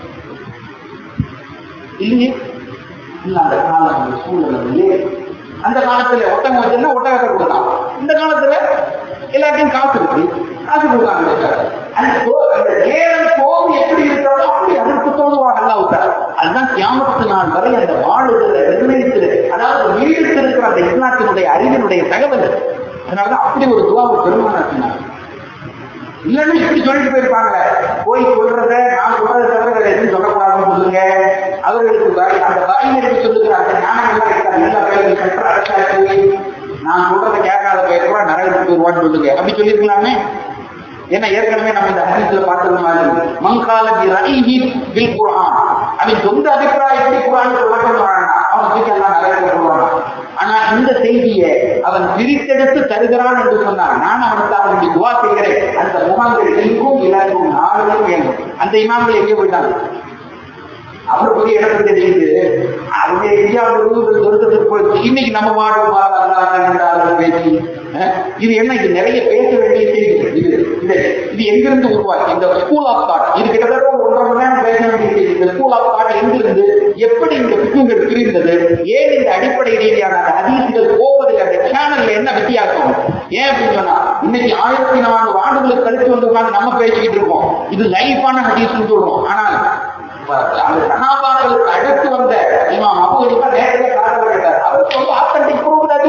S1: இல்லையே இல்ல அந்த காலம் அந்த சூழல் இல்லையே அந்த காலத்துல ஒட்டகம் வச்சிருந்தா ஒட்டகத்தை கொடுத்தான் இந்த காலத்துல எல்லாத்தையும் காசு இருக்கு காசு கொடுக்காங்க அந்த கோ- அந்த நேரம் கோபம் எப்படி இருக்கிறதோ அப்படி அதற்கு தோதுவாக அல்லா விட்டார் அதுதான் கியாமத்து நாள் வரை அந்த வாழுகிற நிர்ணயித்து அதாவது நீடித்திருக்கிற அந்த இஸ்லாத்தினுடைய அறிவினுடைய தகவல் அதனாலதான் அப்படி ஒரு துவாவை பெருமானாக்கினார் இல்லைன்னா இப்படி சொல்லிட்டு போயிருப்பாங்க போய் சொல்றத நான் சொல்றதை தவிர வேற எதுவும் சொல்லக்கூடாதுன்னு சொல்லுங்க அவர்களுக்கு வாய்- அந்த வாயினருக்கு சொல்லுகிற அந்த ஞானம் எல்லாம் இருக்காது எல்லா பயிரும் கற்ற அரசாட்சி நான் சொல்றதை கேட்காத பயிர் கூட நரகத்துக்கு போயிருவான்னு சொல்லுங்க அப்படி சொல்லியிருக்கலாமே ஏன்னா ஏற்கனவே நம்ம இந்த ஹரிசுல பார்த்தது மாதிரி மங்கால பி ரஹீஹி பில் குர்ஆன் அவன் சொந்த அபிப்பிராயப்படி குர்ஆன் சொல்லட்டும் அவன் தூக்கி எல்லாம் நரகத்துக்கு போடுவான் ஆனா இந்த செய்தியை அவன் பிரித்தெடுத்து தருகிறான் என்று சொன்னான் நான் அவனுக்காக வேண்டி துவா செய்கிறேன் அந்த முகாம்கள் எங்கும் இலக்கும் நாளும் வேண்டும் அந்த இமாம்கள் எங்கே போயிட்டாங்க அவர் பெரிய இடத்துல தெரியுது அவங்க இந்தியாவில் சொர்க்கத்துக்கு போயிடுச்சு இன்னைக்கு நம்ம வாழும் என்றாலும் பேச்சு அஹ், இது என்ன இது நிறைய பேச வேண்டிய செய்தி இது இது இது எங்கிருந்து உருவாக்கி இந்த ஸ்கூல் ஆஃப் தாட் இது கிட்டத்தட்ட ஒரு ஒன்றரை மணி நேரம் பேச வேண்டிய செய்தி இந்த ஸ்கூல் ஆஃப் தாட் எங்கிருந்து எப்படி இந்த பிக்குகள் பிரிந்தது ஏன் இந்த அடிப்படை ரீதியான அந்த ஹதீசுகள் போவதில் அந்த சேனல்ல என்ன வித்தியாசம் ஏன் அப்படின்னு சொன்னா இன்னைக்கு ஆயிரத்தி நானூறு ஆண்டுகளுக்கு கழிச்சு வந்து உட்கார்ந்து நம்ம பேசிக்கிட்டு இருக்கோம் இது லைஃபான ஹதீஸ்னு சொல்றோம் ஆனால் அந்த சகாபாக்களுக்கு அடுத்து வந்த இமாம் அபு ஹனீஃபா நேரடியாக காரணம் கேட்டார் அவர் சொல்ல ஆத்தன்டிக் ப்ரூவ் அது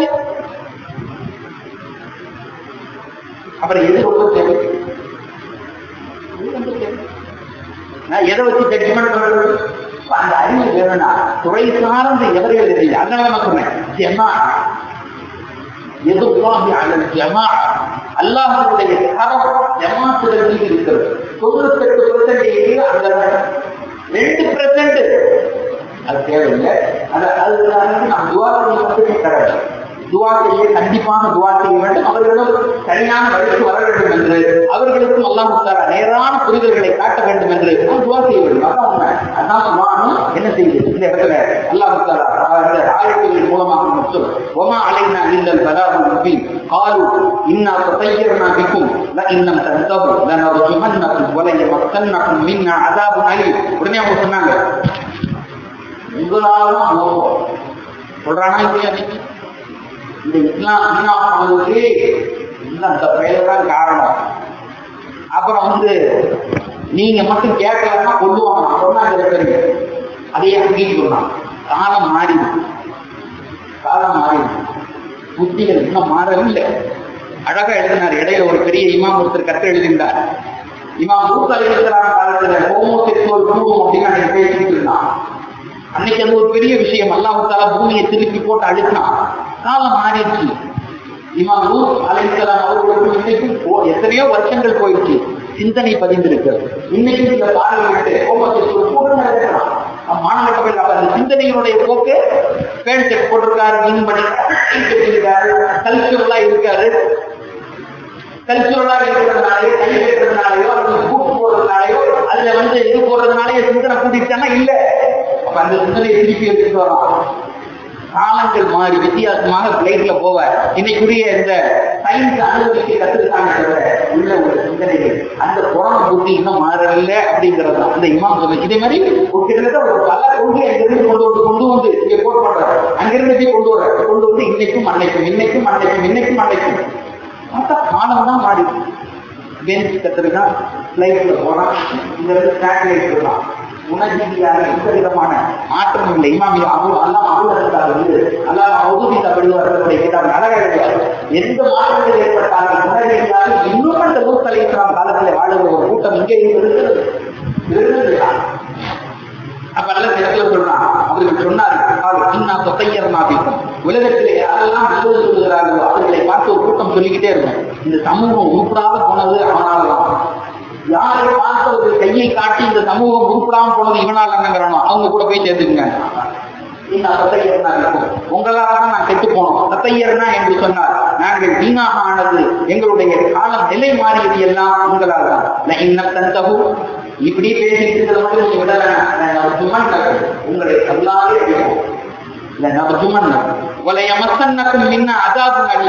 S1: அப்புறம் எது ரொம்ப தேவை எது ரொம்ப தேவை? நான் எதை வச்சு ஜட்ஜ்மெண்ட் பண்றது இப்ப அந்த அறிவு வேணும்னா துறை சார்ந்த எவர்கள் தெரியல அதனால நான் சொன்னேன் ஜமா எதுவாகி அல்லது ஜமா அல்லாஹனுடைய தரம் ஜமாத்துகள் மீது இருக்கிறது தொண்ணூத்தெட்டு பெர்சன்டேஜ் அந்த ரெண்டு பெர்சன்ட் அது தேவையில்லை அது அதுக்காக நாம் துவா செய்ய மட்டுமே கடவுள் துவா செய்ய கண்டிப்பாக துவா செய்ய வேண்டும் அவர்களும் சரியான வழிக்கு வர வேண்டும் என்று அவர்களுக்கும் அல்லாஹ் முத்தாரா நேரான புரிதல்களை காட்ட வேண்டும் என்று நாம் துவா செய்ய வேண்டும் அதான் உண்மை அதான் துவானும் என்ன செய்யுது இந்த இடத்துல அல்லாஹ் முத்தாரா அந்த ஆயத்துகளின் மூலமாக மட்டும் ஒமா அலைனா இல்லல் பலாகுல் முபீன் قالوا إنا تطيرنا بكم لئن لم تنتهوا لنرجمنكم وليمسنكم منا عذاب أليم உடனே அவங்க சொன்னாங்க உங்களாலும் மோசம் சொல்றானா இல்லையா இன்னைக்கு? இந்த இஸ்லாம் வீணாக்குவதற்கு இந்த அந்த பெயர் தான் காரணம் அப்புறம் வந்து நீங்க மட்டும் கேட்கலன்னா கொள்ளுவாங்க சொன்னாங்க சில பேரு. அதையே அங்கேயும் சொன்னான் காலம் மாறிடுச்சு காலம் மாறிடுச்சு புத்திகள் இன்னும் மாறவில்லை அழகா எழுதினார் இடையில ஒரு பெரிய இமாம் ஒருத்தர் கற்று எழுதினார் இமாம் மூத்த அலிஸ்லாம் காலத்துல ஹோமோசெக்சுவல் குடும்பம் அப்படின்னு அன்னைக்கு பேசிட்டு இருந்தான் அன்னைக்கு அது ஒரு பெரிய விஷயம் அல்லாஹால பூமியை திருப்பி போட்டு அழுத்தினான் காலம் மாறிடுச்சு இமாம் லூத் அலைஹிஸ்ஸலாம் அவர்களுக்கும் இன்னைக்கும் போ- எத்தனையோ வருஷங்கள் போயிடுச்சு சிந்தனை பதிந்திருக்கிறது இன்னைக்கும் இந்த பார்வையிட்டு ஹோமோசெக்சுவல் கூட நடக்கலாம் மாணவர்கள் அப்ப அந்த சிந்தனையினுடைய போக்கு பேண்ட் செட் போட்டிருக்காரு மீன் பண்ணி கட்டியிருக்காரு கல்ச்சுரலா இருக்காரு கல்ச்சுரலா இருக்கிறதுனாலயோ கை வைக்கிறதுனாலயோ அல்லது கூட்டு போடுறதுனாலயோ அதுல வந்து இது போடுறதுனாலயோ சிந்தனை கூட்டிட்டானா இல்ல அப்ப அந்த சிந்தனையை திருப்பி எடுத்துட்டு வரோம் காலங்கள் மாறி வித்தியாசமாக பிளைட்ல போவ இன்னைக்குரிய இந்த சயின்ஸ் அனுபவிக்க கத்துக்கிட்டாங்க தவிர உள்ள ஒரு சிந்தனைகள் அந்த புறம புத்தி இன்னும் மாறவில்லை அப்படிங்கிறது தான் அந்த இமாம் சொல்லு இதே மாதிரி ஒரு கிட்டத்தட்ட ஒரு பல கொள்கை அங்கிருந்து கொண்டு வந்து கொண்டு வந்து இங்க கோட் பண்றாரு அங்கிருந்து போய் கொண்டு வர கொண்டு வந்து இன்னைக்கும் அன்னைக்கும் இன்னைக்கும் அன்னைக்கும் இன்னைக்கும் அன்னைக்கும் பார்த்தா காலம் தான் மாறி பென்ஸ் கத்துருக்கான் ஃபிளைட்ல போறான் இந்த சேட்டலைட் இருக்கான் உணர்ச்சியாக எந்த விதமான மாற்றம் இல்லை இமாமி அபு அல்லாம் அபுலத்தால் வந்து அல்லாஹ் அவதூதி தப்படுவார்களுடைய கிட்டாங்க அழகா எழுதுவார் எந்த மாற்றங்கள் ஏற்பட்டாலும் உணர்ச்சியாக இன்னும் அந்த நூத்தலை இஸ்லாம் காலத்தில் வாழுகிற ஒரு கூட்டம் இங்கே இருக்கிறது இருக்கிறது அப்ப நல்ல இடத்துல சொல்றான் அவர்கள் சொன்னார்கள் இன்னா தொத்தையர் நாபிக்கும் உலகத்திலே யாரெல்லாம் நல்லது சொல்லுகிறார்களோ அவர்களை பார்த்து ஒரு கூட்டம் சொல்லிக்கிட்டே இருக்கும் இந்த சமூகம் உருப்படாத போனது அவனாலதான் யாரை பார்த்து ஒரு கையை காட்டி இந்த சமூகம் உருப்படாம போனது இவனால் என்னங்கிறானோ அவங்க கூட போய் சேர்ந்துக்குங்க இன்னா தத்தையர்னா இருக்கும் உங்களால தான் நான் கெட்டு போனோம் தத்தையர்னா என்று சொன்னார் நாங்கள் வீணாக ஆனது எங்களுடைய காலம் நிலை மாறியது எல்லாம் உங்களால் தான் நான் இன்ன தந்தகு இப்படி பேசிட்டு இருக்கிறத மட்டும் நீங்க விட வேணாம் நான் சுமன் உங்களை சொல்லாதே இருக்கும் இல்ல நான் சுமன் உங்களை எமசன்னக்கும் மின்ன அதாபு அழி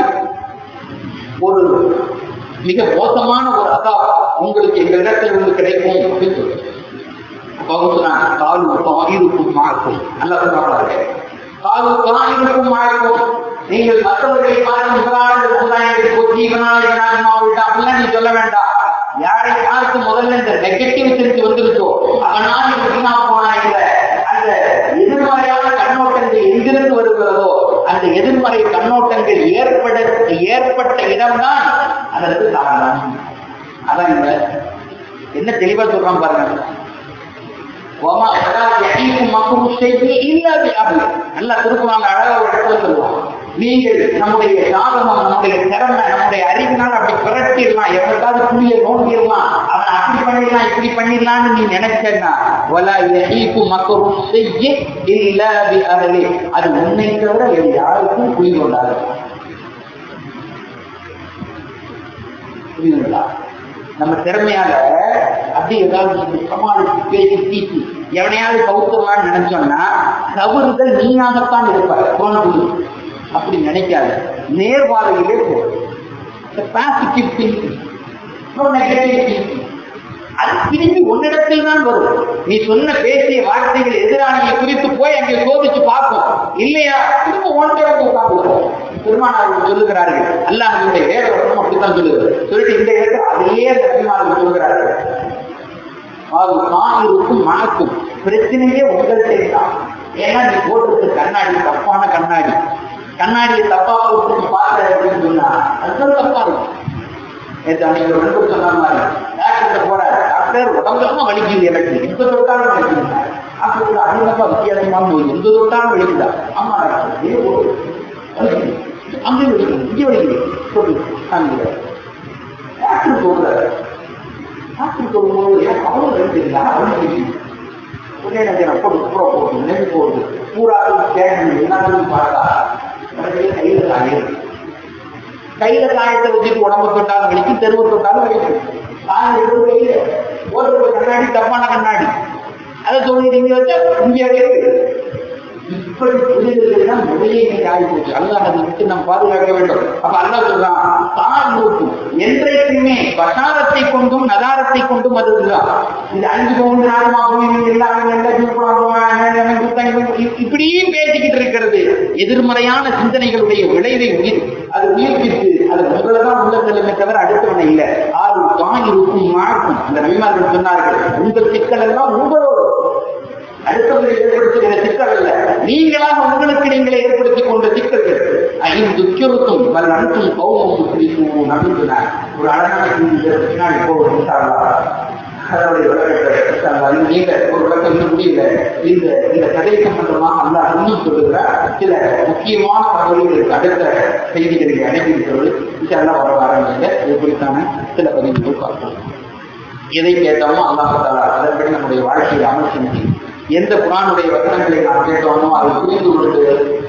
S1: ஒரு மிக மோசமான ஒரு அதாப் உங்களுக்கு எங்க இடத்துல இருந்து கிடைக்கும் அப்படின்னு சொல்லு அப்ப அவங்க சொன்னாங்க காலு தாயிருக்கும் மாக்கும் நல்லா சொன்னாங்க காலு தாயிருக்கும் மாக்கும் நீங்கள் மற்றவர்களை பார்த்து முதலாளி சமுதாயங்களுக்கு போய் ஜீவனாளி நாகமாவிட்டா அப்படிலாம் நீ சொல்ல வேண்டாம் யாரை பார்த்து முதல்ல இந்த நெகட்டிவ் சென்ஸ் வந்துருச்சோ அவனால் வீணா போனா இல்ல அந்த எதிர்மறையான கண்ணோட்டங்கள் எங்கிருந்து வருகிறதோ அந்த எதிர்மறை கண்ணோட்டங்கள் ஏற்பட ஏற்பட்ட இடம்தான் அதற்கு காரணம் அதான் இந்த என்ன தெளிவா சொல்றான் பாருங்க وما ولا يحيكم مكر الشيء الا باهله நல்லா திருக்குறாங்க அழகா ஒரு இடத்துல சொல்லுவான் நீங்கள் நம்முடைய சாதனம் நம்முடைய திறமை நம்முடைய அறிவினால் அப்படி புரட்டிடலாம் எவனுக்காவது புளிய நோண்டிடலாம் அவன் அப்படி பண்ணிடலாம் இப்படி பண்ணிடலாம்னு நீ நினைச்சா வலா யஹீக்கு மக்கரு செய்ய இல்ல பி அஹலி அது உன்னை தவிர வேறு யாருக்கும் புலி கொண்டாது புரியுதுங்களா நம்ம திறமையால அப்படி ஏதாவது இப்படி சமாளிச்சு பேசி தீட்டி எவனையாவது கவுத்துவான்னு நினைச்சோம்னா தவறுகள் நீயாகத்தான் இருப்பார் தோன்றுது அப்படி நினைக்காது நேர்வாதையிலே போ பாசிட்டிவ் திங்கிங் நெகட்டிவ் திங்கிங் அது திரும்பி உன்னிடத்தில் தான் வரும் நீ சொன்ன பேசிய வார்த்தைகள் எதிராளியை குறித்து போய் அங்கே சோதிச்சு பார்க்கும் இல்லையா திரும்ப ஒன்றை உட்கார்ந்து பெருமானார்கள் சொல்லுகிறார்கள் அல்லாஹுடைய வேற வசனம் அப்படித்தான் சொல்லுகிறது சொல்லிட்டு இந்த இடத்துல அதையே அந்த பெருமானார்கள் சொல்லுகிறார்கள் அது மாநிலுக்கும் மனக்கும் பிரச்சனையே உங்கள்கிட்ட தான் ஏன்னா நீ போடுறது கண்ணாடி தப்பான கண்ணாடி கண்ணாடியை தப்பா போட்டு பார்த்த அப்படின்னு சொன்னா அதுதான் தப்பா இருக்கும் நேற்று அன்னைக்கு ஒரு நண்பர் சொன்ன மாதிரி டாக்டர் போற டாக்டர் உடம்பெல்லாம் வலிக்குது எனக்கு எந்த தொட்டாலும் வலிக்குது டாக்டர் அதிகமா வித்தியாசமான நோய் எந்த தொட்டாலும் வலிக்குதா ஆமா டாக்டர் இதே போடு வலிக்குது அங்கே வலிக்குது இங்கே வலிக்குது சொல்லு காமிக்கிறார் டாக்டர் சொல்றாரு டாக்டர் சொல்லும்போது எனக்கு அவ்வளோ வலிக்குதுங்களா வலிக்குது உடனே நான் போட்டு பூரா போட்டு நெல் போடுது பூரா ஸ்கேன் என்னன்னு பார்த்தா உடனே கையில் காயிருக்கு கையில காயத்தை வச்சுட்டு உடம்பு தொட்டாலும் வலிக்கும் தெருவு தொட்டாலும் வலிக்கும் காயம் எடுத்து கையில ஒரு கண்ணாடி தப்பான கண்ணாடி அதை சொல்லிட்டு இங்க வச்சா இங்கே இருக்கு இப்படி புரிதல்கள் தான் முதலே இன்னைக்கு ஆகி போச்சு அல்லாஹ் அதை விட்டு நாம் பாதுகாக்க வேண்டும் அப்ப அல்லாஹ் சொல்றான் தான் நோக்கும் என்றைக்குமே பசாரத்தை கொண்டும் நதாரத்தை கொண்டும் அதுதான் இந்த அஞ்சு பவுண்டு நாகமாகவும் எல்லாமே இப்படியும் பேசிக்கிட்டு இருக்கிறது எதிர்மறையான சிந்தனைகளுடைய விளைவை உயிர் அது உயிர்ப்பித்து அது உங்களை தான் உள்ள செல்லுமே தவிர அடுத்தவனை இல்லை ஆறு தான் இருக்கும் மாக்கும் அந்த நபிமார்கள் சொன்னார்கள் உங்கள் சிக்கல் எல்லாம் உங்களோடு அடுத்தவரை ஏற்படுத்துகிற சிக்கல் அல்ல நீங்களாக உங்களுக்கு நீங்களே ஏற்படுத்திக் கொண்ட சிக்கல்கள் ஐந்து துக்கிருக்கும் பல் அனுப்பும் கௌமம் முஸ்லிமும் அப்படின்னு ஒரு அழகான பின்னாடி போகும் அதனுடைய விளக்கத்தை நீங்க ஒரு விளக்கம் இன்னும் முடியல இந்த இந்த கதை சம்பந்தமாக அல்ல இன்னும் சொல்லுகிறார் சில முக்கியமான தகவல்களுக்கு அடுத்த செய்திகளை அனுப்பியிருக்கிறது இதெல்லாம் வர ஆரம்பிங்க இது குறித்தான சில பதிவுகள் பார்ப்போம் எதை கேட்டோமோ அல்லாஹாலா அதன்படி நம்முடைய வாழ்க்கையை அமல் செஞ்சு எந்த குரானுடைய வசனங்களை நாம் கேட்டோமோ அதை புரிந்து கொண்டு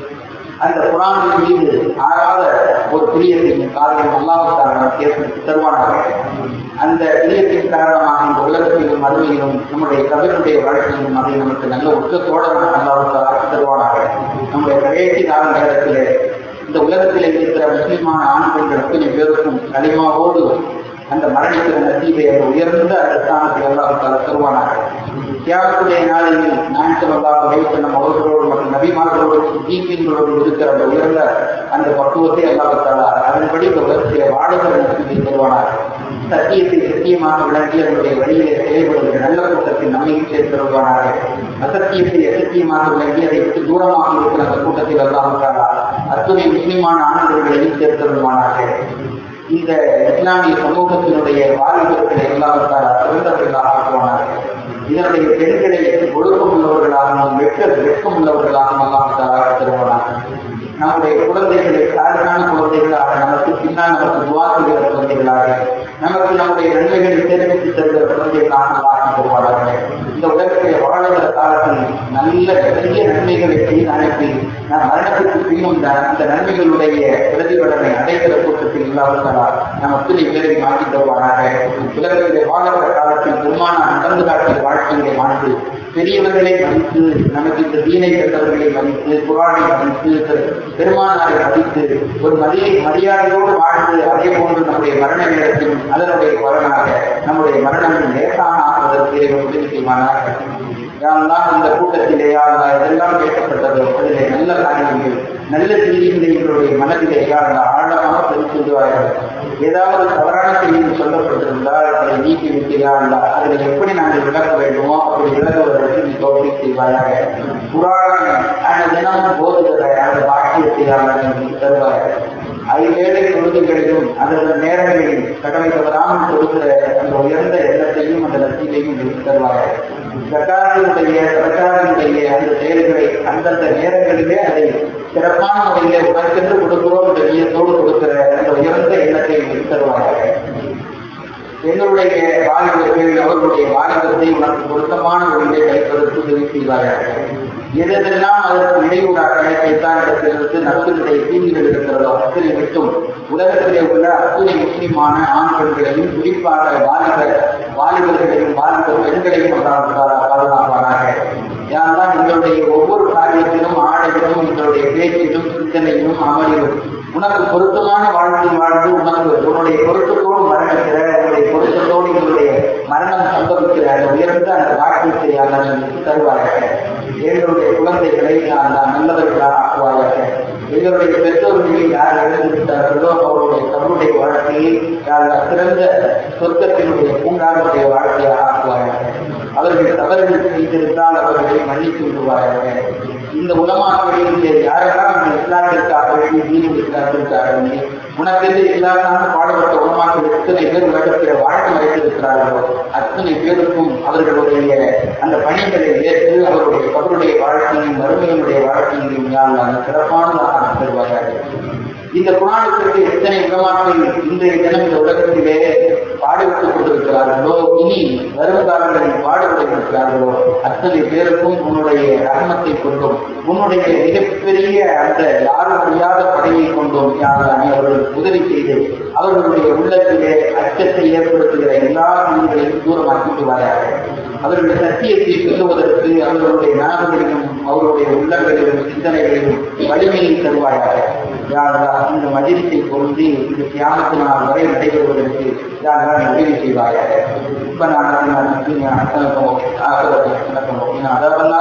S1: அந்த குரானின் மீது ஆறாத ஒரு பிரியத்தின் காரணம் அல்லாஹாலா ஏற்படுத்தி தருவானாக அந்த பிரியத்தின் காரணமாக இந்த உலகத்திலும் மறுமையிலும் நம்முடைய கவினுடைய வாழ்க்கையிலும் அதை நமக்கு நல்ல உச்சத்தோட அல்லாஹாலா ஆக்கி தருவானாக நம்முடைய கடைசி கால நேரத்திலே இந்த உலகத்தில் இருக்கிற முஸ்லிமான ஆண் பெண்கள் அத்தனை பேருக்கும் களிமாவோடு அந்த மரணிக்கிற நசீபை அவர் உயர்ந்த அந்த ஸ்தானத்தை அல்லாஹால தருவானாக தியாகத்துடைய நாளில் நான் சொல்லலாம் வைத்தனம் அவர்களோடு மற்றும் நபிமார்களோடு ஜீப்பிங்களோடு இருக்கிற அந்த உயர்ந்த அந்த பக்குவத்தை அல்லாஹால அதன்படி இந்த உலகத்திலே வாழுகிற நசீபை தருவானாக சத்தியத்தை சத்தியமாக விளங்கி அதனுடைய வழியிலே செயல்படுகிற நல்ல கூட்டத்தில் நம்மையும் சேர்த்திருவானாக அசத்தியத்தை அசத்தியமாக விளங்கி அதை விட்டு தூரமாக இருக்கிற அந்த கூட்டத்தில் அல்லாஹாலா அத்துணை முஸ்லிமான ஆனந்தங்களையும் சேர்த்திருவானாக இந்த இஸ்லாமிய சமூகத்தினுடைய வாலிபர்களை எல்லாவற்றால் சிறந்தவர்களாக ஆக்குவானார்கள் இதனுடைய பெண்களை ஒழுக்கம் உள்ளவர்களாகவும் வெட்க வெட்கம் உள்ளவர்களாகவும் அல்லாமத்தாராக தருவானார்கள் நம்முடைய குழந்தைகளை சாதாரண குழந்தைகளாக நமக்கு பின்னால் நமக்கு துவா செய்கிற குழந்தைகளாக நமக்கு நம்முடைய நன்மைகளை தெரிவித்து தருகிற குழந்தைகளாக ஆக்கி தருவார்கள் இந்த உலகத்தில் வாழுகிற காலத்தில் நல்ல பெரிய நன்மைகளை செய்து அனுப்பி நான் மரணத்துக்கு பின்னும் அந்த நன்மைகளுடைய பிரதிபலனை அடைகிற கூட்டத்தில் இல்லாவிட்டால் நம் அத்தனை பேரை மாற்றி தருவானாக உலகத்திலே வாழ்கிற காலத்தில் பெருமான நடந்து காட்டிய வாழ்க்கையை வாழ்ந்து பெரியவர்களை மதித்து நமக்கு இந்த தீனை கண்டவர்களை மதித்து குரானை மதித்து பெருமானாரை மதித்து ஒரு மதியை மரியாதையோடு வாழ்ந்து அதே போன்று நம்முடைய மரண நேரத்திலும் அதனுடைய பலனாக நம்முடைய மரணங்கள் லேசான ஆகுவதற்கு இறைவன் உதவி செய்வானாக யாரெல்லாம் இந்த கூட்டத்திலே யாரெல்லாம் இதெல்லாம் கேட்கப்பட்டதோ அதிலே நல்ல காரியங்கள் நல்ல செய்திகளை எங்களுடைய மனதிலே யாரெல்லாம் ஆழமாக தெரிவித்துவார்கள் ஏதாவது தவறான செய்தி சொல்லப்பட்டிருந்தால் அதை நீக்கி வைக்கிறார்களா அதில் எப்படி நாங்கள் விளக்க வேண்டுமோ அப்படி விளக்குவதற்கு நீ தோல்வி செய்வாயாக புராண தினமும் போதுகிற அந்த பாக்கியத்தை அவர்கள் தருவார்கள் ஐவேளை தொழுதுகளிலும் அந்த நேரங்களில் கடமை தவறாமல் கொடுக்கிற அந்த உயர்ந்த எண்ணத்தையும் அந்த லட்சியத்தையும் எடுத்து தருவார்கள் சர்க்காரினுடைய சர்க்காரினுடைய அந்த செயல்களை அந்தந்த நேரங்களிலே அதை சிறப்பான முறையிலே உனக்கென்று கொடுக்கிறோம் என்ற நீயத்தோடு கொடுக்கிற அந்த உயர்ந்த எண்ணத்தை எடுத்து தருவார்கள் எங்களுடைய வாலிபர்கள் அவர்களுடைய வாலிபத்தை உனக்கு பொருத்தமான முறையிலே கைப்பதற்கு உதவி செய்வார்கள் எதெல்லாம் அதற்கு இடையூறாக சைத்தானிடத்திலிருந்து நப்சினுடைய தீங்குகள் இருக்கிறதோ அத்தனை விட்டும் உலகத்திலே உள்ள அத்துணை முஸ்லிமான ஆண் பெண்களையும் குறிப்பாக வாலிப வாலிபர்களையும் வாலிப பெண்களையும் பாதுகாப்பானாக யாரெல்லாம் எங்களுடைய ஒவ்வொரு காரியத்திலும் ஆடையிலும் எங்களுடைய பேச்சிலும் சிந்தனையிலும் அமலிலும் உனக்கு பொருத்தமான வாழ்க்கை வாழ்ந்து உனக்கு உன்னுடைய பொருத்தத்தோடு மரணிக்கிற உன்னுடைய பொருத்தத்தோடு எங்களுடைய மரணம் சம்பவிக்கிற அந்த உயர்ந்த அந்த வாழ்க்கையை எங்களுக்கு தருவாயாக எங்களுடைய குழந்தைகளை நான் நான் நல்லவர்களாக ஆக்குவாயாக எங்களுடைய பெற்றோர்களை யார் இழந்து விட்டார்களோ அவருடைய தன்னுடைய வாழ்க்கையை யார் சிறந்த சொர்க்கத்தினுடைய பூங்காவுடைய வாழ்க்கையாக ஆக்குவாயாக அவர்கள் தவறுகள் செய்திருந்தால் அவர்களை மன்னித்து விடுவாயாக இந்த உலமாக்களில் யாரெல்லாம் இந்த இஸ்லாத்திற்காக வேண்டி தீனுக்காக வேண்டி உனக்கென்று இஸ்லாத்தான பாடுபட்ட உலமாக்கள் எத்தனை பேர் உலகத்தில் வாழ்க்கை வைத்திருக்கிறார்களோ அத்தனை பேருக்கும் அவர்களுடைய அந்த பணிகளை ஏற்று அவருடைய கபருடைய வாழ்க்கையும் மறுமையினுடைய வாழ்க்கையையும் யார் அந்த சிறப்பானதாக தருவார்கள் இந்த குரானுக்கு எத்தனை உலமாக்கள் இன்றைய தினம் இந்த உலகத்திலே பாடுபட்டுக் கொண்டிருக்கிறார்களோ இனி வரும் காலங்களில் பாடுபட இருக்கிறார்களோ அத்தனை பேருக்கும் உன்னுடைய ரகமத்தை கொண்டும் உன்னுடைய மிகப்பெரிய அந்த யாரும் அறியாத படையை கொண்டும் யாரானே அவர்கள் உதவி செய்து அவர்களுடைய உள்ளத்திலே அச்சத்தை ஏற்படுத்துகிற எல்லா உயிர்களையும் தூரமாக்கிவிடுவாயாக அவர்கள் சத்தியத்தை சொல்லுவதற்கு அவர்களுடைய நாடுகளிலும் அவருடைய உள்ளங்களிலும் சிந்தனைகளிலும் வலிமையை தருவாயாக யாரா இந்த மதியத்தை பொருந்தி இந்த தியானத்து நாள் வரை நடைபெறுவதற்கு யாரா உதவி செய்வாயாக இப்ப நான் அசனக்கமோ ஆகரத்தை அசனக்கமோ அதாவது